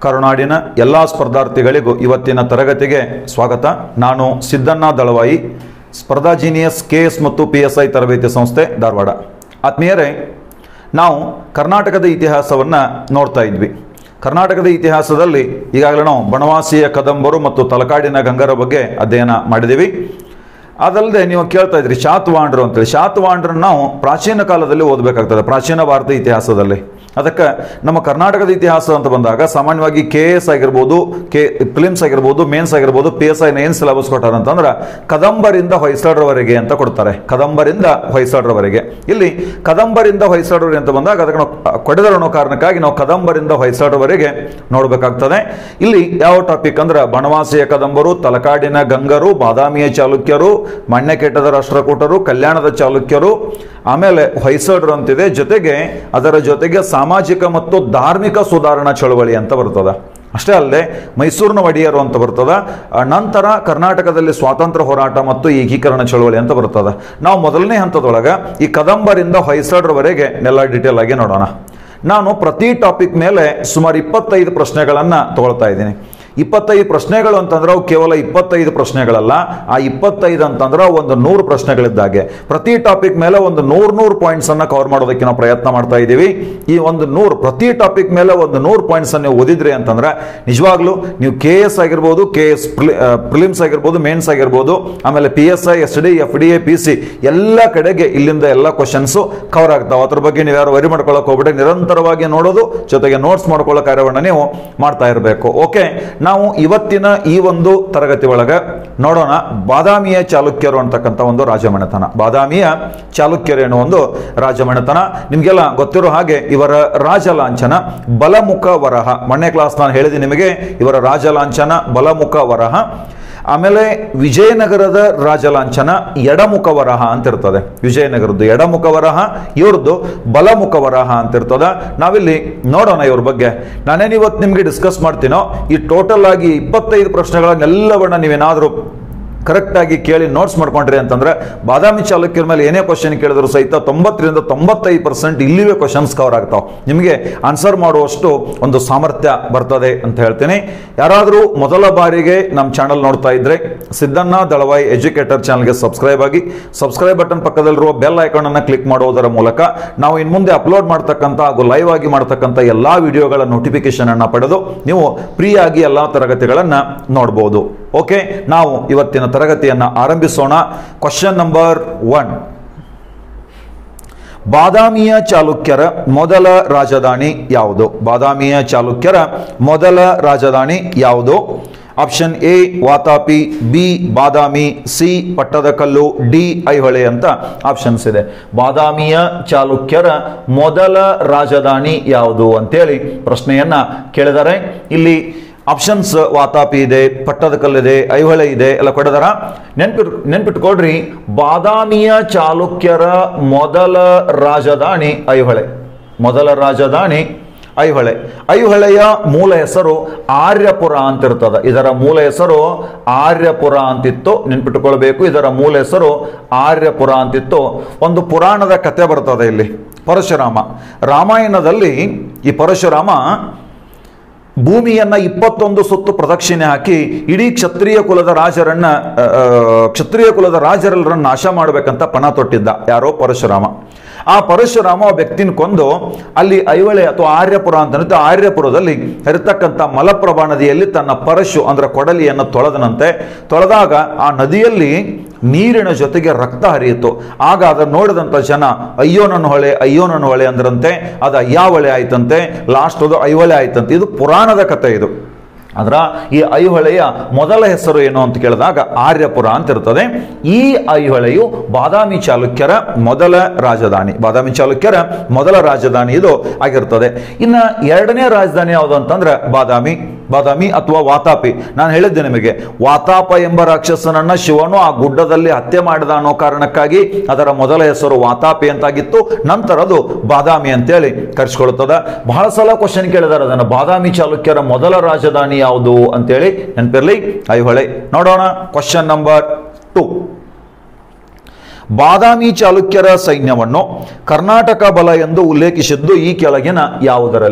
ಕರುನಾಡಿನ ಎಲ್ಲ ಸ್ಪರ್ಧಾರ್ಥಿಗಳಿಗೂ ಇವತ್ತಿನ ತರಗತಿಗೆ ಸ್ವಾಗತ ನಾನು Siddanna Dalavayi Spardha Genius K S ಮತ್ತು ಪಿ ಎಸ್ ಐ ತರಬೇತಿ ಸಂಸ್ಥೆ ಧಾರವಾಡ ಆತ್ಮೀಯರೇ ನಾವು ಕರ್ನಾಟಕದ ಇತಿಹಾಸವನ್ನು ನೋಡ್ತಾ ಇದ್ವಿ ಕರ್ನಾಟಕದ ಇತಿಹಾಸದಲ್ಲಿ ಈಗಾಗಲೇ ನಾವು ಬನವಾಸಿಯ ಕದಂಬರು ಮತ್ತು ತಲಕಾಡಿನ ಗಂಗರ ಬಗ್ಗೆ ಅಧ್ಯಯನ ಮಾಡಿದ್ದೀವಿ ಅದಲ್ಲದೆ ನೀವು ಕೇಳ್ತಾ ಇದ್ರಿ ಶಾತವಾಂಡ್ರು ಅಂತೇಳಿ ಶಾತವಾಂಡ್ರನ್ನ ನಾವು ಪ್ರಾಚೀನ ಕಾಲದಲ್ಲಿ ಓದಬೇಕಾಗ್ತದೆ ಪ್ರಾಚೀನ ಭಾರತ ಇತಿಹಾಸದಲ್ಲಿ ಅದಕ್ಕೆ ನಮ್ಮ ಕರ್ನಾಟಕದ ಇತಿಹಾಸ ಅಂತ ಬಂದಾಗ ಸಾಮಾನ್ಯವಾಗಿ ಕೆ ಎಸ್ ಆಗಿರ್ಬೋದು ಕೆ ಫಿಲಿಮ್ಸ್ ಆಗಿರ್ಬೋದು ಮೇನ್ಸ್ ಆಗಿರ್ಬೋದು ಪಿ ಎಸ್ ಐನ ಏನು ಸಿಲೆಬಸ್ ಕೊಟ್ಟಾರ ಅಂತಂದ್ರೆ ಕದಂಬರಿಂದ ಹೊಯ್ಸಳರವರೆಗೆ ಅಂತ ಕೊಡ್ತಾರೆ ಕದಂಬರಿಂದ ಹೊಯ್ಸಳರವರೆಗೆ ಇಲ್ಲಿ ಕದಂಬರಿಂದ ಹೊಯ್ಸಳರು ಅಂತ ಬಂದಾಗ ಅದಕ್ಕೆ ನಾವು ಕೊಡೆದರು ಅನ್ನೋ ಕಾರಣಕ್ಕಾಗಿ ನಾವು ಕದಂಬರಿಂದ ಹೊಯ್ಸಳರವರೆಗೆ ನೋಡಬೇಕಾಗ್ತದೆ ಇಲ್ಲಿ ಯಾವ ಟಾಪಿಕ್ ಅಂದ್ರೆ ಬನವಾಸಿಯ ಕದಂಬರು ತಲಕಾಡಿನ ಗಂಗರು ಬಾದಾಮಿಯ ಚಾಲುಕ್ಯರು ಮಣ್ಣೆಕೆಟ್ಟದ ರಾಷ್ಟ್ರಕೂಟರು ಕಲ್ಯಾಣದ ಚಾಲುಕ್ಯರು ಆಮೇಲೆ ಹೊಯ್ಸಳರು ಅಂತಿದೆ ಜೊತೆಗೆ ಅದರ ಜೊತೆಗೆ ಸಾಮಾಜಿಕ ಮತ್ತು ಧಾರ್ಮಿಕ ಸುಧಾರಣಾ ಚಳವಳಿ ಅಂತ ಬರ್ತದೆ ಅಷ್ಟೇ ಅಲ್ಲದೆ ಮೈಸೂರಿನ ಒಡೆಯರು ಅಂತ ಬರ್ತದ ಆ ನಂತರ ಕರ್ನಾಟಕದಲ್ಲಿ ಸ್ವಾತಂತ್ರ್ಯ ಹೋರಾಟ ಮತ್ತು ಏಕೀಕರಣ ಚಳವಳಿ ಅಂತ ಬರ್ತದ ನಾವು ಮೊದಲನೇ ಹಂತದೊಳಗೆ ಈ ಕದಂಬರಿಂದ ಹೊಯ್ಸಳರವರೆಗೆ ಎಲ್ಲ ಡೀಟೇಲ್ ಆಗಿ ನೋಡೋಣ ನಾನು ಪ್ರತಿ ಟಾಪಿಕ್ ಮೇಲೆ ಸುಮಾರು ಇಪ್ಪತ್ತೈದು ಪ್ರಶ್ನೆಗಳನ್ನು ತಗೊಳ್ತಾ ಇದ್ದೀನಿ ಇಪ್ಪತ್ತೈದು ಪ್ರಶ್ನೆಗಳು ಅಂತಂದ್ರೆ ಅವು ಕೇವಲ ಇಪ್ಪತ್ತೈದು ಪ್ರಶ್ನೆಗಳಲ್ಲ ಆ ಇಪ್ಪತ್ತೈದು ಅಂತಂದ್ರೆ ಒಂದು ನೂರು ಪ್ರಶ್ನೆಗಳಿದ್ದಾಗೆ ಪ್ರತಿ ಟಾಪಿಕ್ ಮೇಲೆ ಒಂದು ನೂರು ನೂರು ಪಾಯಿಂಟ್ಸ್ ಅನ್ನ ಕವರ್ ಮಾಡೋದಕ್ಕೆ ನಾವು ಪ್ರಯತ್ನ ಮಾಡ್ತಾ ಇದ್ದೀವಿ ಈ ಒಂದು ನೂರು ಪ್ರತಿ ಟಾಪಿಕ್ ಮೇಲೆ ಒಂದು ನೂರು ಪಾಯಿಂಟ್ಸ್ ಅನ್ನು ಓದಿದ್ರಿ ಅಂತಂದ್ರೆ ನಿಜವಾಗ್ಲೂ ನೀವು ಕೆ ಎಸ್ ಆಗಿರ್ಬೋದು ಕೆ ಎಸ್ ಪ್ರಿಲಿಮ್ಸ್ ಆಗಿರ್ಬೋದು ಮೇನ್ಸ್ ಆಗಿರ್ಬೋದು ಆಮೇಲೆ P S I S D F D A P C ಎಲ್ಲ ಕಡೆಗೆ ಇಲ್ಲಿಂದ ಎಲ್ಲ ಕ್ವಶನ್ಸು ಕವರ್ ಆಗ್ತಾವೆ ಅದ್ರ ಬಗ್ಗೆ ನೀವು ಯಾರು ವರಿ ಮಾಡ್ಕೊಳ್ಳೋಕೆ ಹೋಗ್ಬಿಟ್ಟು ನಿರಂತರವಾಗಿ ನೋಡೋದು ಜೊತೆಗೆ ನೋಟ್ಸ್ ಮಾಡ್ಕೊಳ್ಳೋ ಕಾರ್ಯವನ್ನು ನೀವು ಮಾಡ್ತಾ ಇರಬೇಕು ಓಕೆ ನಾವು ಇವತ್ತಿನ ಈ ಒಂದು ತರಗತಿ ಒಳಗೆ ನೋಡೋಣ ಬಾದಾಮಿಯ ಚಾಲುಕ್ಯರು ಅಂತಕ್ಕಂಥ ಒಂದು ರಾಜಮನೆತನ ಬಾದಾಮಿಯ ಚಾಲುಕ್ಯರು ಎನ್ನುವ ಒಂದು ರಾಜಮನೆತನ ನಿಮಗೆಲ್ಲ ಗೊತ್ತಿರೋ ಹಾಗೆ ಇವರ ರಾಜಲಾಂಛನ ಬಲಮುಖ ವರಹ ಮೊನ್ನೆ ಕ್ಲಾಸ್ ನಾನು ಹೇಳಿದೆ ನಿಮಗೆ ಇವರ ರಾಜಲಾಂಛನ ಬಲಮುಖ ವರಹ ಆಮೇಲೆ ವಿಜಯನಗರದ ರಾಜಲಾಂಛನ ಎಡಮುಖ ವರಹ ಅಂತ ಇರ್ತದೆ ವಿಜಯನಗರದ್ದು ಎಡಮುಖ ವರಹ ಇವ್ರದ್ದು ಬಲಮುಖ ವರಹ ಅಂತ ಇರ್ತದ ನಾವಿಲ್ಲಿ ನೋಡೋಣ ಇವ್ರ ಬಗ್ಗೆ ನಾನೇನು ಇವತ್ತು ನಿಮಗೆ ಡಿಸ್ಕಸ್ ಮಾಡ್ತೀನೋ ಈ ಟೋಟಲ್ ಆಗಿ ಇಪ್ಪತ್ತೈದು ಪ್ರಶ್ನೆಗಳನ್ನೆಲ್ಲವನ್ನ ನೀವೇನಾದರೂ ಕರೆಕ್ಟಾಗಿ ಕೇಳಿ ನೋಟ್ಸ್ ಮಾಡ್ಕೊಂಡ್ರಿ ಅಂತಂದ್ರೆ ಬಾದಾಮಿ ಚಾಲುಕ್ಯರ ಮೇಲೆ ಏನೇ ಕ್ವಶನ್ ಕೇಳಿದ್ರು ಸಹಿತ ತೊಂಬತ್ತರಿಂದ ತೊಂಬತ್ತೈದು ಪರ್ಸೆಂಟ್ ಇಲ್ಲಿವೇ ಕ್ವಶನ್ಸ್ ಕವರ್ ಆಗ್ತಾವೆ ನಿಮಗೆ ಆನ್ಸರ್ ಮಾಡುವಷ್ಟು ಒಂದು ಸಾಮರ್ಥ್ಯ ಬರ್ತದೆ ಅಂತ ಹೇಳ್ತೀನಿ ಯಾರಾದರೂ ಮೊದಲ ಬಾರಿಗೆ ನಮ್ಮ ಚಾನಲ್ ನೋಡ್ತಾ ಇದ್ರೆ ಸಿದ್ದಣ್ಣ ದಳವಾಯಿ ಎಜುಕೇಟರ್ ಚಾನಲ್ಗೆ ಸಬ್ಸ್ಕ್ರೈಬ್ ಆಗಿ ಸಬ್ಸ್ಕ್ರೈಬ್ ಬಟನ್ ಪಕ್ಕದಲ್ಲಿರುವ ಬೆಲ್ ಐಕಾನ್ ಅನ್ನು ಕ್ಲಿಕ್ ಮಾಡುವುದರ ಮೂಲಕ ನಾವು ಇನ್ನು ಮುಂದೆ ಅಪ್ಲೋಡ್ ಮಾಡ್ತಕ್ಕಂಥ ಹಾಗೂ ಲೈವ್ ಆಗಿ ಮಾಡ್ತಕ್ಕಂಥ ಎಲ್ಲಾ ವಿಡಿಯೋಗಳ ನೋಟಿಫಿಕೇಶನ್ ಅನ್ನ ಪಡೆದು ನೀವು ಫ್ರೀ ಆಗಿ ಎಲ್ಲಾ ತರಗತಿಗಳನ್ನ ನೋಡಬಹುದು ಓಕೆ ನಾವು ಇವತ್ತಿನ ತರಗತಿಯನ್ನು ಆರಂಭಿಸೋಣ ಕ್ವಶನ್ ನಂಬರ್ ಒನ್ ಬಾದಾಮಿಯ ಚಾಲುಕ್ಯರ ಮೊದಲ ರಾಜಧಾನಿ ಯಾವುದು ಬಾದಾಮಿಯ ಚಾಲುಕ್ಯರ ಮೊದಲ ರಾಜಧಾನಿ ಯಾವುದು option A Vatapi B Badami C Pattadakal D Aihole ಅಂತ ಆಪ್ಷನ್ಸ್ ಇದೆ ಬಾದಾಮಿಯ ಚಾಲುಕ್ಯರ ಮೊದಲ ರಾಜಧಾನಿ ಯಾವುದು ಅಂತೇಳಿ ಪ್ರಶ್ನೆಯನ್ನ ಕೇಳಿದರೆ ಇಲ್ಲಿ ಆಪ್ಷನ್ಸ್ ವಾತಾಪಿ ಇದೆ ಪಟ್ಟದಕಲ್ಲಿದೆ ಐಹೊಳೆ ಇದೆ ಎಲ್ಲ ಕೊಡದಾರ ನೆನ್ಪಿಟ್ ನೆನ್ಪಿಟ್ಕೊಡ್ರಿ ಬಾದಾಮಿಯ ಚಾಲುಕ್ಯರ ಮೊದಲ ರಾಜಧಾನಿ ಐಹೊಳೆ ಮೊದಲ ರಾಜಧಾನಿ ಐಹೊಳೆ ಐಹೊಳೆಯ ಮೂಲ ಹೆಸರು ಆರ್ಯಪುರ ಅಂತ ಇರ್ತದ ಇದರ ಮೂಲ ಹೆಸರು ಆರ್ಯಪುರ ಅಂತಿತ್ತು ನೆನ್ಪಿಟ್ಕೊಳ್ಬೇಕು ಇದರ ಮೂಲ ಹೆಸರು ಆರ್ಯಪುರ ಅಂತಿತ್ತು ಒಂದು ಪುರಾಣದ ಕತೆ ಬರ್ತದೆ ಇಲ್ಲಿ ಪರಶುರಾಮ ರಾಮಾಯಣದಲ್ಲಿ ಈ ಪರಶುರಾಮ ಭೂಮಿಯನ್ನ ಇಪ್ಪತ್ತೊಂದು ಸುತ್ತು ಪ್ರದಕ್ಷಿಣೆ ಹಾಕಿ ಇಡೀ ಕ್ಷತ್ರಿಯ ಕುಲದ ರಾಜರನ್ನ ಆ, ಆ, ಕ್ಷತ್ರಿಯ ಕುಲದ ರಾಜರೆಲ್ಲರನ್ನ ನಾಶ ಮಾಡಬೇಕಂತ ಪಣ ತೊಟ್ಟಿದ್ದ ಯಾರೋ ಪರಶುರಾಮ ಆ ಪರಶುರಾಮ ಆ ವ್ಯಕ್ತಿನ ಕೊಂದು ಅಲ್ಲಿ ಐವಳೆ ಅಥವಾ ಆರ್ಯಪುರ ಅಂತ ಆರ್ಯಪುರದಲ್ಲಿ ಇರತಕ್ಕಂಥ ಮಲಪ್ರಭಾ ನದಿಯಲ್ಲಿ ತನ್ನ ಪರಶು ಅಂದ್ರೆ ಕೊಡಲಿಯನ್ನು ತೊಳೆದನಂತೆ ತೊಳೆದಾಗ ಆ ನದಿಯಲ್ಲಿ ನೀರಿನ ಜೊತೆಗೆ ರಕ್ತ ಹರಿಯಿತು ಆಗ ಅದನ್ನು ನೋಡಿದಂಥ ಜನ ಅಯ್ಯೋ ನನ್ನ ಹೊಳೆ ಅಯ್ಯೋ ನನ್ನ ಹೊಳೆ ಅಂದ್ರಂತೆ ಅದು ಅಯ್ಯಾವಳೆ ಆಯ್ತಂತೆ ಲಾಸ್ಟ್ ಅದು ಐವಳೆ ಆಯ್ತಂತೆ ಇದು ಪುರಾಣದ ಕಥೆ ಇದು ಅದರ ಈ ಐಹೊಳೆಯ ಮೊದಲ ಹೆಸರು ಏನು ಅಂತ ಕೇಳಿದಾಗ ಆರ್ಯಪುರ ಅಂತ ಇರ್ತದೆ ಈ ಐಹೊಳೆಯು ಬಾದಾಮಿ ಚಾಲುಕ್ಯರ ಮೊದಲ ರಾಜಧಾನಿ ಬಾದಾಮಿ ಚಾಲುಕ್ಯರ ಮೊದಲ ರಾಜಧಾನಿ ಇದು ಆಗಿರ್ತದೆ ಇನ್ನ ಎರಡನೇ ರಾಜಧಾನಿ ಯಾವುದು ಅಂತಂದ್ರೆ ಬಾದಾಮಿ ಬಾದಾಮಿ ಅಥವಾ ವಾತಾಪಿ ನಾನು ಹೇಳಿದ್ದೆ ನಿಮಗೆ ವಾತಾಪ ಎಂಬ ರಾಕ್ಷಸನನ್ನ ಶಿವನು ಆ ಗುಡ್ಡದಲ್ಲಿ ಹತ್ಯೆ ಮಾಡಿದ ಅನ್ನೋ ಕಾರಣಕ್ಕಾಗಿ ಅದರ ಮೊದಲ ಹೆಸರು ವಾತಾಪಿ ಅಂತಾಗಿತ್ತು ನಂತರ ಅದು ಬಾದಾಮಿ ಅಂತೇಳಿ ಕರೆಸ್ಕೊಳ್ತದ ಬಹಳ ಸಲ ಕ್ವಶನ್ ಕೇಳಿದಾರೆ ಅದನ್ನು ಬಾದಾಮಿ ಚಾಲುಕ್ಯರ ಮೊದಲ ರಾಜಧಾನಿ ಯಾವುದು ಅಂತೇಳಿ ನೆನಪಿರ್ಲಿ ಐಹೊಳೆ ನೋಡೋಣ ಕ್ವಶನ್ ನಂಬರ್ ಟು ಬಾದಾಮಿ ಚಾಲುಕ್ಯರ ಸೈನ್ಯವನ್ನು ಕರ್ನಾಟಕ ಬಲ ಎಂದು ಉಲ್ಲೇಖಿಸಿದ್ದು ಈ ಕೆಳಗಿನ ಯಾವುದರಲ್ಲಿ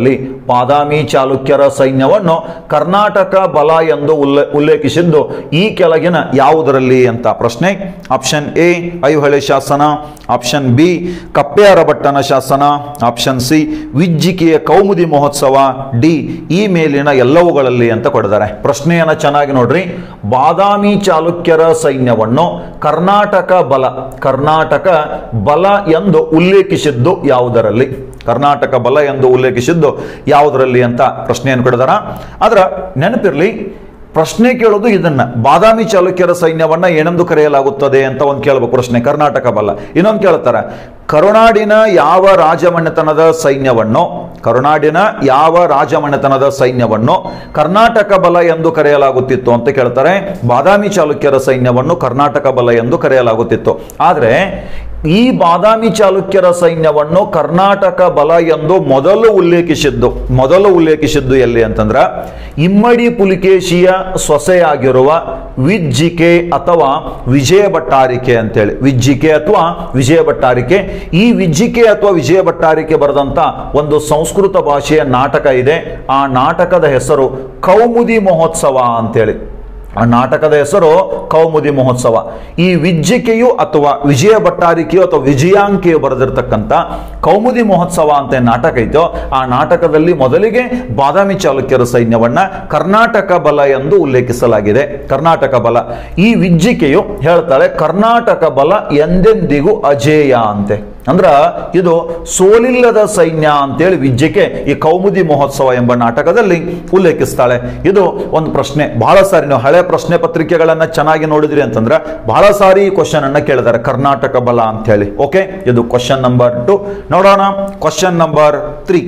ಬಾದಾಮಿ ಚಾಲುಕ್ಯರ ಸೈನ್ಯವನ್ನು ಕರ್ನಾಟಕ ಬಲ ಎಂದು ಉಲ್ಲೆ ಉಲ್ಲೇಖಿಸಿದ್ದು ಈ ಕೆಳಗಿನ ಯಾವುದರಲ್ಲಿ ಅಂತ ಪ್ರಶ್ನೆ ಆಪ್ಷನ್ ಎ ಐಹೊಳೆ ಶಾಸನ ಆಪ್ಷನ್ ಬಿ ಕಪ್ಪೆಯರಭಟ್ಟನ ಶಾಸನ ಆಪ್ಷನ್ ಸಿ ವಿಜ್ಜಿಕೆಯ ಕೌಮುದಿ ಮಹೋತ್ಸವ ಡಿ ಈ ಮೇಲಿನ ಎಲ್ಲವುಗಳಲ್ಲಿ ಅಂತ ಕೊಡಿದ್ದಾರೆ ಪ್ರಶ್ನೆಯನ್ನ ಚೆನ್ನಾಗಿ ನೋಡ್ರಿ ಬಾದಾಮಿ ಚಾಲುಕ್ಯರ ಸೈನ್ಯವನ್ನು ಕರ್ನಾಟಕ ಬಲ ಕರ್ನಾಟಕ ಬಲ ಎಂದು ಉಲ್ಲೇಖಿಸಿದ್ದು ಯಾವುದರಲ್ಲಿ ಕರ್ನಾಟಕ ಬಲ ಎಂದು ಉಲ್ಲೇಖಿಸಿದ್ದು ಯಾವುದರಲ್ಲಿ ಅಂತ ಪ್ರಶ್ನೆಯನ್ನು ಕೊಡಿದಾರ ಆದ್ರ ನೆನಪಿರ್ಲಿ ಪ್ರಶ್ನೆ ಕೇಳೋದು ಇದನ್ನ ಬಾದಾಮಿ ಚಾಲುಕ್ಯರ ಸೈನ್ಯವನ್ನ ಏನೆಂದು ಕರೆಯಲಾಗುತ್ತದೆ ಅಂತ ಒಂದು ಕೇಳಬೇಕು ಪ್ರಶ್ನೆ ಕರ್ನಾಟಕ ಬಲ ಇನ್ನೊಂದು ಕೇಳ್ತಾರೆ ಕರುನಾಡಿನ ಯಾವ ರಾಜಮನೆತನದ ಸೈನ್ಯವನ್ನು ಕರುನಾಡಿನ ಯಾವ ರಾಜಮನೆತನದ ಸೈನ್ಯವನ್ನು ಕರ್ನಾಟಕ ಬಲ ಎಂದು ಕರೆಯಲಾಗುತ್ತಿತ್ತು ಅಂತ ಕೇಳ್ತಾರೆ ಬಾದಾಮಿ ಚಾಲುಕ್ಯರ ಸೈನ್ಯವನ್ನು ಕರ್ನಾಟಕ ಬಲ ಎಂದು ಕರೆಯಲಾಗುತ್ತಿತ್ತು ಆದ್ರೆ ಈ ಬಾದಾಮಿ ಚಾಲುಕ್ಯರ ಸೈನ್ಯವನ್ನು ಕರ್ನಾಟಕ ಬಲ ಎಂದು ಮೊದಲು ಉಲ್ಲೇಖಿಸಿದ್ದು ಮೊದಲು ಉಲ್ಲೇಖಿಸಿದ್ದು ಎಲ್ಲಿ ಅಂತಂದ್ರ ಇಮ್ಮಡಿ ಪುಲಿಕೇಶಿಯ ಸೊಸೆಯಾಗಿರುವ ವಿಜ್ಜಿಕೆ ಅಥವಾ ವಿಜಯ ಭಟ್ಟಾರಿಕೆ ಅಂತೇಳಿ ವಿಜ್ಜಿಕೆ ಅಥವಾ ವಿಜಯ ಭಟ್ಟಾರಿಕೆ ಈ ವಿಜ್ಜಿಕೆ ಅಥವಾ ವಿಜಯ ಭಟ್ಟಾರಿಕೆ ಬರೆದಂತ ಒಂದು ಸಂಸ್ಕೃತ ಭಾಷೆಯ ನಾಟಕ ಇದೆ ಆ ನಾಟಕದ ಹೆಸರು ಕೌಮುದಿ ಮಹೋತ್ಸವ ಅಂತೇಳಿ ಆ ನಾಟಕದ ಹೆಸರು ಕೌಮುದಿ ಮಹೋತ್ಸವ ಈ ವಿಜ್ಜಿಕೆಯು ಅಥವಾ ವಿಜಯ ಭಟ್ಟಾರಿಕೆಯು ಅಥವಾ ವಿಜಯಾಂಕಿಯು ಬರೆದಿರ್ತಕ್ಕಂಥ ಕೌಮುದಿ ಮಹೋತ್ಸವ ಅಂತ ಏನ್ ನಾಟಕ ಐತೋ ಆ ನಾಟಕದಲ್ಲಿ ಮೊದಲಿಗೆ ಬಾದಾಮಿ ಚಾಲುಕ್ಯರ ಸೈನ್ಯವನ್ನ ಕರ್ನಾಟಕ ಬಲ ಎಂದು ಉಲ್ಲೇಖಿಸಲಾಗಿದೆ ಕರ್ನಾಟಕ ಬಲ ಈ ವಿಜ್ಜಿಕೆಯು ಹೇಳ್ತಾಳೆ ಕರ್ನಾಟಕ ಬಲ ಎಂದೆಂದಿಗೂ ಅಜೇಯ ಅಂತೆ ಅಂದ್ರ ಇದು ಸೋಲಿಲ್ಲದ ಸೈನ್ಯ ಅಂತೇಳಿ ವಿಜ್ಜಿಕೆ ಈ ಕೌಮುದಿ ಮಹೋತ್ಸವ ಎಂಬ ನಾಟಕದಲ್ಲಿ ಉಲ್ಲೇಖಿಸ್ತಾಳೆ ಇದು ಒಂದು ಪ್ರಶ್ನೆ ಬಹಳ ಸಾರಿ ನೀವು ಹಳೆ ಪ್ರಶ್ನೆ ಪತ್ರಿಕೆಗಳನ್ನ ಚೆನ್ನಾಗಿ ನೋಡಿದ್ರಿ ಅಂತಂದ್ರೆ ಬಹಳ ಸಾರಿ ಈ ಕ್ವಶನ್ ಅನ್ನ ಕೇಳಿದಾರೆ ಕರ್ನಾಟಕ ಬಲ ಅಂತ ಹೇಳಿ ಓಕೆ ಇದು ಕ್ವಶನ್ ನಂಬರ್ ಟು ನೋಡೋಣ ಕ್ವಶನ್ ನಂಬರ್ ತ್ರೀ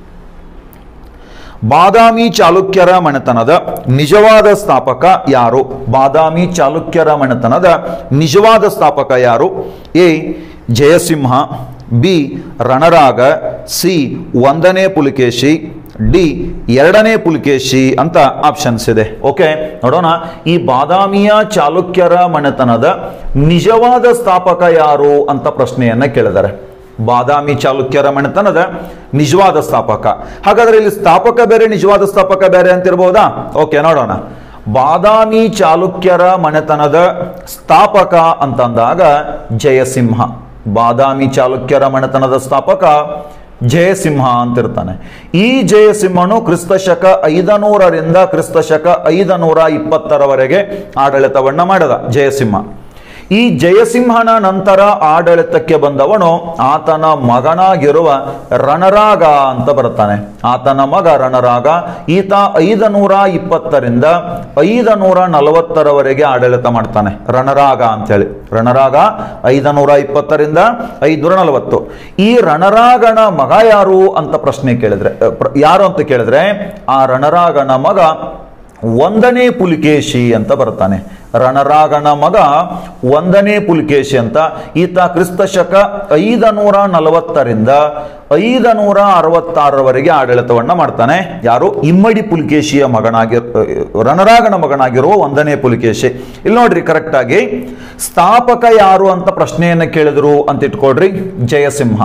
ಬಾದಾಮಿ ಚಾಲುಕ್ಯರ ಮನೆತನದ ನಿಜವಾದ ಸ್ಥಾಪಕ ಯಾರು ಬಾದಾಮಿ ಚಾಲುಕ್ಯರ ಮನೆತನದ ನಿಜವಾದ ಸ್ಥಾಪಕ ಯಾರು A Jayasimha B Ranaraga C ಒಂದನೇ ಪುಲಿಕೇಶಿ ಡಿ ಎರಡನೇ ಪುಲಿಕೇಶಿ ಅಂತ ಆಪ್ಷನ್ಸ್ ಇದೆ ಓಕೆ ನೋಡೋಣ ಈ ಬಾದಾಮಿಯ ಚಾಲುಕ್ಯರ ಮನೆತನದ ನಿಜವಾದ ಸ್ಥಾಪಕ ಯಾರು ಅಂತ ಪ್ರಶ್ನೆಯನ್ನ ಕೇಳಿದ್ದಾರೆ ಬಾದಾಮಿ ಚಾಲುಕ್ಯರ ಮನೆತನದ ನಿಜವಾದ ಸ್ಥಾಪಕ ಹಾಗಾದ್ರೆ ಇಲ್ಲಿ ಸ್ಥಾಪಕ ಬೇರೆ ನಿಜವಾದ ಸ್ಥಾಪಕ ಬೇರೆ ಅಂತಿರ್ಬೋದಾ ಓಕೆ ನೋಡೋಣ ಬಾದಾಮಿ ಚಾಲುಕ್ಯರ ಮನೆತನದ ಸ್ಥಾಪಕ ಅಂತಂದಾಗ ಜಯಸಿಂಹ ಬಾದಾಮಿ ಚಾಲುಕ್ಯರ ಮನೆತನದ ಸ್ಥಾಪಕ ಜಯಸಿಂಹ ಅಂತಿರ್ತಾನೆ ಈ ಜಯಸಿಂಹನು ಕ್ರಿಸ್ತಶಕ ಐದನೂರರಿಂದ ಕ್ರಿಸ್ತಶಕ ಐದನೂರ ಇಪ್ಪತ್ತರವರೆಗೆ ಆಡಳಿತವನ್ನ ಮಾಡಿದ ಜಯಸಿಂಹ ಈ ಜಯಸಿಂಹನ ನಂತರ ಆಡಳಿತಕ್ಕೆ ಬಂದವನು ಆತನ ಮಗನಾಗಿರುವ ರಣರಾಗ ಅಂತ ಬರ್ತಾನೆ ಆತನ ಮಗ ರಣರಾಗ ಈತ ಐದನೂರ ಇಪ್ಪತ್ತರಿಂದ ಐದನೂರ ನಲವತ್ತರವರೆಗೆ ಆಡಳಿತ ಮಾಡ್ತಾನೆ ರಣರಾಗ ಅಂತೇಳಿ ರಣರಾಗ ಐದನೂರ ಇಪ್ಪತ್ತರಿಂದ ಐದುನೂರ ನಲವತ್ತು ಈ ರಣರಾಗನ ಮಗ ಯಾರು ಅಂತ ಪ್ರಶ್ನೆ ಕೇಳಿದ್ರೆ ಅ, ಪ್ರ- ಯಾರು ಅಂತ ಕೇಳಿದ್ರೆ ಆ ರಣರಾಗನ ಮಗ ಒಂದನೇ ಪುಲಿಕೇಶಿ ಅಂತ ಬರ್ತಾನೆ ರಣರಾಗನ ಮಗ ಒಂದನೇ ಪುಲಿಕೇಶಿ ಅಂತ ಈತ ಕ್ರಿಸ್ತ ಶಕ ಐದನೂರ ನಲವತ್ತರಿಂದ ಐದನೂರ ಅರವತ್ತಾರರವರೆಗೆ ಆಡಳಿತವನ್ನ ಮಾಡ್ತಾನೆ ಯಾರು ಇಮ್ಮಡಿ ಪುಲಿಕೇಶಿಯ ಮಗನಾಗಿ ರಣರಾಗನ ಮಗನಾಗಿರುವ ಒಂದನೇ ಪುಲಿಕೇಶಿ ಇಲ್ಲಿ ನೋಡ್ರಿ ಕರೆಕ್ಟ್ ಆಗಿ ಸ್ಥಾಪಕ ಯಾರು ಅಂತ ಪ್ರಶ್ನೆಯನ್ನ ಕೇಳಿದ್ರು ಅಂತ ಇಟ್ಕೊಳ್ರಿ ಜಯಸಿಂಹ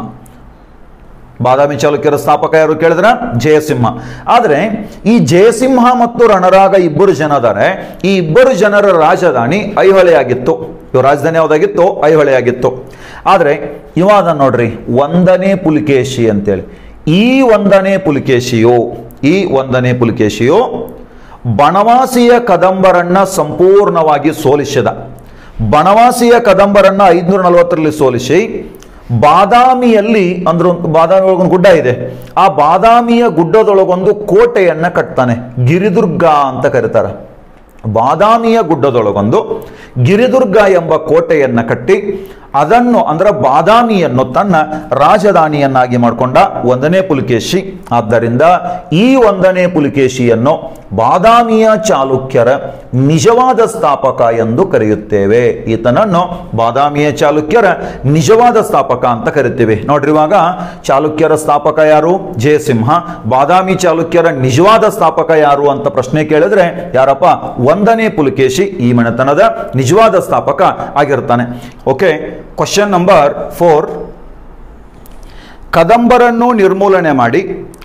ಬಾದಾಮಿ ಚಾಲುಕ್ಯರ ಸ್ಥಾಪಕ ಯಾರು ಕೇಳಿದ್ರ ಜಯಸಿಂಹ ಆದ್ರೆ ಈ ಜಯಸಿಂಹ ಮತ್ತು ರಣರಾಗ ಇಬ್ಬರು ಜನ ಅದಾರೆ ಈ ಇಬ್ಬರು ಜನರ ರಾಜಧಾನಿ ಐಹೊಳೆಯಾಗಿತ್ತು ಇವ್ ರಾಜಧಾನಿ ಯಾವ್ದಾಗಿತ್ತು ಐಹೊಳೆಯಾಗಿತ್ತು ಆದ್ರೆ ಇವಾದ ನೋಡ್ರಿ ಒಂದನೇ ಪುಲಿಕೇಶಿ ಅಂತೇಳಿ ಈ ಒಂದನೇ ಪುಲಿಕೇಶಿಯು ಈ ಒಂದನೇ ಪುಲಿಕೇಶಿಯು ಬನವಾಸಿಯ ಕದಂಬರನ್ನ ಸಂಪೂರ್ಣವಾಗಿ ಸೋಲಿಸಿದ ಬನವಾಸಿಯ ಕದಂಬರನ್ನ ಐದ್ನೂರ ನಲವತ್ತರಲ್ಲಿ ಸೋಲಿಸಿ ಬಾದಾಮಿಯಲ್ಲಿ ಅಂದ್ರೆ ಒಂದು ಬಾದಾಮಿ ಒಳಗೊಂದು ಗುಡ್ಡ ಇದೆ ಆ ಬಾದಾಮಿಯ ಗುಡ್ಡದೊಳಗೊಂದು ಕೋಟೆಯನ್ನ ಕಟ್ತಾನೆ ಗಿರಿದುರ್ಗ ಅಂತ ಕರೀತಾರೆ ಬಾದಾಮಿಯ ಗುಡ್ಡದೊಳಗೊಂದು ಗಿರಿದುರ್ಗ ಎಂಬ ಕೋಟೆಯನ್ನ ಕಟ್ಟಿ ಅದನ್ನು ಅಂದ್ರೆ ಬಾದಾಮಿಯನ್ನು ತನ್ನ ರಾಜಧಾನಿಯನ್ನಾಗಿ ಮಾಡಿಕೊಂಡ ಒಂದನೇ ಪುಲಿಕೇಶಿ ಆದ್ದರಿಂದ ಈ ಒಂದನೇ ಪುಲಿಕೇಶಿಯನ್ನು ಬಾದಾಮಿಯ ಚಾಲುಕ್ಯರ ನಿಜವಾದ ಸ್ಥಾಪಕ ಎಂದು ಕರೆಯುತ್ತೇವೆ ಈತನನ್ನು ಬಾದಾಮಿಯ ಚಾಲುಕ್ಯರ ನಿಜವಾದ ಸ್ಥಾಪಕ ಅಂತ ಕರಿತೀವಿ ನೋಡ್ರಿ ಇವಾಗ ಚಾಲುಕ್ಯರ ಸ್ಥಾಪಕ ಯಾರು ಜಯಸಿಂಹ ಬಾದಾಮಿ ಚಾಲುಕ್ಯರ ನಿಜವಾದ ಸ್ಥಾಪಕ ಯಾರು ಅಂತ ಪ್ರಶ್ನೆ ಕೇಳಿದ್ರೆ ಯಾರಪ್ಪ ಒಂದನೇ ಪುಲಿಕೇಶಿ ಈ ಮನೆತನದ ನಿಜವಾದ ಸ್ಥಾಪಕ ಆಗಿರ್ತಾನೆ ಓಕೆ ಕ್ವಶನ್ ನಂಬರ್ ಫೋರ್ ಕದಂಬರನ್ನು ನಿರ್ಮೂಲನೆ ಮಾಡಿ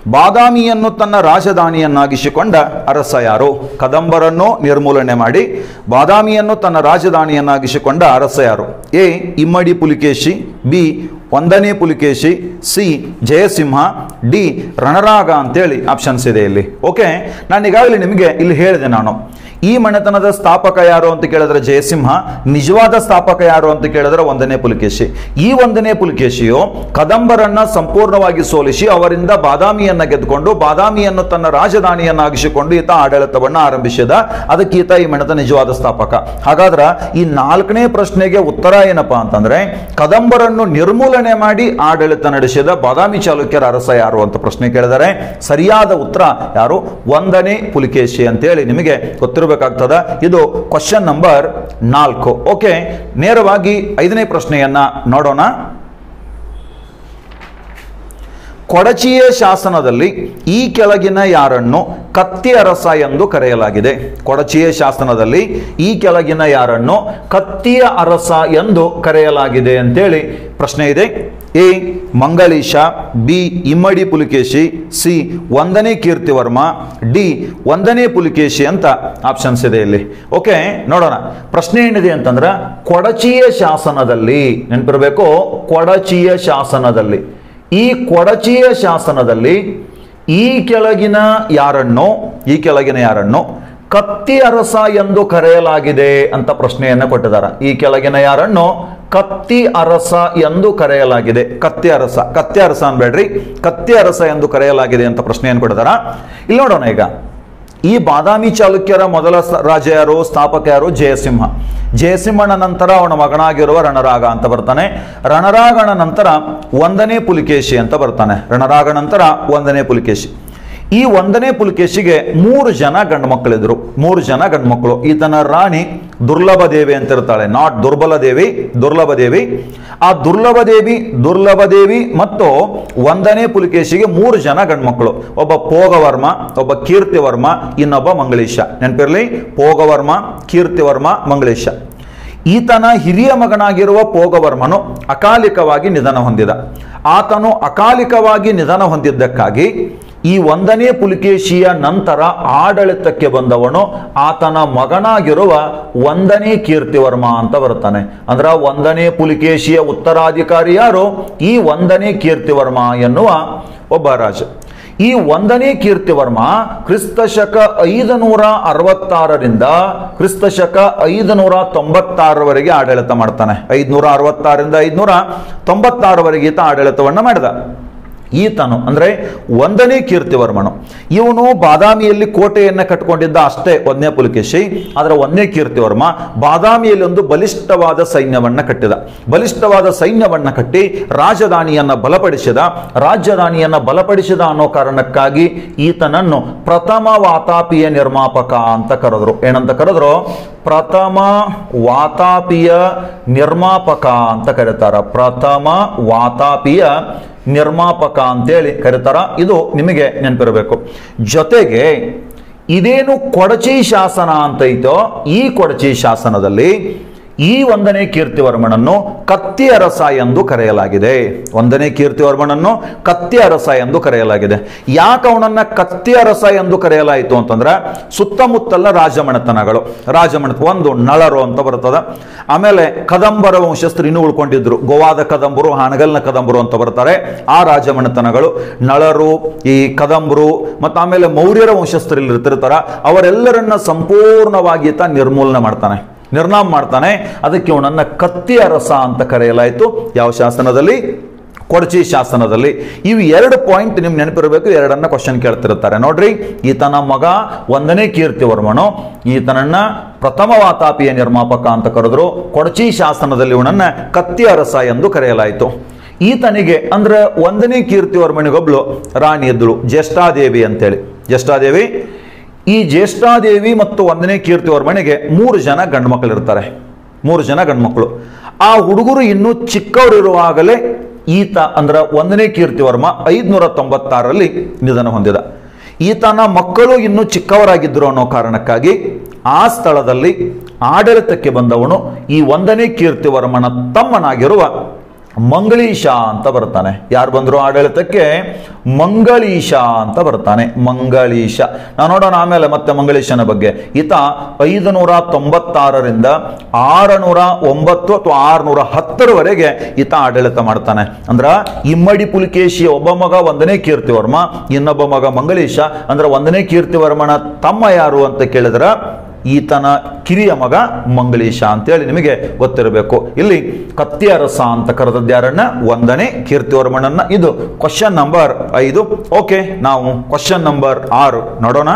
ಬಾದಾಮಿಯನ್ನು ತನ್ನ ರಾಜಧಾನಿಯನ್ನಾಗಿಸಿಕೊಂಡ ಅರಸ ಯಾರು ಕದಂಬರನ್ನು ನಿರ್ಮೂಲನೆ ಮಾಡಿ ಬಾದಾಮಿಯನ್ನು ತನ್ನ ರಾಜಧಾನಿಯನ್ನಾಗಿಸಿಕೊಂಡ ಅರಸ ಯಾರು ಎ ಇಮ್ಮಡಿ ಪುಲಿಕೇಶಿ ಬಿ ಒಂದನೇ ಪುಲಿಕೇಶಿ ಸಿ ಜಯಸಿಂಹ ಡಿ ರಣರಾಗ ಅಂತೇಳಿ ಆಪ್ಷನ್ಸ್ ಇದೆ ಇಲ್ಲಿ ಓಕೆ ನಾನು ಈಗಾಗಲೇ ನಿಮಗೆ ಇಲ್ಲಿ ಹೇಳಿದೆ ನಾನು ಈ ಮನೆತನದ ಸ್ಥಾಪಕ ಯಾರು ಅಂತ ಕೇಳಿದ್ರೆ ಜಯಸಿಂಹ ನಿಜವಾದ ಸ್ಥಾಪಕ ಯಾರು ಅಂತ ಕೇಳಿದ್ರೆ ಒಂದನೇ ಪುಲಿಕೇಶಿ ಈ ಒಂದನೇ ಪುಲಿಕೇಶಿಯು ಕದಂಬರನ್ನ ಸಂಪೂರ್ಣವಾಗಿ ಸೋಲಿಸಿ ಅವರಿಂದ ಬಾದಾಮಿಯನ್ನ ಗೆದ್ದುಕೊಂಡು ಬಾದಾಮಿಯನ್ನು ತನ್ನ ರಾಜಧಾನಿಯನ್ನಾಗಿಸಿಕೊಂಡು ಈತ ಆಡಳಿತವನ್ನ ಆರಂಭಿಸಿದ ಅದಕ್ಕೆ ಈತ ಈ ಮನೆತ ನಿಜವಾದ ಸ್ಥಾಪಕ ಹಾಗಾದ್ರೆ ಈ ನಾಲ್ಕನೇ ಪ್ರಶ್ನೆಗೆ ಉತ್ತರ ಏನಪ್ಪಾ ಅಂತಂದ್ರೆ ಕದಂಬರನ್ನು ನಿರ್ಮೂಲನೆ ಮಾಡಿ ಆಡಳಿತ ನಡೆಸಿದ ಬಾದಾಮಿ ಚಾಲುಕ್ಯರ ಅರಸ ಯಾರು ಅಂತ ಪ್ರಶ್ನೆ ಕೇಳಿದರೆ ಸರಿಯಾದ ಉತ್ತರ ಯಾರು ಒಂದನೇ ಪುಲಿಕೇಶಿ ಅಂತೇಳಿ ನಿಮಗೆ ಗೊತ್ತಿರಬೇಕಾಗ್ತದ ಇದು ಕ್ವಶನ್ ನಂಬರ್ ನಾಲ್ಕು ಓಕೆ ನೇರವಾಗಿ ಐದನೇ ಪ್ರಶ್ನೆಯನ್ನ ನೋಡೋಣ ಕೊಡಚಿಯ ಶಾಸನದಲ್ಲಿ ಈ ಕೆಳಗಿನ ಯಾರನ್ನು ಕತ್ತಿ ಅರಸ ಎಂದು ಕರೆಯಲಾಗಿದೆ ಕೊಡಚಿಯ ಶಾಸನದಲ್ಲಿ ಈ ಕೆಳಗಿನ ಯಾರನ್ನು ಕತ್ತಿಯ ಅರಸ ಎಂದು ಕರೆಯಲಾಗಿದೆ ಅಂತೇಳಿ ಪ್ರಶ್ನೆ ಇದೆ ಎ ಮಂಗಳೀಶ ಬಿ ಇಮ್ಮಡಿ ಪುಲಿಕೇಶಿ ಸಿ ಒಂದನೇ ಕೀರ್ತಿವರ್ಮ ಡಿ ಒಂದನೇ ಪುಲಿಕೇಶಿ ಅಂತ ಆಪ್ಷನ್ಸ್ ಇದೆ ಇಲ್ಲಿ ಓಕೆ ನೋಡೋಣ ಪ್ರಶ್ನೆ ಏನಿದೆ ಅಂತಂದ್ರೆ ಕೊಡಚಿಯ ಶಾಸನದಲ್ಲಿ ನೆನಪಿರಬೇಕು ಕೊಡಚಿಯ ಶಾಸನದಲ್ಲಿ ಈ ಕೊಡಚಿಯ ಶಾಸನದಲ್ಲಿ ಈ ಕೆಳಗಿನ ಯಾರನ್ನು ಈ ಕೆಳಗಿನ ಯಾರನ್ನು ಕತ್ತಿ ಅರಸ ಎಂದು ಕರೆಯಲಾಗಿದೆ ಅಂತ ಪ್ರಶ್ನೆಯನ್ನು ಕೊಟ್ಟಿದ್ದಾರೆ ಈ ಕೆಳಗಿನ ಯಾರನ್ನು ಕತ್ತಿ ಅರಸ ಎಂದು ಕರೆಯಲಾಗಿದೆ ಕತ್ತಿ ಅರಸ ಕತ್ತಿ ಅರಸ ಅನ್ಬೇಡ್ರಿ ಕತ್ತಿ ಅರಸ ಎಂದು ಕರೆಯಲಾಗಿದೆ ಅಂತ ಪ್ರಶ್ನೆಯನ್ನು ಕೊಟ್ಟಿದಾರ ಇಲ್ಲಿ ನೋಡೋಣ ಈಗ ಈ ಬಾದಾಮಿ ಚಾಲುಕ್ಯರ ಮೊದಲ ಸ- ರಾಜ ಯಾರು ಸ್ಥಾಪಕ ಯಾರು ಜಯಸಿಂಹ ಜಯಸಿಂಹನ ನಂತರ ಅವನ ಮಗನಾಗಿರುವ ರಣರಾಗ ಅಂತ ಬರ್ತಾನೆ ರಣರಾಗನ ನಂತರ ಒಂದನೇ ಪುಲಿಕೇಶಿ ಅಂತ ಬರ್ತಾನೆ ರಣರಾಗ ನಂತರ ಒಂದನೇ ಪುಲಿಕೇಶಿ ಈ ಒಂದನೇ ಪುಲಿಕೇಶಿಗೆ ಮೂರು ಜನ ಗಂಡು ಮಕ್ಕಳಿದ್ರು ಮೂರು ಜನ ಗಂಡು ಮಕ್ಕಳು ಈತನ ರಾಣಿ ದುರ್ಲಭ ದೇವಿ ಅಂತ ಇರ್ತಾಳೆ ನಾಟ್ ದುರ್ಬಲ ದೇವಿ ದುರ್ಲಭ ದೇವಿ ಆ ದುರ್ಲಭ ದೇವಿ ದುರ್ಲಭ ದೇವಿ ಮತ್ತು ಒಂದನೇ ಪುಲಿಕೇಶಿಗೆ ಮೂರು ಜನ ಗಂಡು ಮಕ್ಕಳು ಒಬ್ಬ ಪೋಗವರ್ಮ ಒಬ್ಬ ಕೀರ್ತಿವರ್ಮ ಇನ್ನೊಬ್ಬ ಮಂಗಳೀಶ ನೆನಪಿರ್ಲಿ ಪೋಗವರ್ಮ ಕೀರ್ತಿವರ್ಮ ಮಂಗಳೀಶ ಈತನ ಹಿರಿಯ ಮಗನಾಗಿರುವ ಪೋಗವರ್ಮನು ಅಕಾಲಿಕವಾಗಿ ನಿಧನ ಹೊಂದಿದ ಆತನು ಅಕಾಲಿಕವಾಗಿ ನಿಧನ ಹೊಂದಿದ್ದಕ್ಕಾಗಿ ಈ ಒಂದನೇ ಪುಲಿಕೇಶಿಯ ನಂತರ ಆಡಳಿತಕ್ಕೆ ಬಂದವನು ಆತನ ಮಗನಾಗಿರುವ ಒಂದನೇ ಕೀರ್ತಿವರ್ಮ ಅಂತ ಬರ್ತಾನೆ ಅಂದ್ರ ಒಂದನೇ ಪುಲಿಕೇಶಿಯ ಉತ್ತರಾಧಿಕಾರಿ ಯಾರು ಈ ಒಂದನೇ ಕೀರ್ತಿವರ್ಮ ಎನ್ನುವ ಒಬ್ಬ ರಾಜ ಈ ಒಂದನೇ ಕೀರ್ತಿವರ್ಮ ಕ್ರಿಸ್ತ ಶಕ ಐದು ನೂರ ಅರವತ್ತಾರರಿಂದ ಕ್ರಿಸ್ತ ಶಕ ಐದು ನೂರ ತೊಂಬತ್ತಾರವರೆಗೆ ಆಡಳಿತ ಮಾಡ್ತಾನೆ ಐದುನೂರ ಅರವತ್ತಾರರಿಂದ ಐದುನೂರ ತೊಂಬತ್ತಾರವರೆಗೆ ಈತ ಆಡಳಿತವನ್ನ ಮಾಡಿದ ಈತನು ಅಂದ್ರೆ ಒಂದನೇ ಕೀರ್ತಿವರ್ಮನು ಇವನು ಬಾದಾಮಿಯಲ್ಲಿ ಕೋಟೆಯನ್ನ ಕಟ್ಕೊಂಡಿದ್ದ ಅಷ್ಟೇ ಒಂದನೇ ಪುಲಿಕೇಶಿ ಆದರೆ ಒಂದನೇ ಕೀರ್ತಿವರ್ಮ ಬಾದಾಮಿಯಲ್ಲಿ ಒಂದು ಬಲಿಷ್ಠವಾದ ಸೈನ್ಯವನ್ನ ಕಟ್ಟಿದ ಬಲಿಷ್ಠವಾದ ಸೈನ್ಯವನ್ನ ಕಟ್ಟಿ ರಾಜಧಾನಿಯನ್ನ ಬಲಪಡಿಸಿದ ರಾಜಧಾನಿಯನ್ನ ಬಲಪಡಿಸಿದ ಅನ್ನೋ ಕಾರಣಕ್ಕಾಗಿ ಈತನನ್ನು ಪ್ರಥಮ ವಾತಾಪಿಯ ನಿರ್ಮಾಪಕ ಅಂತ ಕರೆದ್ರು ಏನಂತ ಕರೆದ್ರು ಪ್ರಥಮ ವಾತಾಪಿಯ ನಿರ್ಮಾಪಕ ಅಂತ ಕರೀತಾರ ಪ್ರಥಮ ವಾತಾಪಿಯ ನಿರ್ಮಾಪಕ ಅಂತೇಳಿ ಕರೀತಾರ ಇದು ನಿಮಗೆ ನೆನಪಿರಬೇಕು ಜೊತೆಗೆ ಇದೇನು ಕೊಡಚಿ ಶಾಸನ ಅಂತ ಐತೋ ಈ ಕೊಡಚಿ ಶಾಸನದಲ್ಲಿ ಈ ಒಂದನೇ ಕೀರ್ತಿವರ್ಮನನ್ನು ಕತ್ತಿ ಅರಸ ಎಂದು ಕರೆಯಲಾಗಿದೆ ಒಂದನೇ ಕೀರ್ತಿವರ್ಮನನ್ನು ಕತ್ತಿ ಅರಸ ಎಂದು ಕರೆಯಲಾಗಿದೆ ಯಾಕೆ ಅವನನ್ನ ಕತ್ತಿ ಅರಸ ಎಂದು ಕರೆಯಲಾಯಿತು ಅಂತಂದ್ರೆ ಸುತ್ತಮುತ್ತಲ ರಾಜಮನೆತನಗಳು ರಾಜಮನೆತ ಒಂದು ನಳರು ಅಂತ ಬರ್ತದ ಆಮೇಲೆ ಕದಂಬರ ವಂಶಸ್ಥರು ಇನ್ನೂ ಉಳ್ಕೊಂಡಿದ್ರು ಗೋವಾದ ಕದಂಬರು ಹಾನಗಲ್ನ ಕದಂಬರು ಅಂತ ಬರ್ತಾರೆ ಆ ರಾಜಮನೆತನಗಳು ನಳರು ಈ ಕದಂಬರು ಮತ್ತು ಆಮೇಲೆ ಮೌರ್ಯರ ವಂಶಸ್ಥರು ಇಲ್ಲಿ ಇರ್ತಿರ್ತಾರ ಅವರೆಲ್ಲರನ್ನ ಸಂಪೂರ್ಣವಾಗಿ ಈತ ನಿರ್ಮೂಲನೆ ಮಾಡ್ತಾನೆ ನಿರ್ನಾಮ ಮಾಡ್ತಾನೆ ಅದಕ್ಕೆ ಅವನನ್ನ ಕತ್ತಿ ಅರಸ ಅಂತ ಕರೆಯಲಾಯಿತು ಯಾವ ಶಾಸನದಲ್ಲಿ ಕೊಡಚಿ ಶಾಸನದಲ್ಲಿ ಇವು ಎರಡು ಪಾಯಿಂಟ್ ನಿಮ್ಗೆ ನೆನಪಿರಬೇಕು ಎರಡನ್ನ ಕ್ವಶನ್ ಕೇಳ್ತಿರ್ತಾರೆ ನೋಡ್ರಿ ಈತನ ಮಗ ಒಂದನೇ ಕೀರ್ತಿವರ್ಮನು ಈತನನ್ನ ಪ್ರಥಮ ವಾತಾಪಿಯ ನಿರ್ಮಾಪಕ ಅಂತ ಕರೆದ್ರು ಕೊಡಚಿ ಶಾಸನದಲ್ಲಿ ಇವನನ್ನ ಕತ್ತಿ ಅರಸ ಎಂದು ಕರೆಯಲಾಯಿತು ಈತನಿಗೆ ಅಂದ್ರೆ ಒಂದನೇ ಕೀರ್ತಿವರ್ಮನಿಗೊಬ್ಳು ರಾಣಿ ಎದ್ದಳು ಜ್ಯೇಷ್ಠಾದೇವಿ ಅಂತೇಳಿ ಜ್ಯೇಷ್ಠಾದೇವಿ ಈ ಜ್ಯೇಷ್ಠಾದೇವಿ ಮತ್ತು ಒಂದನೇ ಕೀರ್ತಿವರ್ಮನಿಗೆ ಮೂರು ಜನ ಗಂಡು ಮಕ್ಕಳು ಇರ್ತಾರೆ ಮೂರು ಜನ ಗಂಡು ಮಕ್ಕಳು ಆ ಹುಡುಗರು ಇನ್ನೂ ಚಿಕ್ಕವರಿರುವಾಗಲೇ ಈತ ಅಂದ್ರೆ ಒಂದನೇ ಕೀರ್ತಿವರ್ಮ ಐದುನೂರ ತೊಂಬತ್ತಾರರಲ್ಲಿ ನಿಧನ ಹೊಂದಿದ ಈತನ ಮಕ್ಕಳು ಇನ್ನೂ ಚಿಕ್ಕವರಾಗಿದ್ದರು ಅನ್ನೋ ಕಾರಣಕ್ಕಾಗಿ ಆ ಸ್ಥಳದಲ್ಲಿ ಆಡಳಿತಕ್ಕೆ ಬಂದವನು ಈ ಒಂದನೇ ಕೀರ್ತಿವರ್ಮನ ತಮ್ಮನಾಗಿರುವ ಮಂಗಳೀಶ ಅಂತ ಬರ್ತಾನೆ ಯಾರು ಬಂದ್ರು ಆಡಳಿತಕ್ಕೆ ಮಂಗಳೀಶ ಅಂತ ಬರ್ತಾನೆ ಮಂಗಳೀಶ ನಾವು ನೋಡೋಣ ಆಮೇಲೆ ಮತ್ತೆ ಮಂಗಳೀಶನ ಬಗ್ಗೆ ಈತ ಐದು ನೂರ ತೊಂಬತ್ತಾರರಿಂದ ಆರುನೂರ ಒಂಬತ್ತು ಅಥವಾ ಆರುನೂರ ಹತ್ತರವರೆಗೆ ಈತ ಆಡಳಿತ ಮಾಡ್ತಾನೆ ಅಂದ್ರ ಇಮ್ಮಡಿ ಪುಲಿಕೇಶಿ ಒಬ್ಬ ಮಗ ಒಂದನೇ ಕೀರ್ತಿವರ್ಮ ಇನ್ನೊಬ್ಬ ಮಗ ಮಂಗಳೀಶ ಅಂದ್ರೆ ಒಂದನೇ ಕೀರ್ತಿವರ್ಮನ ತಮ್ಮ ಯಾರು ಅಂತ ಕೇಳಿದ್ರ ಈತನ ಕಿರಿಯ ಮಗ ಮಂಗಳೀಶ ಅಂತೇಳಿ ನಿಮಗೆ ಗೊತ್ತಿರಬೇಕು ಇಲ್ಲಿ ಕತ್ತಿ ಅರಸ ಅಂತ ಕರೆದದ್ದು ಯಾರನ್ನ ಒಂದನೇ ಕೀರ್ತಿವರ್ಮನನ್ನ ಇದು ಕ್ವಶನ್ ನಂಬರ್ ಐದು ಓಕೆ ನಾವು ಕ್ವಶನ್ ನಂಬರ್ ಆರು ನೋಡೋಣ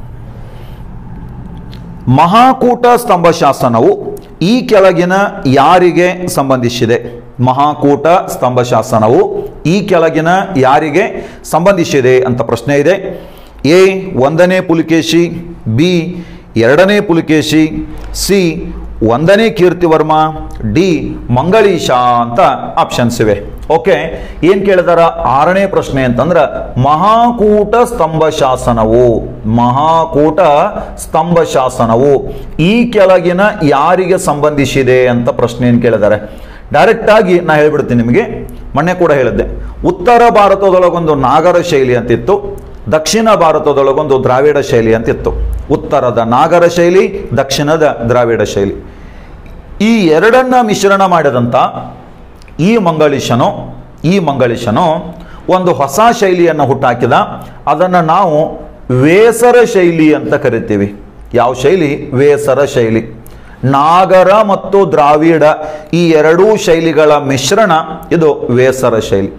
ಮಹಾಕೂಟ ಸ್ತಂಭ ಶಾಸನವು ಈ ಕೆಳಗಿನ ಯಾರಿಗೆ ಸಂಬಂಧಿಸಿದೆ ಮಹಾಕೂಟ ಸ್ತಂಭ ಶಾಸನವು ಈ ಕೆಳಗಿನ ಯಾರಿಗೆ ಸಂಬಂಧಿಸಿದೆ ಅಂತ ಪ್ರಶ್ನೆ ಇದೆ ಎ ಒಂದನೇ ಪುಲಿಕೇಶಿ ಬಿ ಎರಡನೇ ಪುಲಿಕೇಶಿ ಸಿ ಒಂದನೇ ಕೀರ್ತಿವರ್ಮ ಡಿ ಮಂಗಳೀಶ ಅಂತ ಆಪ್ಷನ್ಸ್ ಇವೆ ಓಕೆ ಏನ್ ಕೇಳಿದಾರ ಆರನೇ ಪ್ರಶ್ನೆ ಅಂತಂದ್ರ ಮಹಾಕೂಟ ಸ್ತಂಭ ಶಾಸನವು ಮಹಾಕೂಟ ಸ್ತಂಭ ಶಾಸನವು ಈ ಕೆಳಗಿನ ಯಾರಿಗೆ ಸಂಬಂಧಿಸಿದೆ ಅಂತ ಪ್ರಶ್ನೆ ಏನ್ ಕೇಳಿದ್ದಾರೆ ಡೈರೆಕ್ಟ್ ಆಗಿ ನಾ ಹೇಳ್ಬಿಡ್ತೀನಿ ನಿಮಗೆ ಮೊನ್ನೆ ಕೂಡ ಹೇಳಿದ್ದೆ ಉತ್ತರ ಭಾರತದೊಳಗೊಂದು ನಾಗರ ಶೈಲಿ ಅಂತಿತ್ತು ದಕ್ಷಿಣ ಭಾರತದೊಳಗೊಂದು ದ್ರಾವಿಡ ಶೈಲಿ ಅಂತಿತ್ತು ಉತ್ತರದ ನಾಗರ ಶೈಲಿ ದಕ್ಷಿಣದ ದ್ರಾವಿಡ ಶೈಲಿ ಈ ಎರಡನ್ನ ಮಿಶ್ರಣ ಮಾಡಿದಂಥ ಈ ಮಂಗಳೀಶನು ಈ ಮಂಗಳೀಶನು ಒಂದು ಹೊಸ ಶೈಲಿಯನ್ನು ಹುಟ್ಟಾಕಿದ ಅದನ್ನು ನಾವು ವೇಸರ ಶೈಲಿ ಅಂತ ಕರಿತೀವಿ ಯಾವ ಶೈಲಿ ವೇಸರ ಶೈಲಿ ನಾಗರ ಮತ್ತು ದ್ರಾವಿಡ ಈ ಎರಡೂ ಶೈಲಿಗಳ ಮಿಶ್ರಣ ಇದು ವೇಸರ ಶೈಲಿ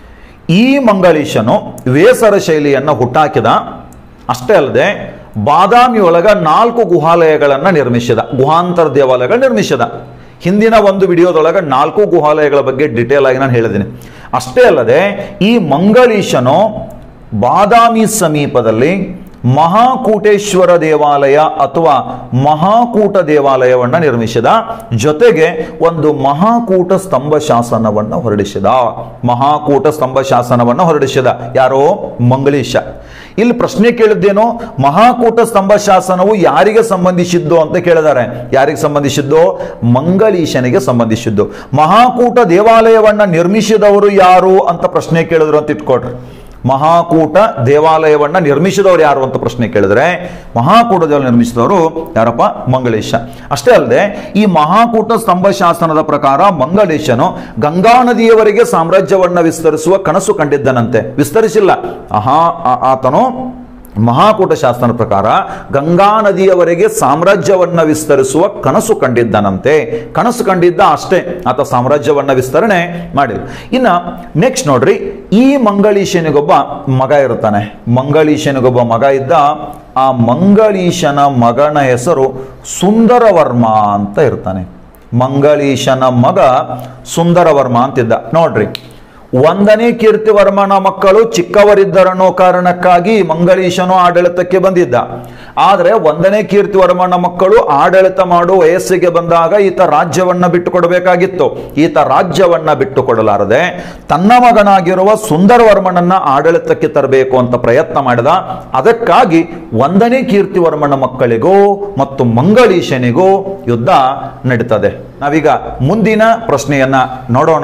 ಈ ಮಂಗಳೀಶನು ವೇಸರ ಶೈಲಿಯನ್ನು ಹುಟ್ಟಾಕಿದ ಅಷ್ಟೇ ಅಲ್ಲದೆ ಬಾದಾಮಿ ಒಳಗ ನಾಲ್ಕು ಗುಹಾಲಯಗಳನ್ನು ನಿರ್ಮಿಸಿದ ಗುಹಾಂತರ ದೇವಾಲಯಗಳು ನಿರ್ಮಿಸಿದ ಹಿಂದಿನ ಒಂದು ವಿಡಿಯೋದೊಳಗೆ ನಾಲ್ಕು ಗುಹಾಲಯಗಳ ಬಗ್ಗೆ ಡಿಟೇಲ್ ಆಗಿ ನಾನು ಹೇಳಿದ್ದೀನಿ ಅಷ್ಟೇ ಅಲ್ಲದೆ ಈ ಮಂಗಳೀಶನು ಬಾದಾಮಿ ಸಮೀಪದಲ್ಲಿ ಮಹಾಕೂಟೇಶ್ವರ ದೇವಾಲಯ ಅಥವಾ ಮಹಾಕೂಟ ದೇವಾಲಯವನ್ನು ನಿರ್ಮಿಸಿದ ಜೊತೆಗೆ ಒಂದು ಮಹಾಕೂಟ ಸ್ತಂಭ ಶಾಸನವನ್ನು ಹೊರಡಿಸಿದ ಮಹಾಕೂಟ ಸ್ತಂಭ ಶಾಸನವನ್ನು ಹೊರಡಿಸಿದ ಯಾರೋ ಮಂಗಳೀಶ ಇಲ್ಲಿ ಪ್ರಶ್ನೆ ಕೇಳಿದ್ದೇನೋ ಮಹಾಕೂಟ ಸ್ತಂಭ ಶಾಸನವು ಯಾರಿಗೆ ಸಂಬಂಧಿಸಿದ್ದು ಅಂತ ಕೇಳಿದ್ದಾರೆ ಯಾರಿಗೆ ಸಂಬಂಧಿಸಿದ್ದು ಮಂಗಳೀಶನಿಗೆ ಸಂಬಂಧಿಸಿದ್ದು ಮಹಾಕೂಟ ದೇವಾಲಯವನ್ನ ನಿರ್ಮಿಸಿದವರು ಯಾರು ಅಂತ ಪ್ರಶ್ನೆ ಕೇಳಿದ್ರು ಅಂತ ಇಟ್ಕೊಡ್ರಿ ಮಹಾಕೂಟ ದೇವಾಲಯವನ್ನ ನಿರ್ಮಿಸಿದವರು ಯಾರು ಅಂತ ಪ್ರಶ್ನೆ ಕೇಳಿದ್ರೆ ಮಹಾಕೂಟ ದೇವಾಲಯ ನಿರ್ಮಿಸಿದವರು ಯಾರಪ್ಪ ಮಂಗಳೇಶ ಅಷ್ಟೇ ಅಲ್ಲದೆ ಈ ಮಹಾಕೂಟ ಸ್ತಂಭ ಶಾಸನದ ಪ್ರಕಾರ ಮಂಗಳೇಶನು ಗಂಗಾ ನದಿಯವರೆಗೆ ಸಾಮ್ರಾಜ್ಯವನ್ನ ವಿಸ್ತರಿಸುವ ಕನಸು ಕಂಡಿದ್ದನಂತೆ ವಿಸ್ತರಿಸಿಲ್ಲ ಆಹಾ ಆ- ಆತನು ಮಹಾಕೂಟ ಶಾಸನ ಪ್ರಕಾರ ಗಂಗಾ ನದಿಯವರೆಗೆ ಸಾಮ್ರಾಜ್ಯವನ್ನ ವಿಸ್ತರಿಸುವ ಕನಸು ಕಂಡಿದ್ದನಂತೆ ಕನಸು ಕಂಡಿದ್ದ ಅಷ್ಟೇ ಆತ ಸಾಮ್ರಾಜ್ಯವನ್ನ ವಿಸ್ತರಣೆ ಮಾಡಿಲ್ಲ ಇನ್ನ ನೆಕ್ಸ್ಟ್ ನೋಡ್ರಿ ಈ ಮಂಗಳೀಶನಿಗೊಬ್ಬ ಮಗ ಇರ್ತಾನೆ ಮಂಗಳೀಶನಿಗೊಬ್ಬ ಮಗ ಇದ್ದ ಆ ಮಂಗಳೀಶನ ಮಗನ ಹೆಸರು ಸುಂದರವರ್ಮ ಅಂತ ಇರ್ತಾನೆ ಮಂಗಳೀಶನ ಮಗ ಸುಂದರವರ್ಮ ಅಂತಿದ್ದ ನೋಡ್ರಿ ಒಂದನೇ ಕೀರ್ತಿವರ್ಮನ ಮಕ್ಕಳು ಚಿಕ್ಕವರಿದ್ದರನ್ನೋ ಕಾರಣಕ್ಕಾಗಿ ಮಂಗಳೀಶನು ಆಡಳಿತಕ್ಕೆ ಬಂದಿದ್ದ ಆದರೆ ಒಂದನೇ ಕೀರ್ತಿವರ್ಮನ ಮಕ್ಕಳು ಆಡಳಿತ ಮಾಡುವ ವಯಸ್ಸಿಗೆ ಬಂದಾಗ ಈತ ರಾಜ್ಯವನ್ನ ಬಿಟ್ಟು ಕೊಡಬೇಕಾಗಿತ್ತು ಈತ ರಾಜ್ಯವನ್ನ ಬಿಟ್ಟು ಕೊಡಲಾರದೆ ತನ್ನ ಮಗನಾಗಿರುವ ಸುಂದರವರ್ಮನನ್ನ ಆಡಳಿತಕ್ಕೆ ತರಬೇಕು ಅಂತ ಪ್ರಯತ್ನ ಮಾಡಿದ ಅದಕ್ಕಾಗಿ ಒಂದನೇ ಕೀರ್ತಿವರ್ಮನ ಮಕ್ಕಳಿಗೂ ಮತ್ತು ಮಂಗಳೀಶನಿಗೂ ಯುದ್ಧ ನಡೀತದೆ ನಾವೀಗ ಮುಂದಿನ ಪ್ರಶ್ನೆಯನ್ನ ನೋಡೋಣ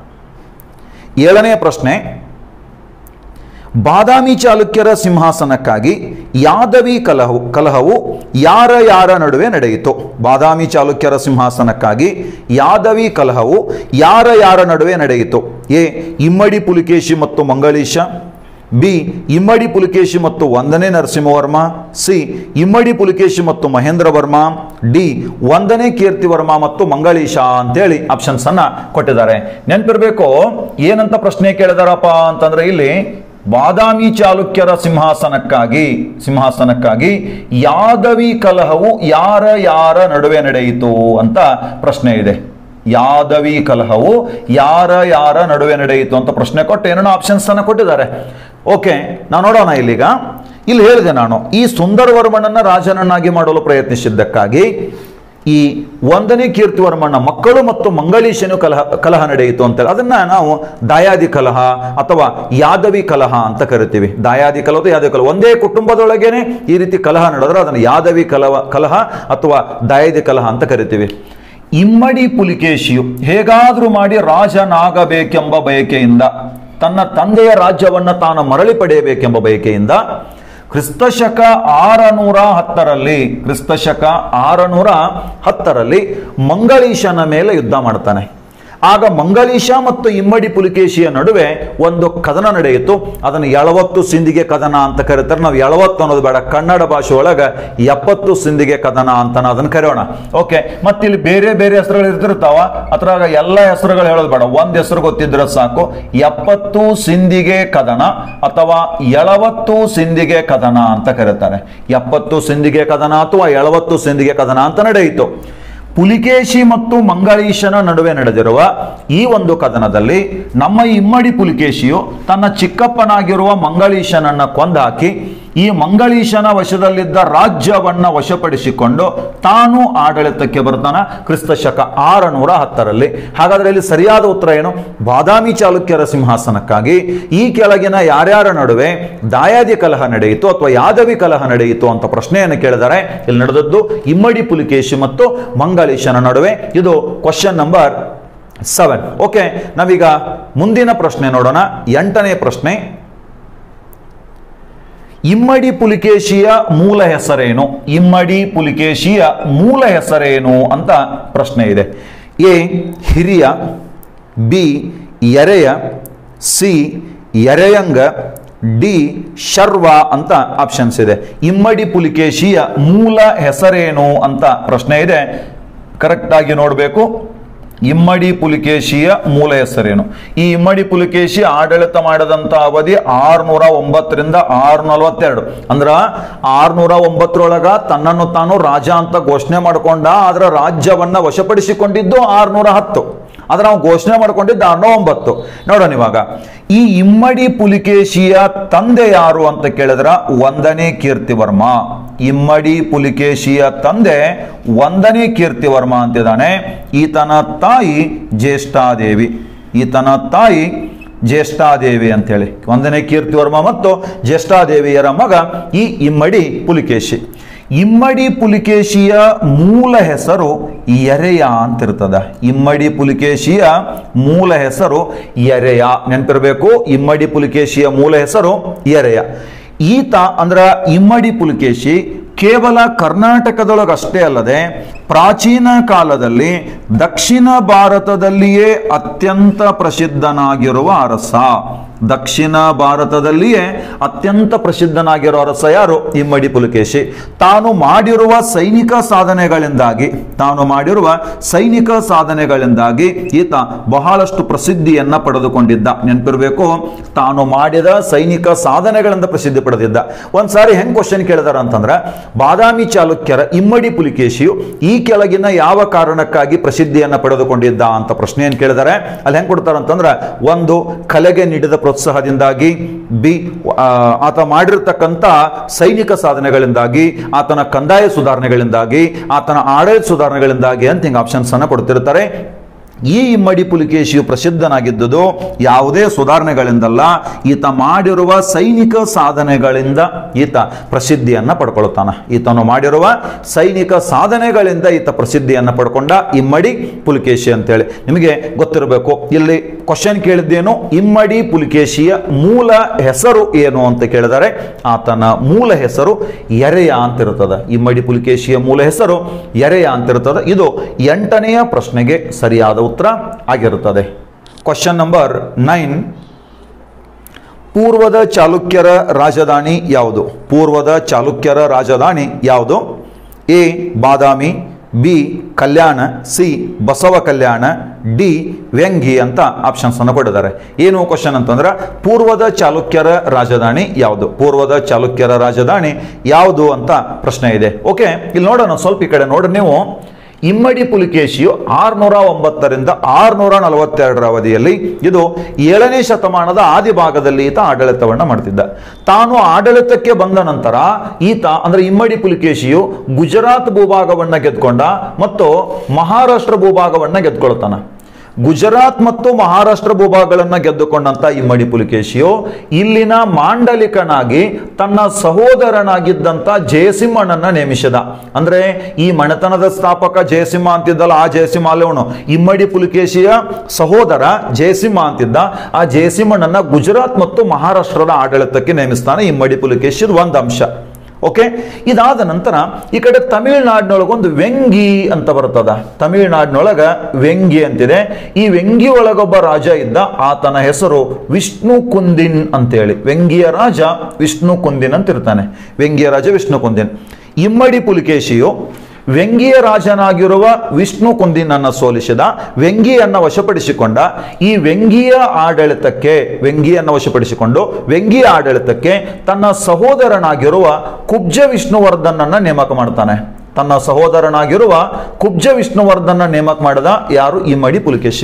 ಏಳನೇ ಪ್ರಶ್ನೆ ಬಾದಾಮಿ ಚಾಲುಕ್ಯರ ಸಿಂಹಾಸನಕ್ಕಾಗಿ ಯಾದವಿ ಕಲಹವು ಕಲಹವು ಯಾರ ಯಾರ ನಡುವೆ ನಡೆಯಿತು ಬಾದಾಮಿ ಚಾಲುಕ್ಯರ ಸಿಂಹಾಸನಕ್ಕಾಗಿ ಯಾದವಿ ಕಲಹವು ಯಾರ ಯಾರ ನಡುವೆ ನಡೆಯಿತು ಎ ಇಮ್ಮಡಿ ಪುಲಿಕೇಶಿ ಮತ್ತು ಮಂಗಳೀಶ ಬಿ ಇಮ್ಮಡಿ ಪುಲಿಕೇಶಿ ಮತ್ತು ಒಂದನೇ ನರಸಿಂಹವರ್ಮ ಸಿ ಇಮ್ಮಡಿ ಪುಲಿಕೇಶಿ ಮತ್ತು ಮಹೇಂದ್ರ ವರ್ಮ ಡಿ ಒಂದನೇ ಕೀರ್ತಿವರ್ಮ ಮತ್ತು ಮಂಗಳೀಶ ಅಂತೇಳಿ ಆಪ್ಷನ್ಸ್ ಅನ್ನ ಕೊಟ್ಟಿದ್ದಾರೆ ನೆನಪಿರ್ಬೇಕು ಏನಂತ ಪ್ರಶ್ನೆ ಕೇಳಿದಾರಪ್ಪ ಅಂತಂದ್ರೆ ಇಲ್ಲಿ ಬಾದಾಮಿ ಚಾಲುಕ್ಯರ ಸಿಂಹಾಸನಕ್ಕಾಗಿ ಸಿಂಹಾಸನಕ್ಕಾಗಿ ಯಾದವಿ ಕಲಹವು ಯಾರ ಯಾರ ನಡುವೆ ನಡೆಯಿತು ಅಂತ ಪ್ರಶ್ನೆ ಇದೆ ಯಾದವಿ ಕಲಹವು ಯಾರ ಯಾರ ನಡುವೆ ನಡೆಯಿತು ಅಂತ ಪ್ರಶ್ನೆ ಕೊಟ್ಟು ಏನೇನೋ ಆಪ್ಷನ್ಸ್ ಅನ್ನ ಕೊಟ್ಟಿದ್ದಾರೆ ಓಕೆ ನಾವು ನೋಡೋಣ ಇಲ್ಲಿಗ ಇಲ್ಲಿ ಹೇಳಿದೆ ನಾನು ಈ ಸುಂದರವರ್ಮನನ್ನ ರಾಜನನ್ನಾಗಿ ಮಾಡಲು ಪ್ರಯತ್ನಿಸಿದ್ದಕ್ಕಾಗಿ ಈ ಒಂದನೇ ಕೀರ್ತಿವರ್ಮನ ಮಕ್ಕಳು ಮತ್ತು ಮಂಗಳೀಶನು ಕಲಹ ಕಲಹ ನಡೆಯಿತು ಅಂತ ಅದನ್ನ ನಾವು ದಾಯಾದಿ ಕಲಹ ಅಥವಾ ಯಾದವಿ ಕಲಹ ಅಂತ ಕರಿತೀವಿ ದಾಯಾದಿ ಕಲಹ ಅಥವಾ ಯಾದವಿ ಕಲಹ ಒಂದೇ ಕುಟುಂಬದೊಳಗೇನೆ ಈ ರೀತಿ ಕಲಹ ನಡೆದ್ರೆ ಅದನ್ನು ಯಾದವಿ ಕಲಹ ಕಲಹ ಅಥವಾ ದಾಯಾದಿ ಕಲಹ ಅಂತ ಕರಿತೀವಿ ಇಮ್ಮಡಿ ಪುಲಿಕೇಶಿಯು ಹೇಗಾದರೂ ಮಾಡಿ ರಾಜನಾಗಬೇಕೆಂಬ ಬಯಕೆಯಿಂದ ತನ್ನ ತಂದೆಯ ರಾಜ್ಯವನ್ನ ತಾನು ಮರಳಿ ಪಡೆಯಬೇಕೆಂಬ ಬಯಕೆಯಿಂದ ಕ್ರಿಸ್ತಶಕ ಆರನೂರ ಹತ್ತರಲ್ಲಿ ಕ್ರಿಸ್ತಶಕ ಆರನೂರ ಹತ್ತರಲ್ಲಿ ಮಂಗಳೀಶನ ಮೇಲೆ ಯುದ್ಧ ಮಾಡ್ತಾನೆ ಆಗ ಮಂಗಳೀಶ ಮತ್ತು ಇಮ್ಮಡಿ ಪುಲಿಕೇಶಿಯ ನಡುವೆ ಒಂದು ಕದನ ನಡೆಯಿತು ಅದನ್ನು ಎಳವತ್ತು ಸಿಂಧಿಗೆ ಕದನ ಅಂತ ಕರೀತಾರೆ ನಾವು ಎಳವತ್ತು ಅನ್ನೋದು ಬೇಡ ಕನ್ನಡ ಭಾಷೆ ಒಳಗೆ ಎಪ್ಪತ್ತು ಸಿಂಧಿಗೆ ಕದನ ಅಂತ ಅದನ್ನು ಕರೆಯೋಣ ಓಕೆ ಮತ್ತೆ ಇಲ್ಲಿ ಬೇರೆ ಬೇರೆ ಹೆಸರುಗಳು ಇರ್ತಿರ್ತಾವ ಅದ್ರಾಗ ಎಲ್ಲ ಹೆಸರುಗಳು ಹೇಳೋದು ಬೇಡ ಒಂದ್ ಹೆಸರು ಗೊತ್ತಿದ್ರೆ ಸಾಕು ಎಪ್ಪತ್ತು ಸಿಂಧಿಗೆ ಕದನ ಅಥವಾ ಎಳವತ್ತು ಸಿಂಧಿಗೆ ಕದನ ಅಂತ ಕರೀತಾರೆ ಎಪ್ಪತ್ತು ಸಿಂಧಿಗೆ ಕದನ ಅಥವಾ ಎಳವತ್ತು ಸಿಂಧಿಗೆ ಕದನ ಅಂತ ನಡೆಯಿತು ಪುಲಿಕೇಶಿ ಮತ್ತು ಮಂಗಳೀಶನ ನಡುವೆ ನಡೆದಿರುವ ಈ ಒಂದು ಕದನದಲ್ಲಿ ನಮ್ಮ ಇಮ್ಮಡಿ ಪುಲಿಕೇಶಿಯು ತನ್ನ ಚಿಕ್ಕಪ್ಪನಾಗಿರುವ ಮಂಗಳೀಶನನ್ನ ಕೊಂದಾಕಿ ಈ ಮಂಗಳೀಶನ ವಶದಲ್ಲಿದ್ದ ರಾಜ್ಯವನ್ನ ವಶಪಡಿಸಿಕೊಂಡು ತಾನು ಆಡಳಿತಕ್ಕೆ ಬರ್ತಾನ ಕ್ರಿಸ್ತ ಶಕ ಆರನೂರ ಹತ್ತರಲ್ಲಿ ಹಾಗಾದ್ರೆ ಇಲ್ಲಿ ಸರಿಯಾದ ಉತ್ತರ ಏನು ಬಾದಾಮಿ ಚಾಲುಕ್ಯರ ಸಿಂಹಾಸನಕ್ಕಾಗಿ ಈ ಕೆಳಗಿನ ಯಾರ್ಯಾರ ನಡುವೆ ದಾಯಾದಿ ಕಲಹ ನಡೆಯಿತು ಅಥವಾ ಯಾದವಿ ಕಲಹ ನಡೆಯಿತು ಅಂತ ಪ್ರಶ್ನೆಯನ್ನು ಕೇಳಿದರೆ ಇಲ್ಲಿ ನಡೆದದ್ದು ಇಮ್ಮಡಿ ಪುಲಿಕೇಶಿ ಮತ್ತು ಮಂಗಳೀಶನ ನಡುವೆ ಇದು ಕ್ವಶನ್ ನಂಬರ್ ಸೆವೆನ್ ಓಕೆ ನಾವೀಗ ಮುಂದಿನ ಪ್ರಶ್ನೆ ನೋಡೋಣ ಎಂಟನೇ ಪ್ರಶ್ನೆ ಇಮ್ಮಡಿ ಪುಲಿಕೇಶಿಯ ಮೂಲ ಹೆಸರೇನು ಇಮ್ಮಡಿ ಪುಲಿಕೇಶಿಯ ಮೂಲ ಹೆಸರೇನು ಅಂತ ಪ್ರಶ್ನೆ ಇದೆ ಎ ಹಿರಿಯ B Ereya C Ereyanga D Sharva ಅಂತ ಆಪ್ಷನ್ಸ್ ಇದೆ ಇಮ್ಮಡಿ ಪುಲಿಕೇಶಿಯ ಮೂಲ ಹೆಸರೇನು ಅಂತ ಪ್ರಶ್ನೆ ಇದೆ ಕರೆಕ್ಟ್ ಆಗಿ ನೋಡಬೇಕು ಇಮ್ಮಡಿ ಪುಲಿಕೇಶಿಯ ಮೂಲ ಹೆಸರೇನು ಈ ಇಮ್ಮಡಿ ಪುಲಿಕೇಶಿ ಆಡಳಿತ ಮಾಡಿದಂತ ಅವಧಿ ಆರ್ನೂರ ಒಂಬತ್ತರಿಂದ ಆರು ನಲವತ್ತೆರಡು ಅಂದ್ರ ಆರ್ನೂರ ಒಂಬತ್ತರೊಳಗ ತನ್ನನ್ನು ತಾನು ರಾಜ ಅಂತ ಘೋಷಣೆ ಮಾಡ್ಕೊಂಡ ಆದ್ರ ರಾಜ್ಯವನ್ನ ವಶಪಡಿಸಿಕೊಂಡಿದ್ದು ಆರ್ನೂರ ಹತ್ತು ಆದ್ರೆ ನಾವು ಘೋಷಣೆ ಮಾಡ್ಕೊಂಡಿದ್ದು ಆರ್ನೂರ ಒಂಬತ್ತು ನೋಡೋಣ ಇವಾಗ ಈ ಇಮ್ಮಡಿ ಪುಲಿಕೇಶಿಯ ತಂದೆ ಯಾರು ಅಂತ ಕೇಳಿದ್ರ ಒಂದನೇ ಕೀರ್ತಿವರ್ಮ ಇಮ್ಮಡಿ ಪುಲಿಕೇಶಿಯ ತಂದೆ ಒಂದನೇ ಕೀರ್ತಿವರ್ಮ ಅಂತಿದ್ದಾನೆ ಈತನ ತಾಯಿ ಜ್ಯೇಷ್ಠಾದೇವಿ ಈತನ ತಾಯಿ ಜ್ಯೇಷ್ಠಾದೇವಿ ಅಂತೇಳಿ ಒಂದನೇ ಕೀರ್ತಿವರ್ಮ ಮತ್ತು ಜ್ಯೇಷ್ಠಾದೇವಿಯರ ಮಗ ಈ ಇಮ್ಮಡಿ ಪುಲಿಕೇಶಿ ಇಮ್ಮಡಿ ಪುಲಿಕೇಶಿಯ ಮೂಲ ಹೆಸರು ಎರೆಯ ಅಂತಿರ್ತದ ಇಮ್ಮಡಿ ಪುಲಿಕೇಶಿಯ ಮೂಲ ಹೆಸರು ಎರೆಯ ನೆನಪಿರಬೇಕು ಇಮ್ಮಡಿ ಪುಲಿಕೇಶಿಯ ಮೂಲ ಹೆಸರು ಎರೆಯ ಈತ ಅಂದ್ರ ಇಮ್ಮಡಿ ಪುಲಿಕೇಶಿ ಕೇವಲ ಕರ್ನಾಟಕದೊಳಗಷ್ಟೇ ಅಲ್ಲದೆ ಪ್ರಾಚೀನ ಕಾಲದಲ್ಲಿ ದಕ್ಷಿಣ ಭಾರತದಲ್ಲಿಯೇ ಅತ್ಯಂತ ಪ್ರಸಿದ್ಧನಾಗಿರುವ ಅರಸ ದಕ್ಷಿಣ ಭಾರತದಲ್ಲಿಯೇ ಅತ್ಯಂತ ಪ್ರಸಿದ್ಧನಾಗಿರೋ ಅರಸ ಯಾರು ಇಮ್ಮಡಿ ಪುಲಕೇಶಿ ತಾನು ಮಾಡಿರುವ ಸೈನಿಕ ಸಾಧನೆಗಳಿಂದಾಗಿ ತಾನು ಮಾಡಿರುವ ಸೈನಿಕ ಸಾಧನೆಗಳಿಂದಾಗಿ ಈತ ಬಹಳಷ್ಟು ಪ್ರಸಿದ್ಧಿಯನ್ನ ಪಡೆದುಕೊಂಡಿದ್ದ ನೆನಪಿರ್ಬೇಕು ತಾನು ಮಾಡಿದ ಸೈನಿಕ ಸಾಧನೆಗಳಿಂದ ಪ್ರಸಿದ್ಧಿ ಪಡೆದಿದ್ದ ಒಂದ್ಸಾರಿ ಹೆಂಗ್ ಕ್ವಶನ್ ಕೇಳಿದಾರ ಅಂತಂದ್ರೆ ಬಾದಾಮಿ ಚಾಲುಕ್ಯರ ಇಮ್ಮಡಿ ಪುಲಿಕೇಶಿಯು ಈ ಕೆಳಗಿನ ಯಾವ ಕಾರಣಕ್ಕಾಗಿ ಪ್ರಸಿದ್ಧಿಯನ್ನ ಪಡೆದುಕೊಂಡಿದ್ದ ಅಂತ ಪ್ರಶ್ನೆಯನ್ನು ಕೇಳಿದರೆ ಅಲ್ಲಿ ಹೆಂಗ್ ಕೊಡ್ತಾರ ಅಂತಂದ್ರೆ ಒಂದು ಕಲೆಗೆ ನೀಡಿದ ಪ್ರೋತ್ಸಾಹದಿಂದಾಗಿ ಬಿ ಆ, ಆತ ಮಾಡಿರ್ತಕ್ಕಂಥ ಸೈನಿಕ ಸಾಧನೆಗಳಿಂದಾಗಿ ಆತನ ಕಂದಾಯ ಸುಧಾರಣೆಗಳಿಂದಾಗಿ ಆತನ ಆಡಳಿತ ಸುಧಾರಣೆಗಳಿಂದಾಗಿ ಅಂತ ಹಿಂಗೆ ಆಪ್ಷನ್ಸ್ ಅನ್ನ ಕೊಡ್ತಿರ್ತಾರೆ ಈ ಇಮ್ಮಡಿ ಪುಲಿಕೇಶಿಯು ಪ್ರಸಿದ್ಧನಾಗಿದ್ದುದು ಯಾವುದೇ ಸುಧಾರಣೆಗಳಿಂದಲ್ಲ ಈತ ಮಾಡಿರುವ ಸೈನಿಕ ಸಾಧನೆಗಳಿಂದ ಈತ ಪ್ರಸಿದ್ಧಿಯನ್ನ ಪಡ್ಕೊಳ್ತಾನ ಈತನು ಮಾಡಿರುವ ಸೈನಿಕ ಸಾಧನೆಗಳಿಂದ ಈತ ಪ್ರಸಿದ್ಧಿಯನ್ನ ಪಡ್ಕೊಂಡ ಇಮ್ಮಡಿ ಪುಲಿಕೇಶಿ ಅಂತೇಳಿ ನಿಮಗೆ ಗೊತ್ತಿರಬೇಕು ಇಲ್ಲಿ ಕ್ವಶನ್ ಕೇಳಿದ್ದೇನು ಇಮ್ಮಡಿ ಪುಲಿಕೇಶಿಯ ಮೂಲ ಹೆಸರು ಏನು ಅಂತ ಕೇಳಿದರೆ ಆತನ ಮೂಲ ಹೆಸರು ಎರೆಯ ಅಂತಿರ್ತದ ಇಮ್ಮಡಿ ಪುಲಿಕೇಶಿಯ ಮೂಲ ಹೆಸರು ಎರೆಯ ಅಂತಿರ್ತದ ಇದು ಎಂಟನೆಯ ಪ್ರಶ್ನೆಗೆ ಸರಿಯಾದ ಉತ್ತರ ಆಗಿರುತ್ತದೆ ಕ್ವಶನ್ ನಂಬರ್ ನೈನ್ ಪೂರ್ವದ ಚಾಲುಕ್ಯರ ರಾಜಧಾನಿ ಯಾವುದು ಪೂರ್ವದ ಚಾಲುಕ್ಯರ ರಾಜಧಾನಿ ಯಾವುದು A Badami B Kalyana C Basava Kalyana D Vengi ಅಂತ ಆಪ್ಷನ್ಸ್ ಅನ್ನು ಕೊಟ್ಟಿದ್ದಾರೆ ಏನು ಕ್ವಶನ್ ಅಂತಂದ್ರೆ ಪೂರ್ವದ ಚಾಲುಕ್ಯರ ರಾಜಧಾನಿ ಯಾವುದು ಪೂರ್ವದ ಚಾಲುಕ್ಯರ ರಾಜಧಾನಿ ಯಾವುದು ಅಂತ ಪ್ರಶ್ನೆ ಇದೆ ಓಕೆ ಇಲ್ಲಿ ನೋಡೋಣ ಸ್ವಲ್ಪ ಈ ಕಡೆ ನೋಡ್ರಿ ನೀವು ಇಮ್ಮಡಿ ಪುಲಿಕೇಶಿಯು ಆರ್ನೂರ ಒಂಬತ್ತರಿಂದ ಆರ್ನೂರ ನಲವತ್ತೆರಡರ ಅವಧಿಯಲ್ಲಿ ಇದು ಏಳನೇ ಶತಮಾನದ ಆದಿ ಭಾಗದಲ್ಲಿ ಈತ ಆಡಳಿತವನ್ನ ಮಾಡ್ತಿದ್ದ ತಾನು ಆಡಳಿತಕ್ಕೆ ಬಂದ ನಂತರ ಈತ ಅಂದ್ರೆ ಇಮ್ಮಡಿ ಪುಲಿಕೇಶಿಯು ಗುಜರಾತ್ ಭೂಭಾಗವನ್ನ ಗೆದ್ಕೊಂಡ ಮತ್ತು ಮಹಾರಾಷ್ಟ್ರ ಭೂಭಾಗವನ್ನ ಗೆದ್ಕೊಳ್ತಾನ ಗುಜರಾತ್ ಮತ್ತು ಮಹಾರಾಷ್ಟ್ರ ಭೂಭಾಗಗಳನ್ನ ಗೆದ್ದುಕೊಂಡಂತ ಇಮ್ಮಡಿ ಪುಲಿಕೇಶಿಯು ಇಲ್ಲಿನ ಮಾಂಡಲಿಕನಾಗಿ ತನ್ನ ಸಹೋದರನಾಗಿದ್ದಂತ ಜಯಸಿಂಹನನ್ನ ನೇಮಿಸಿದ ಅಂದ್ರೆ ಈ ಮನೆತನದ ಸ್ಥಾಪಕ ಜಯಸಿಂಹ ಅಂತಿದ್ದಲ್ಲ ಆ ಜಯಸಿಂಹ ಅಲ್ಲವನು ಇಮ್ಮಡಿ ಪುಲಿಕೇಶಿಯ ಸಹೋದರ ಜಯಸಿಂಹ ಅಂತಿದ್ದ ಆ ಜಯಸಿಂಹನನ್ನ ಗುಜರಾತ್ ಮತ್ತು ಮಹಾರಾಷ್ಟ್ರದ ಆಡಳಿತಕ್ಕೆ ನೇಮಿಸ್ತಾನೆ ಇಮ್ಮಡಿ ಪುಲಿಕೇಶಿದ ಒಂದು ಅಂಶ ಓಕೆ ಇದಾದ ನಂತರ ಈ ಕಡೆ ತಮಿಳುನಾಡಿನೊಳಗೊಂದು ವೆಂಗಿ ಅಂತ ಬರ್ತದ ತಮಿಳುನಾಡಿನೊಳಗ ವೆಂಗಿ ಅಂತಿದೆ ಈ ವೆಂಗಿ ಒಳಗೊಬ್ಬ ರಾಜ ಇದ್ದ ಆತನ ಹೆಸರು ವಿಷ್ಣು ಕುಂದಿನ್ ಅಂತೇಳಿ ವೆಂಗಿಯ ರಾಜ ವಿಷ್ಣು ಕುಂದಿನ್ ಅಂತ ಇರ್ತಾನೆ ವೆಂಗಿಯ ರಾಜ ವಿಷ್ಣು ಕುಂದಿನ್ ಇಮ್ಮಡಿ ಪುಲಿಕೇಶಿಯು ವ್ಯಂಗಿಯ ರಾಜನಾಗಿರುವ ವಿಷ್ಣು ಕುಂದಿನನ್ನ ಸೋಲಿಸಿದ ವ್ಯಂಗಿಯನ್ನ ವಶಪಡಿಸಿಕೊಂಡ ಈ ವ್ಯಂಗಿಯ ಆಡಳಿತಕ್ಕೆ ವ್ಯಂಗಿಯನ್ನ ವಶಪಡಿಸಿಕೊಂಡು ವ್ಯಂಗಿಯ ಆಡಳಿತಕ್ಕೆ ತನ್ನ ಸಹೋದರನಾಗಿರುವ ಕುಬ್ಜ ವಿಷ್ಣುವರ್ಧನನ್ನ ನೇಮಕ ಮಾಡ್ತಾನೆ ತನ್ನ ಸಹೋದರನಾಗಿರುವ ಕುಬ್ಜ ವಿಷ್ಣುವರ್ಧನ ನೇಮಕ ಮಾಡಿದ ಯಾರು ಇಮ್ಮಡಿ ಪುಲಿಕೇಶಿ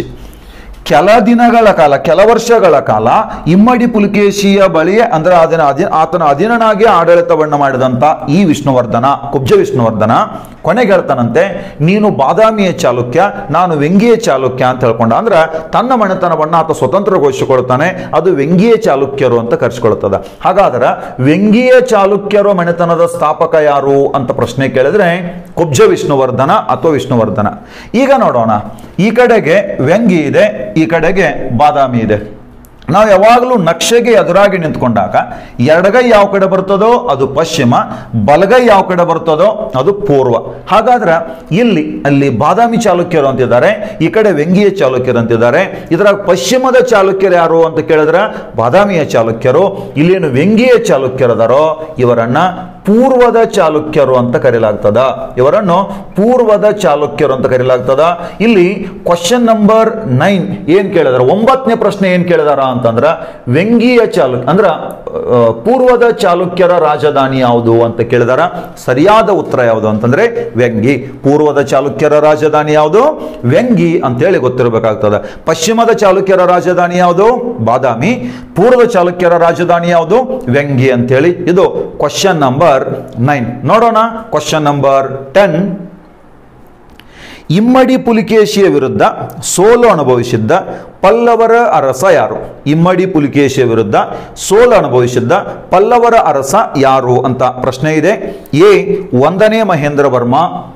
ಕೆಲ ದಿನಗಳ ಕಾಲ ಕೆಲ ವರ್ಷಗಳ ಕಾಲ ಇಮ್ಮಡಿ ಪುಲಿಕೇಶಿಯ ಬಳಿಯೇ ಅಂದ್ರೆ ಅದನ್ನ ಅಧೀನ ಆತನ ಅಧೀನನಾಗಿ ಆಡಳಿತವನ್ನು ಮಾಡಿದಂತ ಈ ವಿಷ್ಣುವರ್ಧನ ಕುಬ್ಜ ವಿಷ್ಣುವರ್ಧನ ಕೊನೆಗೆ ಹೇಳ್ತಾನಂತೆ ನೀನು ಬಾದಾಮಿಯ ಚಾಲುಕ್ಯ ನಾನು ವ್ಯಂಗಿಯ ಚಾಲುಕ್ಯ ಅಂತ ಹೇಳ್ಕೊಂಡ ಅಂದ್ರೆ ತನ್ನ ಮನೆತನವನ್ನ ಆತ ಸ್ವತಂತ್ರಗೊಳಿಸಿಕೊಳ್ತಾನೆ ಅದು ವ್ಯಂಗಿಯ ಚಾಲುಕ್ಯರು ಅಂತ ಕರೆಸಿಕೊಳ್ತದ ಹಾಗಾದ್ರೆ ವ್ಯಂಗಿಯ ಚಾಲುಕ್ಯರು ಮನೆತನದ ಸ್ಥಾಪಕ ಯಾರು ಅಂತ ಪ್ರಶ್ನೆ ಕೇಳಿದ್ರೆ ಕುಬ್ಜ ವಿಷ್ಣುವರ್ಧನ ಅಥವಾ ವಿಷ್ಣುವರ್ಧನ ಈಗ ನೋಡೋಣ ಈ ಕಡೆಗೆ ವ್ಯಂಗಿ ಇದೆ ಈ ಕಡೆಗೆ ಬಾದಾಮಿ ಇದೆ ನಾವು ಯಾವಾಗಲೂ ನಕ್ಷೆಗೆ ಎದುರಾಗಿ ನಿಂತ್ಕೊಂಡಾಗ ಎಡಗೈ ಯಾವ ಕಡೆ ಬರ್ತದೋ ಅದು ಪಶ್ಚಿಮ ಬಲಗೈ ಯಾವ ಕಡೆ ಬರ್ತದೋ ಅದು ಪೂರ್ವ ಹಾಗಾದ್ರೆ ಇಲ್ಲಿ ಅಲ್ಲಿ ಬಾದಾಮಿ ಚಾಲುಕ್ಯರು ಅಂತಿದ್ದಾರೆ ಈ ಕಡೆ ವ್ಯಂಗಿಯ ಚಾಲುಕ್ಯರು ಅಂತಿದ್ದಾರೆ ಇದರ ಪಶ್ಚಿಮದ ಚಾಲುಕ್ಯರು ಯಾರು ಅಂತ ಕೇಳಿದ್ರೆ ಬಾದಾಮಿಯ ಚಾಲುಕ್ಯರು ಇಲ್ಲೇನು ವ್ಯಂಗಿಯ ಚಾಲುಕ್ಯರದಾರೋ ಇವರನ್ನ ಪೂರ್ವದ ಚಾಲುಕ್ಯರು ಅಂತ ಕರೆಯಲಾಗ್ತದ ಇವರನ್ನು ಪೂರ್ವದ ಚಾಲುಕ್ಯರು ಅಂತ ಕರೆಯಲಾಗ್ತದ ಇಲ್ಲಿ ಕ್ವಶನ್ ನಂಬರ್ ನೈನ್ ಏನ್ ಕೇಳಿದಾರ ಒಂಬತ್ತನೇ ಪ್ರಶ್ನೆ ಏನ್ ಕೇಳಿದಾರ ಅಂತಂದ್ರ ವ್ಯಂಗಿಯ ಚಾಲುಕ್ಯ ಅಂದ್ರ ಆ, ಪೂರ್ವದ ಚಾಲುಕ್ಯರ ರಾಜಧಾನಿ ಯಾವುದು ಅಂತ ಕೇಳಿದಾರ ಸರಿಯಾದ ಉತ್ತರ ಯಾವುದು ಅಂತಂದ್ರೆ ವ್ಯಂಗಿ ಪೂರ್ವದ ಚಾಲುಕ್ಯರ ರಾಜಧಾನಿ ಯಾವುದು ವ್ಯಂಗಿ ಅಂತೇಳಿ ಗೊತ್ತಿರಬೇಕಾಗ್ತದೆ ಪಶ್ಚಿಮದ ಚಾಲುಕ್ಯರ ರಾಜಧಾನಿ ಯಾವುದು ಬಾದಾಮಿ ಪೂರ್ವದ ಚಾಲುಕ್ಯರ ರಾಜಧಾನಿ ಯಾವುದು ವ್ಯಂಗಿ ಅಂತೇಳಿ ಇದು ಕ್ವಶನ್ ನಂಬರ್ ನೈನ್ ನೋಡೋಣ ಕ್ವಶನ್ ನಂಬರ್ ಟೆನ್ ಇಮ್ಮಡಿ ಪುಲಿಕೇಶಿಯ ವಿರುದ್ಧ ಸೋಲು ಅನುಭವಿಸಿದ್ದ ಪಲ್ಲವರ ಅರಸ ಯಾರು ಇಮ್ಮಡಿ ಪುಲಿಕೇಶಿಯ ವಿರುದ್ಧ ಸೋಲು ಅನುಭವಿಸಿದ್ದ ಪಲ್ಲವರ ಅರಸ ಯಾರು ಅಂತ ಪ್ರಶ್ನೆ ಇದೆ ಎ ಒಂದನೇ ಮಹೇಂದ್ರ ವರ್ಮ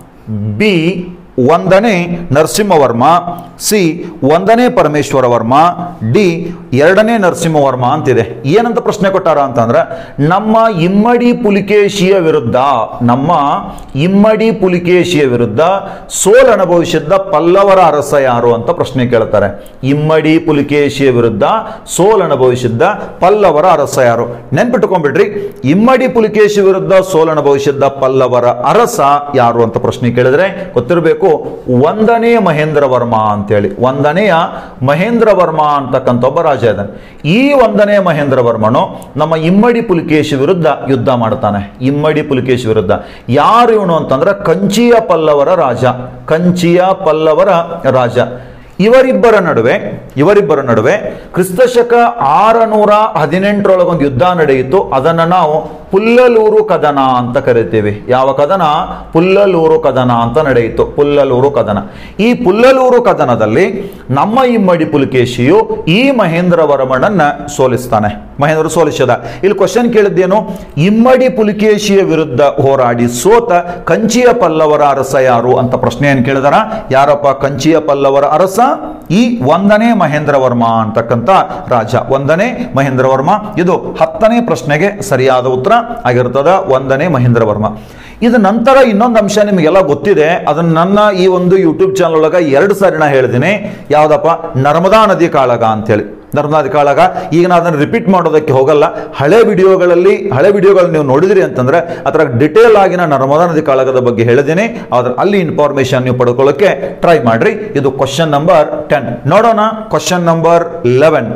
ಬಿ ಒಂದನೇ ನರಸಿಂಹವರ್ಮ ಸಿ ಒಂದನೇ ಪರಮೇಶ್ವರ ವರ್ಮ ಡಿ ಎರಡನೇ ನರಸಿಂಹವರ್ಮ ಅಂತಿದೆ ಏನಂತ ಪ್ರಶ್ನೆ ಕೊಟ್ಟಾರ ಅಂತಂದ್ರೆ ನಮ್ಮ ಇಮ್ಮಡಿ ಪುಲಿಕೇಶಿಯ ವಿರುದ್ಧ ನಮ್ಮ ಇಮ್ಮಡಿ ಪುಲಿಕೇಶಿಯ ವಿರುದ್ಧ ಸೋಲು ಅನುಭವಿಸಿದ್ದ ಪಲ್ಲವರ ಅರಸ ಯಾರು ಅಂತ ಪ್ರಶ್ನೆ ಕೇಳ್ತಾರೆ ಇಮ್ಮಡಿ ಪುಲಿಕೇಶಿಯ ವಿರುದ್ಧ ಸೋಲು ಅನುಭವಿಸಿದ್ದ ಪಲ್ಲವರ ಅರಸ ಯಾರು ನೆನ್ಪಿಟ್ಕೊಂಡ್ಬಿಡ್ರಿ ಇಮ್ಮಡಿ ಪುಲಿಕೇಶಿ ವಿರುದ್ಧ ಸೋಲು ಅನುಭವಿಸಿದ್ದ ಪಲ್ಲವರ ಅರಸ ಯಾರು ಅಂತ ಪ್ರಶ್ನೆ ಕೇಳಿದ್ರೆ ಗೊತ್ತಿರಬೇಕು ಒಂದನೇ ಮಹೇಂದ್ರ ವರ್ಮ ಅಂತೇಳಿ ಒಂದನೆಯ ಮಹೇಂದ್ರ ವರ್ಮ ಅಂತಕ್ಕಂಥ ಒಬ್ಬ ರಾಜ ಇದ್ದಾನೆ ಈ ಒಂದನೇ ಮಹೇಂದ್ರ ವರ್ಮನು ನಮ್ಮ ಇಮ್ಮಡಿ ಪುಲಿಕೇಶಿ ವಿರುದ್ಧ ಯುದ್ಧ ಮಾಡ್ತಾನೆ ಇಮ್ಮಡಿ ಪುಲಿಕೇಶಿ ವಿರುದ್ಧ ಯಾರು ಇವನು ಅಂತಂದ್ರೆ ಕಂಚಿಯ ಪಲ್ಲವರ ರಾಜ ಕಂಚಿಯ ಪಲ್ಲವರ ರಾಜ ಇವರಿಬ್ಬರ ನಡುವೆ ಇವರಿಬ್ಬರ ನಡುವೆ ಕ್ರಿಸ್ತಶಕ ಆರನೂರ ಹದಿನೆಂಟರೊಳಗೊಂದು ಯುದ್ಧ ನಡೆಯಿತು ಅದನ್ನು ನಾವು ಪುಲ್ಲಲೂರು ಕದನ ಅಂತ ಕರಿತೀವಿ ಯಾವ ಕದನ ಪುಲ್ಲಲೂರು ಕದನ ಅಂತ ನಡೆಯಿತು ಪುಲ್ಲಲೂರು ಕದನ ಈ ಪುಲ್ಲಲೂರು ಕದನದಲ್ಲಿ ನಮ್ಮ ಇಮ್ಮಡಿ ಪುಲಿಕೇಶಿಯು ಈ ಮಹೇಂದ್ರ ವರ್ಮನನ್ನ ಸೋಲಿಸ್ತಾನೆ ಮಹೇಂದ್ರ ಸೋಲಿಸಿದ ಇಲ್ಲಿ ಕ್ವಶನ್ ಕೇಳಿದ್ದೇನು ಇಮ್ಮಡಿ ಪುಲಿಕೇಶಿಯ ವಿರುದ್ಧ ಹೋರಾಡಿ ಸೋತ ಕಂಚಿಯ ಪಲ್ಲವರ ಅರಸ ಯಾರು ಅಂತ ಪ್ರಶ್ನೆ ಏನ್ ಕೇಳಿದಾರ ಯಾರಪ್ಪ ಕಂಚಿಯ ಪಲ್ಲವರ ಅರಸ ಈ ಒಂದನೇ ಮಹೇಂದ್ರ ವರ್ಮ ಅಂತಕ್ಕಂಥ ರಾಜ ಒಂದನೇ ಮಹೇಂದ್ರ ವರ್ಮ ಇದು ಹತ್ತನೇ ಪ್ರಶ್ನೆಗೆ ಸರಿಯಾದ ಉತ್ತರ ಆಗಿರ್ತದ ಒಂದನೇ ಮಹೇಂದ್ರ ವರ್ಮ ಇದು ನಂತರ ಇನ್ನೊಂದು ಅಂಶ ನಿಮಗೆಲ್ಲ ಗೊತ್ತಿದೆ ಅದನ್ನ ನನ್ನ ಈ ಒಂದು ಯೂಟ್ಯೂಬ್ ಚಾನಲ್ ಒಳಗ ಎರಡು ಸಾರಿ ನಾ ಹೇಳಿದ್ದೀನಿ ಯಾವ್ದಪ್ಪ ನರ್ಮದಾ ನದಿ ಕಾಳಗ ಅಂತೇಳಿ ನರ್ಮದಾ ನದಿ ಕಾಳಗ ಈಗ ನಾನು ಅದನ್ನು ರಿಪೀಟ್ ಮಾಡೋದಕ್ಕೆ ಹೋಗಲ್ಲ ಹಳೆ ವಿಡಿಯೋಗಳಲ್ಲಿ ಹಳೆ ವಿಡಿಯೋಗಳು ನೀವು ನೋಡಿದ್ರಿ ಅಂತಂದ್ರೆ ಅದರ ಡಿಟೇಲ್ ಆಗಿ ನಾನು ನರ್ಮದಾ ನದಿ ಕಾಳಗದ ಬಗ್ಗೆ ಹೇಳಿದ್ದೀನಿ ಅದ್ರ ಅಲ್ಲಿ ಇನ್ಫಾರ್ಮೇಶನ್ ನೀವು ಪಡ್ಕೊಳ್ಳೋಕೆ ಟ್ರೈ ಮಾಡ್ರಿ ಇದು ಕ್ವಶನ್ ನಂಬರ್ ಟೆನ್ ನೋಡೋಣ ಕ್ವಶನ್ ನಂಬರ್ ಲೆವೆನ್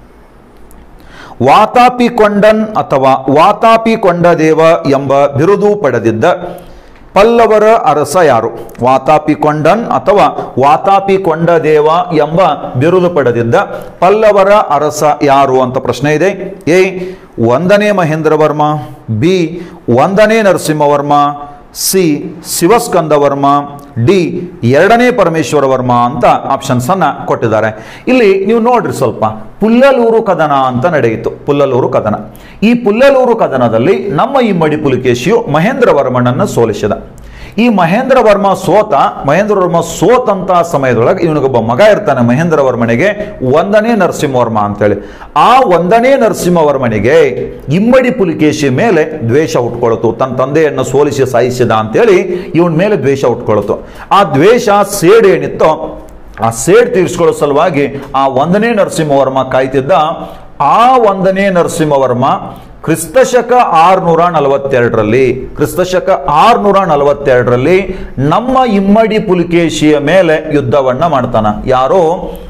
ವಾತಾಪಿ ಕೊಂಡನ್ ಅಥವಾ ವಾತಾಪಿ ಕೊಂಡದೇವ ಎಂಬ ಬಿರುದು ಪಡೆದಿದ್ದ ಪಲ್ಲವರ ಅರಸ ಯಾರು ವಾತಾಪಿ ಕೊಂಡನ್ ಅಥವಾ ವಾತಾಪಿ ಕೊಂಡದೇವ ಎಂಬ ಬಿರುದು ಪಡೆದಿದ್ದ ಪಲ್ಲವರ ಅರಸ ಯಾರು ಅಂತ ಪ್ರಶ್ನೆ ಇದೆ ಎ ಒಂದನೇ ಮಹೇಂದ್ರ ವರ್ಮ ಬಿ ಒಂದನೇ ನರಸಿಂಹವರ್ಮ ಸಿ ಶಿವಸ್ಕಂದ ವರ್ಮ ಡಿ ಎರಡನೇ ಪರಮೇಶ್ವರ ವರ್ಮ ಅಂತ ಆಪ್ಷನ್ಸ್ ಅನ್ನ ಕೊಟ್ಟಿದ್ದಾರೆ ಇಲ್ಲಿ ನೀವು ನೋಡ್ರಿ ಸ್ವಲ್ಪ ಪುಲ್ಲಲೂರು ಕದನ ಅಂತ ನಡೆಯಿತು ಪುಲ್ಲಲೂರು ಕದನ ಈ ಪುಲ್ಲಲೂರು ಕದನದಲ್ಲಿ ನಮ್ಮ ಇಮ್ಮಡಿ ಪುಲಿಕೇಶಿಯು ಮಹೇಂದ್ರ ವರ್ಮನನ್ನು ಸೋಲಿಸಿದ ಈ ಮಹೇಂದ್ರ ವರ್ಮ ಸೋತ ಮಹೇಂದ್ರ ವರ್ಮ ಸೋತಂತ ಸಮಯದೊಳಗೆ ಇವನಿಗೊಬ್ಬ ಮಗ ಇರ್ತಾನೆ ಮಹೇಂದ್ರ ವರ್ಮನಿಗೆ ಒಂದನೇ ನರಸಿಂಹವರ್ಮ ಅಂತೇಳಿ ಆ ಒಂದನೇ ನರಸಿಂಹವರ್ಮನಿಗೆ ಇಮ್ಮಡಿ ಪುಲಿಕೇಶಿ ಮೇಲೆ ದ್ವೇಷ ಹುಟ್ಕೊಳ್ತು ತನ್ನ ತಂದೆಯನ್ನು ಸೋಲಿಸಿ ಸಾಯಿಸಿದ ಅಂತೇಳಿ ಇವನ ಮೇಲೆ ದ್ವೇಷ ಹುಟ್ಕೊಳ್ತು ಆ ದ್ವೇಷ ಸೇಡ್ ಏನಿತ್ತೋ ಆ ಸೇಡ್ ತೀರಿಸ್ಕೊಳ್ಳೋ ಸಲುವಾಗಿ ಆ ಒಂದನೇ ನರಸಿಂಹವರ್ಮ ಕಾಯ್ತಿದ್ದ ಆ ಒಂದನೇ ನರಸಿಂಹವರ್ಮ ಕ್ರಿಸ್ತಶಕ ಆರ್ನೂರ ನಲವತ್ತೆರಡರಲ್ಲಿ ಕ್ರಿಸ್ತಶಕ ಆರ್ನೂರ ನಲವತ್ತೆರಡರಲ್ಲಿ ನಮ್ಮ ಇಮ್ಮಡಿ ಪುಲಿಕೇಶಿಯ ಮೇಲೆ ಯುದ್ಧವನ್ನ ಮಾಡ್ತಾನ ಯಾರೋ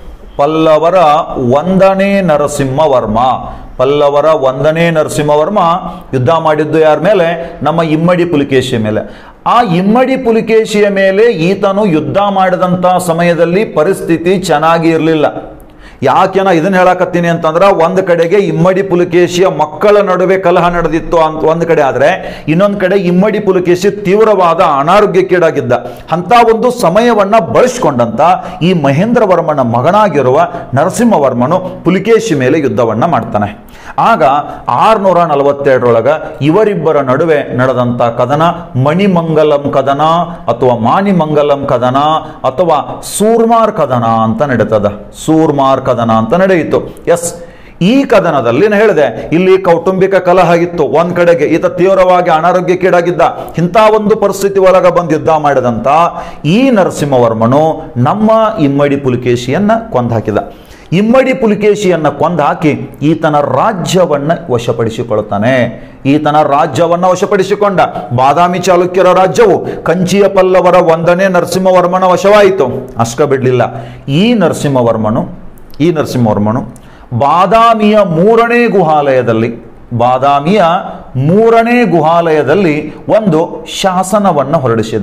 ಪಲ್ಲವರ ಒಂದನೇ ನರಸಿಂಹವರ್ಮ ಪಲ್ಲವರ ಒಂದನೇ ನರಸಿಂಹವರ್ಮ ಯುದ್ಧ ಮಾಡಿದ್ದು ಯಾರ ಮೇಲೆ ನಮ್ಮ ಇಮ್ಮಡಿ ಪುಲಿಕೇಶಿಯ ಮೇಲೆ ಆ ಇಮ್ಮಡಿ ಪುಲಿಕೇಶಿಯ ಮೇಲೆ ಈತನು ಯುದ್ಧ ಮಾಡಿದಂಥ ಸಮಯದಲ್ಲಿ ಪರಿಸ್ಥಿತಿ ಚೆನ್ನಾಗಿ ಇರಲಿಲ್ಲ ಯಾಕೆ ನಾ ಇದನ್ನ ಹೇಳಕತ್ತೀನಿ ಅಂತಂದ್ರ ಒಂದ್ ಕಡೆಗೆ ಇಮ್ಮಡಿ ಪುಲಕೇಶಿಯ ಮಕ್ಕಳ ನಡುವೆ ಕಲಹ ನಡೆದಿತ್ತು ಅಂತ ಒಂದ್ ಕಡೆ ಆದ್ರೆ ಇನ್ನೊಂದ್ ಕಡೆ ಇಮ್ಮಡಿ ಪುಲಕೇಶಿ ತೀವ್ರವಾದ ಅನಾರೋಗ್ಯಕ್ಕೀಡಾಗಿದ್ದ ಅಂತ ಒಂದು ಸಮಯವನ್ನ ಬಳಸ್ಕೊಂಡಂತ ಈ ಮಹೇಂದ್ರ ವರ್ಮನ ಮಗನಾಗಿರುವ ನರಸಿಂಹವರ್ಮನು ಪುಲಿಕೇಶಿ ಮೇಲೆ ಯುದ್ಧವನ್ನ ಮಾಡ್ತಾನೆ ಆಗ ಆರ್ನೂರ ನಲವತ್ತೆರಡರೊಳಗ ಇವರಿಬ್ಬರ ನಡುವೆ ನಡೆದಂತ ಕದನ ಮಣಿಮಂಗಲಂ ಕದನ ಅಥವಾ ಮಾನಿಮಂಗಲಂ ಕದನ ಅಥವಾ ಸೂರ್ಮಾರ್ ಕದನ ಅಂತ ನಡೀತದ ಸೂರ್ಮಾರ್ ಕದನ ಅಂತ ನಡೆಯಿತು ಎಸ್ ಈ ಕದನದಲ್ಲಿ ನಾನು ಹೇಳಿದೆ ಇಲ್ಲಿ ಕೌಟುಂಬಿಕ ಕಲಹ ಇತ್ತು ಒಂದ್ ಕಡೆಗೆ ಈತ ತೀವ್ರವಾಗಿ ಅನಾರೋಗ್ಯಕ್ಕೀಡಾಗಿದ್ದ ಇಂಥ ಒಂದು ಪರಿಸ್ಥಿತಿ ಒಳಗ ಬಂದು ಯುದ್ಧ ಮಾಡಿದಂತ ಈ ನರಸಿಂಹವರ್ಮನು ನಮ್ಮ ಇಮ್ಮಡಿ ಪುಲಿಕೇಶಿಯನ್ನ ಕೊಂದು ಹಾಕಿದ ಇಮ್ಮಡಿ ಪುಲಿಕೇಶಿಯನ್ನ ಕೊಂದು ಹಾಕಿ ಈತನ ರಾಜ್ಯವನ್ನ ವಶಪಡಿಸಿಕೊಳ್ಳುತ್ತಾನೆ ಈತನ ರಾಜ್ಯವನ್ನ ವಶಪಡಿಸಿಕೊಂಡ ಬಾದಾಮಿ ಚಾಲುಕ್ಯರ ರಾಜ್ಯವು ಕಂಚಿಯ ಪಲ್ಲವರ ಒಂದನೇ ನರಸಿಂಹವರ್ಮನ ವಶವಾಯಿತು ಅಷ್ಟ ಬಿಡ್ಲಿಲ್ಲ ಈ ನರಸಿಂಹವರ್ಮನು ಈ ನರಸಿಂಹವರ್ಮನು ಬಾದಾಮಿಯ ಮೂರನೇ ಗುಹಾಲಯದಲ್ಲಿ ಬಾದಾಮಿಯ ಮೂರನೇ ಗುಹಾಲಯದಲ್ಲಿ ಒಂದು ಶಾಸನವನ್ನು ಹೊರಡಿಸಿದ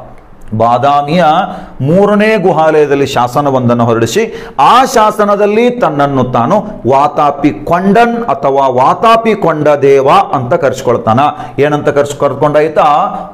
ಬಾದಾಮಿಯ ಮೂರನೇ ಗುಹಾಲಯದಲ್ಲಿ ಶಾಸನವೊಂದನ್ನು ಹೊರಡಿಸಿ ಆ ಶಾಸನದಲ್ಲಿ ತನ್ನನ್ನು ತಾನು ವಾತಾಪಿ ಕೊಂಡನ್ ಅಥವಾ ವಾತಾಪಿ ಕೊಂಡ ದೇವ ಅಂತ ಕರೆಸ್ಕೊಳ್ತಾನ ಏನಂತ ಕರ್ಸ್ ಕರ್ಕೊಂಡಾಯ್ತಾ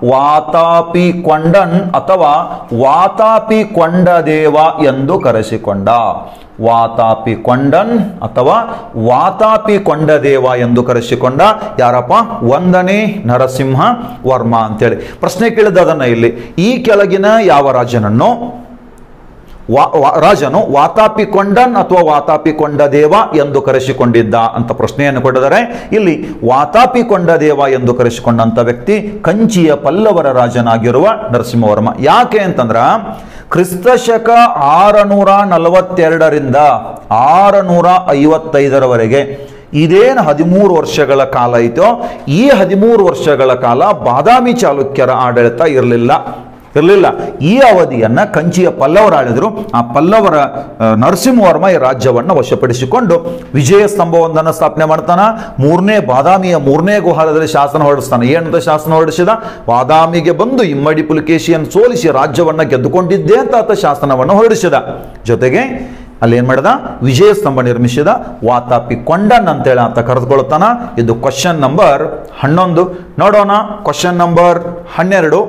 ವಾತಾಪಿ ಕೊಂಡನ್ ಅಥವಾ ವಾತಾಪಿ ಕೊಂಡ ದೇವ ಎಂದು ಕರೆಸಿಕೊಂಡ ವಾತಾಪಿ ಕೊಂಡನ್ ಅಥವಾ ವಾತಾಪಿ ಕೊಂಡದೇವ ಎಂದು ಕರೆಸಿಕೊಂಡ ಯಾರಪ್ಪ ಒಂದನೇ ನರಸಿಂಹ ವರ್ಮ ಅಂತೇಳಿ ಪ್ರಶ್ನೆ ಕೇಳಿದ ಅದನ್ನ ಇಲ್ಲಿ ಈ ಕೆಳಗಿನ ಯಾವ ರಾಜನನ್ನು ವಾ- ವಾ- ರಾಜನು ವಾತಾಪಿ ಕೊಂಡನ್ ಅಥವಾ ವಾತಾಪಿ ಕೊಂಡದೇವ ಎಂದು ಕರೆಸಿಕೊಂಡಿದ್ದ ಅಂತ ಪ್ರಶ್ನೆಯನ್ನು ಕೊಟ್ಟಿದ್ದಾರೆ ಇಲ್ಲಿ ವಾತಾಪಿ ಕೊಂಡದೇವ ಎಂದು ಕರೆಸಿಕೊಂಡಂತ ವ್ಯಕ್ತಿ ಕಂಚಿಯ ಪಲ್ಲವರ ರಾಜನಾಗಿರುವ ನರಸಿಂಹವರ್ಮ ಯಾಕೆ ಅಂತಂದ್ರ ಕ್ರಿಸ್ತಶಕ ಆರನೂರ ನಲವತ್ತೆರಡರಿಂದ ಆರನೂರ ಐವತ್ತೈದರವರೆಗೆ ಇದೇನು ಹದಿಮೂರು ವರ್ಷಗಳ ಕಾಲ ಐತೋ ಈ ಹದಿಮೂರು ವರ್ಷಗಳ ಕಾಲ ಬಾದಾಮಿ ಚಾಲುಕ್ಯರ ಆಡಳಿತ ಇರಲಿಲ್ಲ ಇರಲಿಲ್ಲ ಈ ಅವಧಿಯನ್ನ ಕಂಚಿಯ ಪಲ್ಲವರು ಆಳಿದ್ರು ಆ ಪಲ್ಲವರ ಆ, ನರಸಿಂಹವರ್ಮ ಈ ರಾಜ್ಯವನ್ನ ವಶಪಡಿಸಿಕೊಂಡು ವಿಜಯ ಸ್ತಂಭವೊಂದನ್ನು ಸ್ಥಾಪನೆ ಮಾಡ್ತಾನ ಮೂರನೇ ಬಾದಾಮಿಯ ಮೂರನೇ ಗುಹಾಲದಲ್ಲಿ ಶಾಸನ ಹೊರಡಿಸ್ತಾನೆ ಏನಂತ ಶಾಸನ ಹೊರಡಿಸಿದ ಬಾದಾಮಿಗೆ ಬಂದು ಇಮ್ಮಡಿ ಪುಲಿಕೇಶಿಯನ್ನು ಸೋಲಿಸಿ ರಾಜ್ಯವನ್ನ ಗೆದ್ದುಕೊಂಡಿದ್ದೆ ಅಂತ ಆತ ಶಾಸನವನ್ನು ಹೊರಡಿಸಿದ ಜೊತೆಗೆ ಅಲ್ಲಿ ಏನ್ ಮಾಡಿದ ವಿಜಯ ಸ್ತಂಭ ನಿರ್ಮಿಸಿದ ವಾತಾಪಿ ಕೊಂಡನ್ ಅಂತೇಳಿ ಆತ ಕರೆದುಕೊಳ್ತಾನ ಇದು ಕ್ವಶನ್ ನಂಬರ್ ಹನ್ನೊಂದು ನೋಡೋಣ ಕ್ವಶನ್ ನಂಬರ್ ಹನ್ನೆರಡು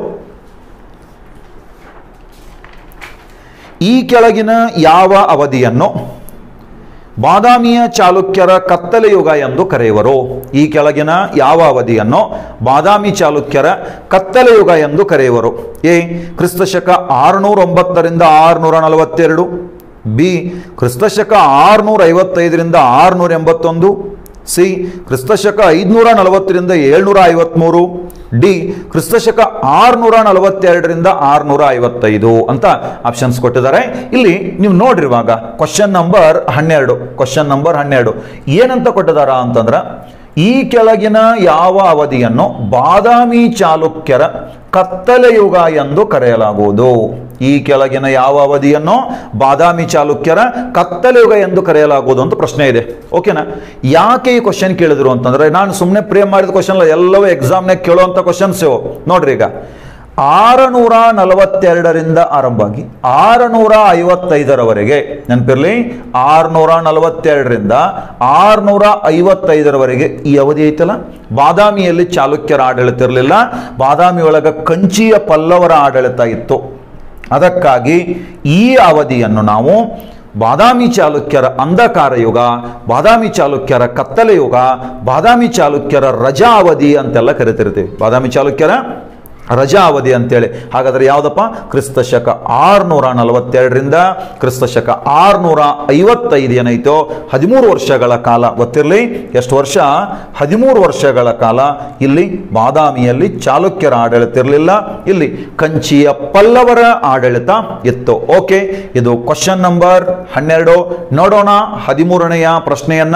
ಈ ಕೆಳಗಿನ ಯಾವ ಅವಧಿಯನ್ನು ಬಾದಾಮಿಯ ಚಾಲುಕ್ಯರ ಕತ್ತಲೆ ಯುಗ ಎಂದು ಕರೆಯುವರು ಈ ಕೆಳಗಿನ ಯಾವ ಅವಧಿಯನ್ನು ಬಾದಾಮಿ ಚಾಲುಕ್ಯರ ಕತ್ತಲೆ ಯುಗ ಎಂದು ಕರೆಯುವರು ಎ ಕ್ರಿಸ್ತಶಕ ಆರುನೂರ ಒಂಬತ್ತರಿಂದ ಆರುನೂರ ನಲವತ್ತೆರಡು ಬಿ ಕ್ರಿಸ್ತಶಕ ಆರುನೂರ ಐವತ್ತೈದರಿಂದ ಆರುನೂರ ಎಂಬತ್ತೊಂದು ಸಿ ಕ್ರಿಸ್ತಶಕ ಐದುನೂರ ನಲವತ್ತರಿಂದ ಏಳ್ನೂರ ಐವತ್ಮೂರು ಡಿ ಕ್ರಿಸ್ತಶಕ ಆರುನೂರ ನಲವತ್ತೆರಡರಿಂದ ಆರುನೂರ ಐವತ್ತೈದು ಅಂತ ಆಪ್ಷನ್ಸ್ ಕೊಟ್ಟಿದ್ದಾರೆ ಇಲ್ಲಿ ನೀವು ನೋಡ್ರಿವಾಗ ಕ್ವಶನ್ ನಂಬರ್ ಹನ್ನೆರಡು ಕ್ವಶನ್ ನಂಬರ್ ಹನ್ನೆರಡು ಏನಂತ ಕೊಟ್ಟಿದಾರ ಅಂತಂದ್ರ ಈ ಕೆಳಗಿನ ಯಾವ ಅವಧಿಯನ್ನು ಬಾದಾಮಿ ಚಾಲುಕ್ಯರ ಕತ್ತಲೆ ಯುಗ ಎಂದು ಕರೆಯಲಾಗುವುದು ಈ ಕೆಳಗಿನ ಯಾವ ಅವಧಿಯನ್ನು ಬಾದಾಮಿ ಚಾಲುಕ್ಯರ ಕತ್ತಲೆ ಯುಗ ಎಂದು ಕರೆಯಲಾಗುವುದು ಅಂತ ಪ್ರಶ್ನೆ ಇದೆ ಓಕೆನಾ ಯಾಕೆ ಈ ಕ್ವಶನ್ ಕೇಳಿದ್ರು ಅಂತಂದ್ರೆ ನಾನು ಸುಮ್ಮನೆ ಪ್ರೇಮ್ ಮಾಡಿದ ಕ್ವಶನ್ ಅಲ್ಲ ಎಲ್ಲವೂ ಎಕ್ಸಾಮ್ನಾಗ ಕೇಳುವಂಥ ಕ್ವಶನ್ಸ್ ಇವು ನೋಡ್ರಿ ಈಗ ಆರುನೂರ ನಲವತ್ತೆರಡರಿಂದ ಆರಂಭವಾಗಿ ಆರುನೂರ ಐವತ್ತೈದರವರೆಗೆ ನೆನಪಿರಲಿ ಆರುನೂರ ನಲವತ್ತೆರಡರಿಂದ ಆರುನೂರ ಐವತ್ತೈದರವರೆಗೆ ಈ ಅವಧಿ ಐತಲ್ಲ ಬಾದಾಮಿಯಲ್ಲಿ ಚಾಲುಕ್ಯರ ಆಡಳಿತ ಇರಲಿಲ್ಲ ಬಾದಾಮಿ ಒಳಗ ಕಂಚಿಯ ಪಲ್ಲವರ ಆಡಳಿತ ಇತ್ತು ಅದಕ್ಕಾಗಿ ಈ ಅವಧಿಯನ್ನು ನಾವು ಬಾದಾಮಿ ಚಾಲುಕ್ಯರ ಅಂಧಕಾರ ಯುಗ ಬಾದಾಮಿ ಚಾಲುಕ್ಯರ ಕತ್ತಲೆ ಯುಗ ಬಾದಾಮಿ ಚಾಲುಕ್ಯರ ರಜಾ ಅವಧಿ ಅಂತೆಲ್ಲ ಕರಿತಿರ್ತೀವಿ ಬಾದಾಮಿ ಚಾಲುಕ್ಯರ ರಜಾ ಅವಧಿ ಅಂತೇಳಿ ಹಾಗಾದ್ರೆ ಯಾವುದಪ್ಪ ಕ್ರಿಸ್ತ ಶಕ ಆರ್ನೂರ ನಲವತ್ತೆರಡರಿಂದ ಕ್ರಿಸ್ತ ಶಕ ಆರ್ನೂರ ಐವತ್ತೈದು ಏನೈತೋ ಹದಿಮೂರು ವರ್ಷಗಳ ಕಾಲ ಗೊತ್ತಿರಲಿ ಎಷ್ಟು ವರ್ಷ ಹದಿಮೂರು ವರ್ಷಗಳ ಕಾಲ ಇಲ್ಲಿ ಬಾದಾಮಿಯಲ್ಲಿ ಚಾಲುಕ್ಯರ ಆಡಳಿತ ಇರಲಿಲ್ಲ ಇಲ್ಲಿ ಕಂಚಿಯ ಪಲ್ಲವರ ಆಡಳಿತ ಇತ್ತು ಓಕೆ ಇದು ಕ್ವಶನ್ ನಂಬರ್ ಹನ್ನೆರಡು ನೋಡೋಣ ಹದಿಮೂರನೆಯ ಪ್ರಶ್ನೆಯನ್ನ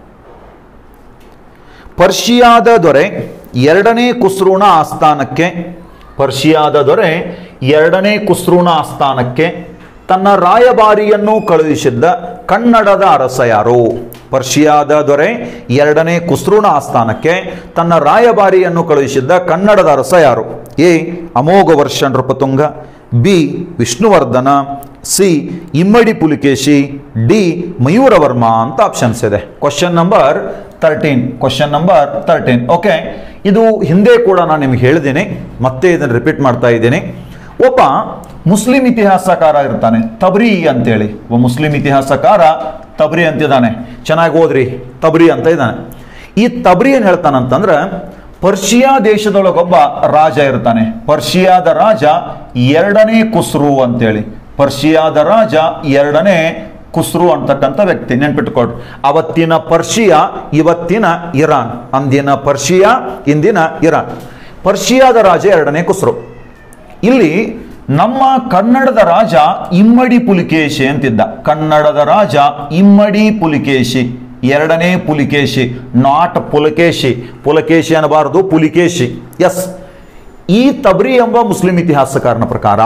ಪರ್ಷಿಯಾದ ದೊರೆ ಎರಡನೇ ಕುಸ್ರೂಣ ಆಸ್ಥಾನಕ್ಕೆ ಪರ್ಷಿಯಾದ ದೊರೆ ಎರಡನೇ ಕುಸ್ರೂಣ ಆಸ್ಥಾನಕ್ಕೆ ತನ್ನ ರಾಯಭಾರಿಯನ್ನು ಕಳುಹಿಸಿದ್ದ ಕನ್ನಡದ ಅರಸ ಯಾರು ಪರ್ಷಿಯಾದ ದೊರೆ ಎರಡನೇ ಕುಸ್ರೂಣ ಆಸ್ಥಾನಕ್ಕೆ ತನ್ನ ರಾಯಭಾರಿಯನ್ನು ಕಳುಹಿಸಿದ್ದ ಕನ್ನಡದ ಅರಸ ಯಾರು ಎ ಅಮೋಘ ವರ್ಷ Nrupatunga B Vishnuvardhan C Immadi Pulikeshi D Mayuravarma ಅಂತ ಆಪ್ಷನ್ಸ್ ಇದೆ question number thirteen question number thirteen okay ಇದು ಹಿಂದೆ ಕೂಡ ನಾನು ನಿಮ್ಗೆ ಹೇಳಿದ್ದೀನಿ ಮತ್ತೆ ಇದನ್ನು ರಿಪೀಟ್ ಮಾಡ್ತಾ ಇದ್ದೀನಿ ಒಬ್ಬ ಮುಸ್ಲಿಂ ಇತಿಹಾಸಕಾರ ಇರ್ತಾನೆ ತಬ್ರಿ ಅಂತೇಳಿ ಒಬ್ಬ ಮುಸ್ಲಿಂ ಇತಿಹಾಸಕಾರ ತಬ್ರಿ ಅಂತಿದ್ದಾನೆ ಚೆನ್ನಾಗಿ ಓದ್ರಿ ತಬ್ರಿ ಅಂತ ಇದ್ದಾನೆ ಈ ತಬ್ರಿ ಏನ್ ಹೇಳ್ತಾನಂತಂದ್ರೆ ಪರ್ಷಿಯಾ ದೇಶದೊಳಗೊಬ್ಬ ರಾಜ ಇರ್ತಾನೆ ಪರ್ಷಿಯಾದ ರಾಜ ಎರಡನೇ ಕುಸ್ರು ಅಂತೇಳಿ ಪರ್ಷಿಯಾದ ರಾಜ ಎರಡನೇ ಕುಸ್ರು ಅಂತಕ್ಕಂಥ ವ್ಯಕ್ತಿ ನೆನ್ಪಿಟ್ಕೊಡ್ರಿ ಅವತ್ತಿನ ಪರ್ಷಿಯಾ ಇವತ್ತಿನ ಇರಾನ್ ಅಂದಿನ ಪರ್ಷಿಯಾ ಇಂದಿನ ಇರಾನ್ ಪರ್ಷಿಯಾದ ರಾಜ ಎರಡನೇ ಕುಸ್ರು ಇಲ್ಲಿ ನಮ್ಮ ಕನ್ನಡದ ರಾಜ ಇಮ್ಮಡಿ ಪುಲಿಕೇಶಿ ಅಂತಿದ್ದ ಕನ್ನಡದ ರಾಜ ಇಮ್ಮಡಿ ಪುಲಿಕೇಶಿ ಎರಡನೇ ಪುಲಿಕೇಶಿ ನಾಟ್ ಪುಲಕೇಶಿ ಪುಲಕೇಶಿ ಅನ್ನಬಾರದು ಪುಲಿಕೇಶಿ ಎಸ್ ಈ ತಬ್ರಿ ಎಂಬ ಮುಸ್ಲಿಂ ಇತಿಹಾಸಕಾರನ ಪ್ರಕಾರ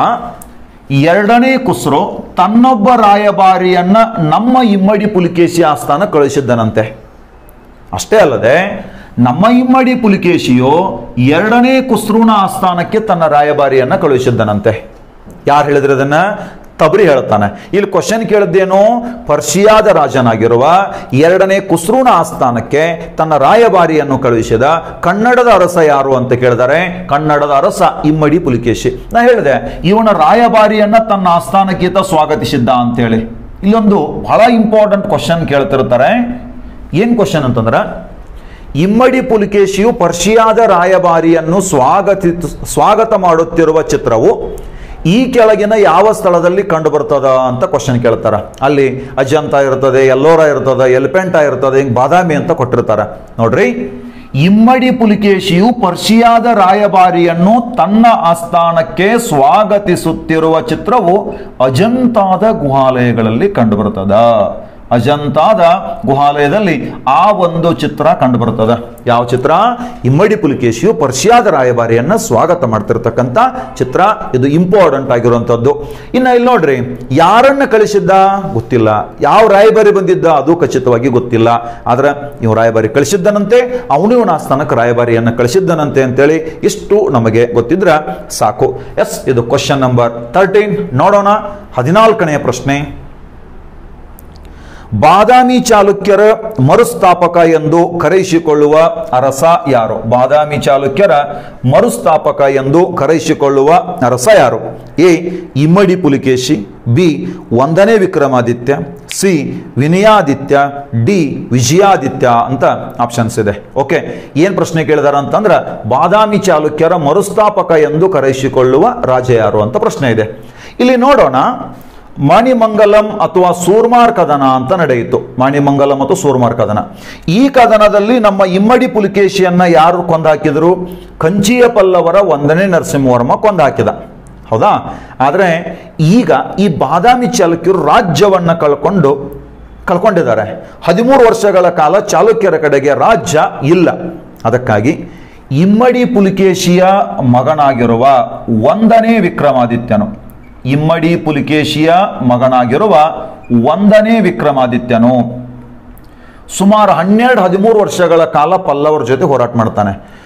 ಎರಡನೇ ಕುಸ್ರು ತನ್ನೊಬ್ಬ ರಾಯಭಾರಿಯನ್ನ ನಮ್ಮ ಇಮ್ಮಡಿ ಪುಲಿಕೇಶಿ ಆಸ್ಥಾನ ಕಳಿಸಿದ್ದನಂತೆ ಅಷ್ಟೇ ಅಲ್ಲದೆ ನಮ್ಮ ಇಮ್ಮಡಿ ಪುಲಿಕೇಶಿಯು ಎರಡನೇ ಕುಸ್ರೂನ ಆಸ್ಥಾನಕ್ಕೆ ತನ್ನ ರಾಯಭಾರಿಯನ್ನ ಕಳುಹಿಸಿದ್ದನಂತೆ ಯಾರು ಹೇಳಿದ್ರೆ ಅದನ್ನ ತಬ್ರಿ ಹೇಳ್ತಾನೆ ಇಲ್ಲಿ ಕ್ವಶನ್ ಕೇಳಿದ್ದೇನು ಪರ್ಷಿಯಾದ ರಾಜನಾಗಿರುವ ಎರಡನೇ ಕುಸ್ರೂನ ಆಸ್ಥಾನಕ್ಕೆ ತನ್ನ ರಾಯಭಾರಿಯನ್ನು ಕಳುಹಿಸಿದ ಕನ್ನಡದ ಅರಸ ಯಾರು ಅಂತ ಕೇಳಿದರೆ ಕನ್ನಡದ ಅರಸ ಇಮ್ಮಡಿ ಪುಲಿಕೇಶಿ ನಾ ಹೇಳಿದೆ ಇವನ ರಾಯಭಾರಿಯನ್ನ ತನ್ನ ಆಸ್ಥಾನಕ್ಕೀತ ಸ್ವಾಗತಿಸಿದ್ದ ಅಂತೇಳಿ ಇಲ್ಲೊಂದು ಬಹಳ ಇಂಪಾರ್ಟೆಂಟ್ ಕ್ವಶನ್ ಕೇಳ್ತಿರ್ತಾರೆ ಏನ್ ಕ್ವಶನ್ ಅಂತಂದ್ರೆ ಇಮ್ಮಡಿ ಪುಲಿಕೇಶಿಯು ಪರ್ಷಿಯಾದ ರಾಯಭಾರಿಯನ್ನು ಸ್ವಾಗತಿ ಸ್ವಾಗತ ಮಾಡುತ್ತಿರುವ ಚಿತ್ರವು ಈ ಕೆಳಗಿನ ಯಾವ ಸ್ಥಳದಲ್ಲಿ ಕಂಡು ಬರ್ತದ ಅಂತ ಕ್ವಶನ್ ಕೇಳ್ತಾರ ಅಲ್ಲಿ ಅಜಂತ ಇರ್ತದೆ ಎಲ್ಲೋರ ಇರ್ತದೆ ಎಲಿಫೆಂಟ ಇರ್ತದೆ ಹಿಂಗ್ ಬಾದಾಮಿ ಅಂತ ಕೊಟ್ಟಿರ್ತಾರ ನೋಡ್ರಿ ಇಮ್ಮಡಿ ಪುಲಿಕೇಶಿಯು ಪರ್ಷಿಯಾದ ರಾಯಭಾರಿಯನ್ನು ತನ್ನ ಆಸ್ಥಾನಕ್ಕೆ ಸ್ವಾಗತಿಸುತ್ತಿರುವ ಚಿತ್ರವು ಅಜಂತಾದ ಗುಹಾಲಯಗಳಲ್ಲಿ ಕಂಡುಬರುತ್ತದ ಅಜಂತಾದ ಗುಹಾಲಯದಲ್ಲಿ ಆ ಒಂದು ಚಿತ್ರ ಕಂಡು ಬರ್ತದೆ ಯಾವ ಚಿತ್ರ ಇಮ್ಮಡಿ ಪುಲಿಕೇಶಿಯು ಪರ್ಷಿಯಾದ ರಾಯಭಾರಿಯನ್ನ ಸ್ವಾಗತ ಮಾಡ್ತಿರ್ತಕ್ಕಂಥ ಚಿತ್ರ ಇದು ಇಂಪಾರ್ಟೆಂಟ್ ಆಗಿರುವಂಥದ್ದು ಇನ್ನು ಇಲ್ಲಿ ನೋಡ್ರಿ ಯಾರನ್ನ ಕಳಿಸಿದ್ದ ಗೊತ್ತಿಲ್ಲ ಯಾವ ರಾಯಭಾರಿ ಬಂದಿದ್ದ ಅದು ಖಚಿತವಾಗಿ ಗೊತ್ತಿಲ್ಲ ಆದ್ರೆ ಇವು ರಾಯಭಾರಿ ಕಳಿಸಿದ್ದನಂತೆ ಅವನು ಇವನ ಆಸ್ಥಾನಕ್ಕೆ ರಾಯಭಾರಿಯನ್ನ ಕಳಿಸಿದ್ದನಂತೆ ಅಂತೇಳಿ ಇಷ್ಟು ನಮಗೆ ಗೊತ್ತಿದ್ರೆ ಸಾಕು ಎಸ್ ಇದು ಕ್ವಶನ್ ನಂಬರ್ ತರ್ಟೀನ್ ನೋಡೋಣ ಹದಿನಾಲ್ಕನೆಯ ಪ್ರಶ್ನೆ ಬಾದಾಮಿ ಚಾಲುಕ್ಯರ ಮರುಸ್ಥಾಪಕ ಎಂದು ಕರೆಯಿಸಿಕೊಳ್ಳುವ ಅರಸ ಯಾರು ಬಾದಾಮಿ ಚಾಲುಕ್ಯರ ಮರುಸ್ಥಾಪಕ ಎಂದು ಕರೆಯಿಸಿಕೊಳ್ಳುವ ಅರಸ ಯಾರು ಎ ಇಮ್ಮಡಿ ಪುಲಿಕೇಶಿ ಬಿ ಒಂದನೇ ವಿಕ್ರಮಾದಿತ್ಯ ಸಿ ವಿನಯಾದಿತ್ಯ ಡಿ ವಿಜಯಾದಿತ್ಯ ಅಂತ ಆಪ್ಷನ್ಸ್ ಇದೆ ಓಕೆ ಏನ್ ಪ್ರಶ್ನೆ ಕೇಳಿದಾರ ಅಂತಂದ್ರೆ ಬಾದಾಮಿ ಚಾಲುಕ್ಯರ ಮರುಸ್ಥಾಪಕ ಎಂದು ಕರೆಯಿಸಿಕೊಳ್ಳುವ ರಾಜ ಯಾರು ಅಂತ ಪ್ರಶ್ನೆ ಇದೆ ಇಲ್ಲಿ ನೋಡೋಣ ಮಾಣಿಮಂಗಲಂ ಅಥವಾ ಸೂರ್ಮಾರ್ ಕದನ ಅಂತ ನಡೆಯಿತು ಮಾಣಿಮಂಗಲಂ ಮತ್ತು ಸೂರ್ಮಾರ್ ಕದನ ಈ ಕದನದಲ್ಲಿ ನಮ್ಮ ಇಮ್ಮಡಿ ಪುಲಿಕೇಶಿಯನ್ನ ಯಾರು ಕೊಂದಾಕಿದ್ರು ಕಂಚಿಯ ಪಲ್ಲವರ ಒಂದನೇ ನರಸಿಂಹವರ್ಮ ಕೊಂದಾಕಿದ ಹೌದಾ ಆದರೆ ಈಗ ಈ ಬಾದಾಮಿ ಚಾಲುಕ್ಯರು ರಾಜ್ಯವನ್ನ ಕಳ್ಕೊಂಡು ಕಳ್ಕೊಂಡಿದ್ದಾರೆ ಹದಿಮೂರು ವರ್ಷಗಳ ಕಾಲ ಚಾಲುಕ್ಯರ ಕಡೆಗೆ ರಾಜ್ಯ ಇಲ್ಲ ಅದಕ್ಕಾಗಿ ಇಮ್ಮಡಿ ಪುಲಿಕೇಶಿಯ ಮಗನಾಗಿರುವ ಒಂದನೇ ವಿಕ್ರಮಾದಿತ್ಯನು ಇಮ್ಮಡಿ ಪುಲಿಕೇಶಿಯ ಮಗನಾಗಿರುವ ಒಂದನೇ ವಿಕ್ರಮಾದಿತ್ಯನು ಸುಮಾರು ಹನ್ನೆರಡು ಹದಿಮೂರು ವರ್ಷಗಳ ಕಾಲ ಪಲ್ಲವರ ಜೊತೆ ಹೋರಾಟ ಮಾಡ್ತಾನೆ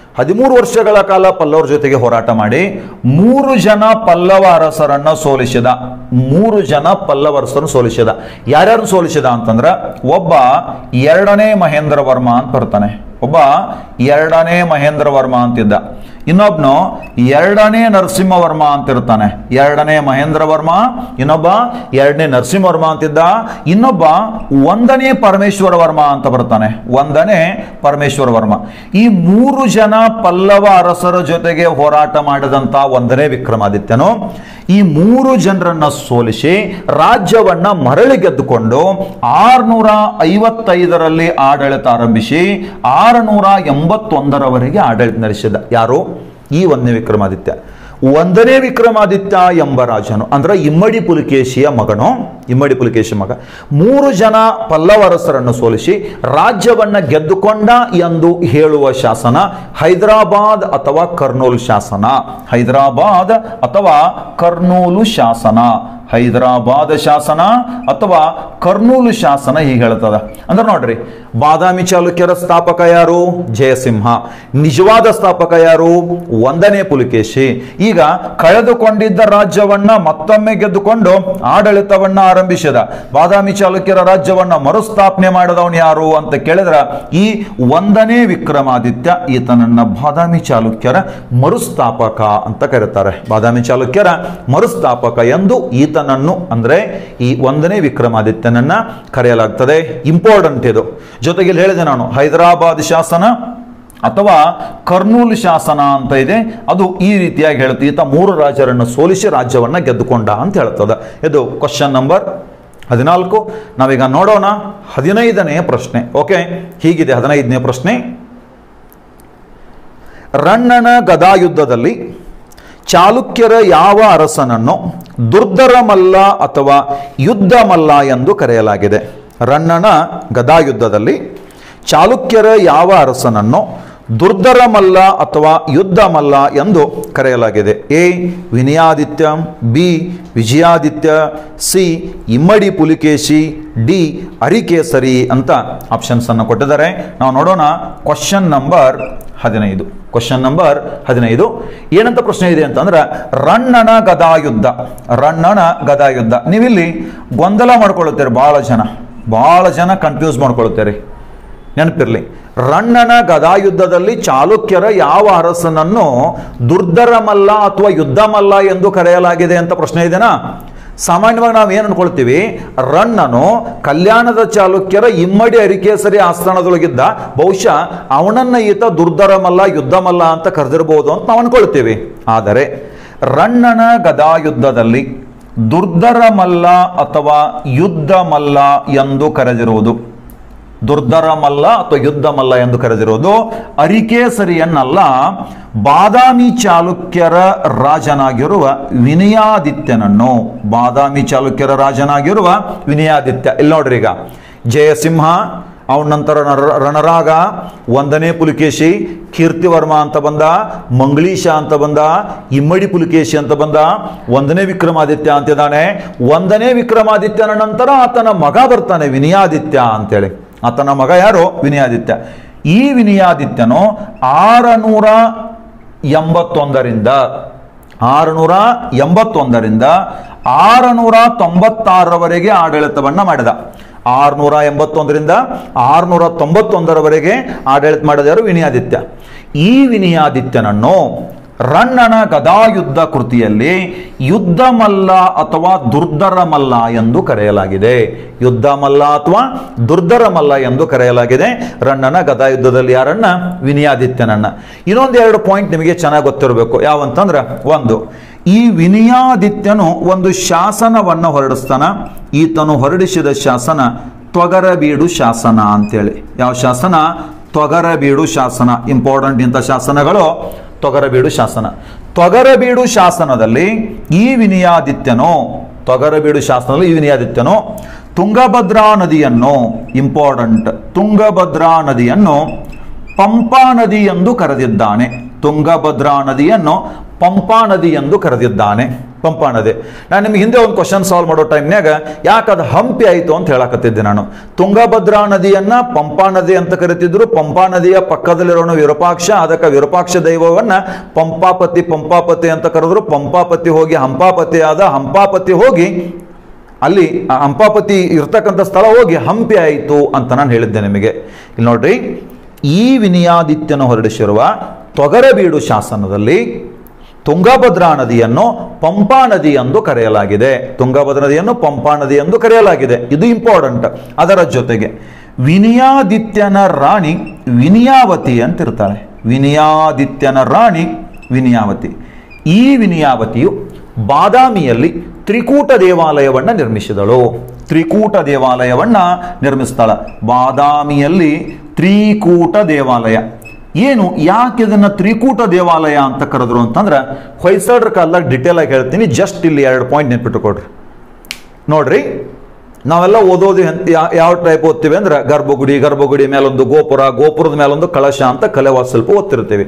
ಹದಿಮೂರು ವರ್ಷಗಳ ಕಾಲ ಪಲ್ಲವರ ಜೊತೆಗೆ ಹೋರಾಟ ಮಾಡಿ ಮೂರು ಜನ ಪಲ್ಲವ ಅರಸರನ್ನ ಸೋಲಿಸಿದ ಮೂರು ಜನ ಪಲ್ಲವ ಅರಸರನ್ನು ಸೋಲಿಸಿದ ಯಾರ್ಯಾರು ಸೋಲಿಸಿದ ಅಂತಂದ್ರ ಒಬ್ಬ ಎರಡನೇ ಮಹೇಂದ್ರ ವರ್ಮ ಅಂತ ಬರ್ತಾನೆ ಒಬ್ಬ ಎರಡನೇ ಮಹೇಂದ್ರ ವರ್ಮ ಅಂತಿದ್ದ ಇನ್ನೊಬ್ನು ಎರಡನೇ ನರಸಿಂಹವರ್ಮ ಅಂತ ಇರ್ತಾನೆ ಎರಡನೇ ಮಹೇಂದ್ರ ವರ್ಮ ಇನ್ನೊಬ್ಬ ಎರಡನೇ ನರಸಿಂಹವರ್ಮ ಅಂತಿದ್ದ ಇನ್ನೊಬ್ಬ ಒಂದನೇ ಪರಮೇಶ್ವರ ವರ್ಮ ಅಂತ ಬರ್ತಾನೆ ಒಂದನೇ ಪರಮೇಶ್ವರ ವರ್ಮ ಈ ಮೂರು ಜನ ಪಲ್ಲವ ಅರಸರ ಜೊತೆಗೆ ಹೋರಾಟ ಮಾಡಿದಂತ ಒಂದನೇ ವಿಕ್ರಮಾದಿತ್ಯನು ಈ ಮೂರು ಜನರನ್ನ ಸೋಲಿಸಿ ರಾಜ್ಯವನ್ನ ಮರಳಿ ಗೆದ್ದುಕೊಂಡು ಆರ್ನೂರ ಐವತ್ತೈದರಲ್ಲಿ ಆಡಳಿತ ಆರಂಭಿಸಿ ಆರುನೂರ ಎಂಬತ್ತೊಂದರವರೆಗೆ ಆಡಳಿತ ನಡೆಸಿದ ಯಾರು ಈ ಒಂದನೇ ವಿಕ್ರಮಾದಿತ್ಯ ಒಂದನೇ ವಿಕ್ರಮಾದಿತ್ಯ ಎಂಬ ರಾಜನು ಅಂದ್ರೆ ಇಮ್ಮಡಿ ಪುಲಿಕೇಶಿಯ ಮಗನು ಇಮ್ಮಡಿ ಪುಲಿಕೇಶಿ ಮಗ ಮೂರು ಜನ ಪಲ್ಲವರಸರನ್ನು ಸೋಲಿಸಿ ರಾಜ್ಯವನ್ನ ಗೆದ್ದುಕೊಂಡ ಎಂದು ಹೇಳುವ ಶಾಸನ ಹೈದರಾಬಾದ್ ಅಥವಾ ಕರ್ನೂಲ್ ಶಾಸನ ಹೈದರಾಬಾದ್ ಅಥವಾ ಕರ್ನೂಲು ಶಾಸನ ಹೈದರಾಬಾದ್ ಶಾಸನ ಅಥವಾ ಕರ್ನೂಲು ಶಾಸನ ಹೀಗೆ ಹೇಳ್ತದ ಅಂದ್ರೆ ನೋಡ್ರಿ ಬಾದಾಮಿ ಚಾಲುಕ್ಯರ ಸ್ಥಾಪಕ ಯಾರು ಜಯಸಿಂಹ ನಿಜವಾದ ಸ್ಥಾಪಕ ಯಾರು ಒಂದನೇ ಪುಲಿಕೇಶಿ ಈಗ ಕಳೆದುಕೊಂಡಿದ್ದ ರಾಜ್ಯವನ್ನ ಮತ್ತೊಮ್ಮೆ ಗೆದ್ದುಕೊಂಡು ಆಡಳಿತವನ್ನ ಆರಂಭಿಸಿದ ಬಾದಾಮಿ ಚಾಲುಕ್ಯರ ರಾಜ್ಯವನ್ನ ಮರುಸ್ಥಾಪನೆ ಮಾಡಿದವನು ಯಾರು ಅಂತ ಕೇಳಿದ್ರ ಈ ಒಂದನೇ ವಿಕ್ರಮಾದಿತ್ಯ ಈತನನ್ನ ಬಾದಾಮಿ ಚಾಲುಕ್ಯರ ಮರುಸ್ಥಾಪಕ ಅಂತ ಕರೀತಾರೆ ಬಾದಾಮಿ ಚಾಲುಕ್ಯರ ಮರುಸ್ಥಾಪಕ ಎಂದು ಈತನನ್ನು ಅಂದ್ರೆ ಈ ಒಂದನೇ ವಿಕ್ರಮಾದಿತ್ಯನನ್ನ ಕರೆಯಲಾಗ್ತದೆ ಇಂಪಾರ್ಟೆಂಟ್ ಇದು ಜೊತೆಗೆ ಇಲ್ಲಿ ಹೇಳಿದೆ ನಾನು ಹೈದರಾಬಾದ್ ಶಾಸನ ಅಥವಾ ಕರ್ನೂಲ್ ಶಾಸನ ಅಂತ ಇದೆ ಅದು ಈ ರೀತಿಯಾಗಿ ಹೇಳುತ್ತೆ ಈತ ಮೂರು ರಾಜರನ್ನು ಸೋಲಿಸಿ ರಾಜ್ಯವನ್ನ ಗೆದ್ದುಕೊಂಡ ಅಂತ ಹೇಳ್ತದೆ ಇದು ಕ್ವಶನ್ ನಂಬರ್ ಹದಿನಾಲ್ಕು ನಾವೀಗ ನೋಡೋಣ ಹದಿನೈದನೇ ಪ್ರಶ್ನೆ ಓಕೆ ಹೀಗಿದೆ ಹದಿನೈದನೇ ಪ್ರಶ್ನೆ ರಣ್ಣನ ಗದಾಯುದ್ಧದಲ್ಲಿ ಚಾಲುಕ್ಯರ ಯಾವ ಅರಸನನ್ನು ದುರ್ಧರ ಮಲ್ಲ ಅಥವಾ ಯುದ್ಧ ಮಲ್ಲ ಎಂದು ಕರೆಯಲಾಗಿದೆ ರಣ್ಣನ ಗದಾಯುದ್ಧದಲ್ಲಿ ಚಾಲುಕ್ಯರ ಯಾವ ಅರಸನನ್ನು ದುರ್ಧರ ಮಲ್ಲ ಅಥವಾ ಯುದ್ಧ ಮಲ್ಲ ಎಂದು ಕರೆಯಲಾಗಿದೆ A Vinayaditya B Vijayaditya C Immadi Pulikeshi D Arikesari ಅಂತ ಆಪ್ಷನ್ಸ್ ಅನ್ನು ಕೊಟ್ಟಿದ್ದಾರೆ ನಾವು ನೋಡೋಣ ಕ್ವಶನ್ ನಂಬರ್ ಹದಿನೈದು ಕ್ವಶನ್ ನಂಬರ್ ಹದಿನೈದು ಏನಂತ ಪ್ರಶ್ನೆ ಇದೆ ಅಂತಂದ್ರೆ ರಣ್ಣನ ಗದಾಯುದ್ಧ ರಣ್ಣನ ಗದಾಯುದ್ಧ ನೀವಿಲ್ಲಿ ಗೊಂದಲ ಮಾಡ್ಕೊಳ್ಳುತ್ತೀರಿ ಬಹಳ ಜನ ಬಹಳ ಜನ ಕನ್ಫ್ಯೂಸ್ ಮಾಡ್ಕೊಳ್ಳುತ್ತೀರಿ ನೆನಪಿರ್ಲಿ ರಣ್ಣನ ಗದಾಯುದ್ಧದಲ್ಲಿ ಚಾಲುಕ್ಯರ ಯಾವ ಅರಸನನ್ನು ದುರ್ಧರ ಮಲ್ಲ ಅಥವಾ ಯುದ್ಧ ಮಲ್ಲ ಎಂದು ಕರೆಯಲಾಗಿದೆ ಅಂತ ಪ್ರಶ್ನೆ ಇದೆನಾ ಸಾಮಾನ್ಯವಾಗಿ ನಾವು ಏನು ಅನ್ಕೊಳ್ತೀವಿ ರಣ್ಣನು ಕಲ್ಯಾಣದ ಚಾಲುಕ್ಯರ ಇಮ್ಮಡಿ ಅರಿಕೇಸರಿ ಆಸ್ಥಾನದೊಳಗಿದ್ದ ಬಹುಶಃ ಅವನನ್ನ ಈತ ದುರ್ಧರ ಮಲ್ಲ ಯುದ್ಧ ಮಲ್ಲ ಅಂತ ಕರೆದಿರಬಹುದು ಅಂತ ನಾವು ಅನ್ಕೊಳ್ತೀವಿ ಆದರೆ ರಣ್ಣನ ಗದಾಯುದ್ಧದಲ್ಲಿ ದುರ್ಧರ ಮಲ್ಲ ಅಥವಾ ಯುದ್ಧ ಮಲ್ಲ ಎಂದು ಕರೆದಿರುವುದು ದುರ್ಧರ ಮಲ್ಲ ಅಥವಾ ಯುದ್ಧ ಮಲ್ಲ ಎಂದು ಕರೆದಿರೋದು ಅರಿಕೇಸರಿಯನ್ನಲ್ಲ ಬಾದಾಮಿ ಚಾಲುಕ್ಯರ ರಾಜನಾಗಿರುವ ವಿನಯಾದಿತ್ಯನನ್ನು ಬಾದಾಮಿ ಚಾಲುಕ್ಯರ ರಾಜನಾಗಿರುವ ವಿನಯಾದಿತ್ಯ ಇಲ್ಲಿ ನೋಡ್ರಿ ಈಗ ಜಯಸಿಂಹ ಅವನ ನಂತರ ನರ- ರಣರಾಗ ಒಂದನೇ ಪುಲಿಕೇಶಿ ಕೀರ್ತಿವರ್ಮ ಅಂತ ಬಂದ ಮಂಗಳೀಶ ಅಂತ ಬಂದ ಇಮ್ಮಡಿ ಪುಲಿಕೇಶಿ ಅಂತ ಬಂದ ಒಂದನೇ ವಿಕ್ರಮಾದಿತ್ಯ ಅಂತಿದ್ದಾನೆ ಒಂದನೇ ವಿಕ್ರಮಾದಿತ್ಯನ ನಂತರ ಆತನ ಮಗ ಬರ್ತಾನೆ ವಿನಯಾದಿತ್ಯ ಅಂತೇಳಿ ಆತನ ಮಗ ಯಾರು ವಿನಯಾದಿತ್ಯ ಈ ವಿನಯಾದಿತ್ಯನು ಆರನೂರ ಎಂಬತ್ತೊಂದರಿಂದ ಆರುನೂರ ಎಂಬತ್ತೊಂದರಿಂದ ಆರುನೂರ ತೊಂಬತ್ತಾರರವರೆಗೆ ಆಡಳಿತವನ್ನ ಮಾಡಿದ ಆರುನೂರ ಎಂಬತ್ತೊಂದರಿಂದ ಆರುನೂರ ತೊಂಬತ್ತೊಂದರವರೆಗೆ ಆಡಳಿತ ಮಾಡಿದ ಯಾರು ವಿನಯಾದಿತ್ಯ ಈ ವಿನಯಾದಿತ್ಯನನ್ನು ರಣ್ಣನ ಗದಾಯುದ್ಧ ಕೃತಿಯಲ್ಲಿ ಯುದ್ಧ ಮಲ್ಲ ಅಥವಾ ದುರ್ಧರ ಮಲ್ಲ ಎಂದು ಕರೆಯಲಾಗಿದೆ ಯುದ್ಧ ಮಲ್ಲ ಅಥವಾ ದುರ್ಧರ ಮಲ್ಲ ಎಂದು ಕರೆಯಲಾಗಿದೆ ರಣ್ಣನ ಗದಾಯುದ್ಧದಲ್ಲಿ ಯಾರನ್ನ ವಿನಯಾದಿತ್ಯನನ್ನ ಇನ್ನೊಂದು ಎರಡು ಪಾಯಿಂಟ್ ನಿಮಗೆ ಚೆನ್ನಾಗಿ ಗೊತ್ತಿರಬೇಕು ಯಾವಂತಂದ್ರೆ ಒಂದು ಈ ವಿನಯಾದಿತ್ಯನು ಒಂದು ಶಾಸನವನ್ನ ಹೊರಡಿಸ್ತಾನ ಈತನು ಹೊರಡಿಸಿದ ಶಾಸನ ತ್ವಗರಬೀಡು ಶಾಸನ ಅಂತೇಳಿ ಯಾವ ಶಾಸನ ತ್ವಗರಬೀಡು ಶಾಸನ ಇಂಪಾರ್ಟೆಂಟ್ ಇಂಥ ಶಾಸನಗಳು ತೊಗರಬೀಡು ಶಾಸನ ತೊಗರಬೀಡು ಶಾಸನದಲ್ಲಿ ಈ ವಿನಯಾದಿತ್ಯನು ತೊಗರಬೀಡು ಶಾಸನದಲ್ಲಿ ಈ ವಿನಯಾದಿತ್ಯನು ತುಂಗಭದ್ರಾ ನದಿಯನ್ನು ಇಂಪಾರ್ಟೆಂಟ್ ತುಂಗಭದ್ರಾ ನದಿಯನ್ನು ಪಂಪಾ ನದಿ ಎಂದು ಕರೆದಿದ್ದಾನೆ ತುಂಗಭದ್ರಾ ನದಿಯನ್ನು ಪಂಪಾ ನದಿ ಎಂದು ಕರೆದಿದ್ದಾನೆ ಪಂಪಾ ನದಿ ನಾನು ನಿಮ್ಗೆ ಹಿಂದೆ ಒಂದು ಕ್ವಶನ್ ಸಾಲ್ವ್ ಮಾಡೋ ಟೈಮ್ನಾಗ ಯಾಕೆ ಅದು ಹಂಪಿ ಆಯಿತು ಅಂತ ಹೇಳಕತ್ತಿದ್ದೆ ನಾನು ತುಂಗಭದ್ರಾ ನದಿಯನ್ನ ಪಂಪಾ ನದಿ ಅಂತ ಕರಿತಿದ್ರು ಪಂಪಾ ನದಿಯ ಪಕ್ಕದಲ್ಲಿರೋನು ವಿರೂಪಾಕ್ಷ ಅದಕ್ಕೆ ವಿರೂಪಾಕ್ಷ ದೈವವನ್ನ ಪಂಪಾಪತಿ ಪಂಪಾಪತಿ ಅಂತ ಕರೆದ್ರು ಪಂಪಾಪತಿ ಹೋಗಿ ಹಂಪಾಪತಿ ಆದ ಹಂಪಾಪತಿ ಹೋಗಿ ಅಲ್ಲಿ ಆ ಹಂಪಾಪತಿ ಇರ್ತಕ್ಕಂಥ ಸ್ಥಳ ಹೋಗಿ ಹಂಪಿ ಆಯಿತು ಅಂತ ನಾನು ಹೇಳಿದ್ದೆ ನಿಮಗೆ ಇಲ್ಲಿ ನೋಡ್ರಿ ಈ ವಿನಿಯಾದಿತ್ಯನು ಹೊರಡಿಸಿರುವ ತೊಗರಬೀಡು ಶಾಸನದಲ್ಲಿ ತುಂಗಭದ್ರಾ ನದಿಯನ್ನು ಪಂಪಾ ನದಿ ಎಂದು ಕರೆಯಲಾಗಿದೆ ತುಂಗಭದ್ರಾ ನದಿಯನ್ನು ಪಂಪಾ ನದಿ ಎಂದು ಕರೆಯಲಾಗಿದೆ ಇದು ಇಂಪಾರ್ಟೆಂಟ್ ಅದರ ಜೊತೆಗೆ ವಿನಿಯಾದಿತ್ಯನ ರಾಣಿ ವಿನಿಯಾವತಿ ಅಂತ ಇರ್ತಾಳೆ ವಿನಿಯಾದಿತ್ಯನ ರಾಣಿ ವಿನಿಯಾವತಿ ಈ ವಿನಿಯಾವತಿಯು ಬಾದಾಮಿಯಲ್ಲಿ ತ್ರಿಕೂಟ ದೇವಾಲಯವನ್ನು ನಿರ್ಮಿಸಿದಳು ತ್ರಿಕೂಟ ದೇವಾಲಯವನ್ನ ನಿರ್ಮಿಸ್ತಾಳ ಬಾದಾಮಿಯಲ್ಲಿ ತ್ರಿಕೂಟ ದೇವಾಲಯ ಏನು ಯಾಕೆ ಇದನ್ನ ತ್ರಿಕೂಟ ದೇವಾಲಯ ಅಂತ ಕರೆದ್ರು ಅಂತಂದ್ರೆ ಹೊಯ್ಸಳರ ಕಾಲದಾಗ ಡಿಟೇಲ್ ಆಗಿ ಹೇಳ್ತೀನಿ ಜಸ್ಟ್ ಇಲ್ಲಿ ಎರಡು ಪಾಯಿಂಟ್ ನೆನ್ಪಿಟ್ಟುಕೊಡ್ರಿ ನೋಡ್ರಿ ನಾವೆಲ್ಲ ಓದೋದು ಎಂತ- ಯಾ- ಯಾವ ಟೈಪ್ ಓದ್ತೀವಿ ಅಂದ್ರೆ ಗರ್ಭಗುಡಿ ಗರ್ಭಗುಡಿ ಮೇಲೊಂದು ಗೋಪುರ ಗೋಪುರದ ಮೇಲೊಂದು ಕಳಶ ಅಂತ ಕಲೆವಾ ಸ್ವಲ್ಪ ಓದ್ತಿರ್ತೀವಿ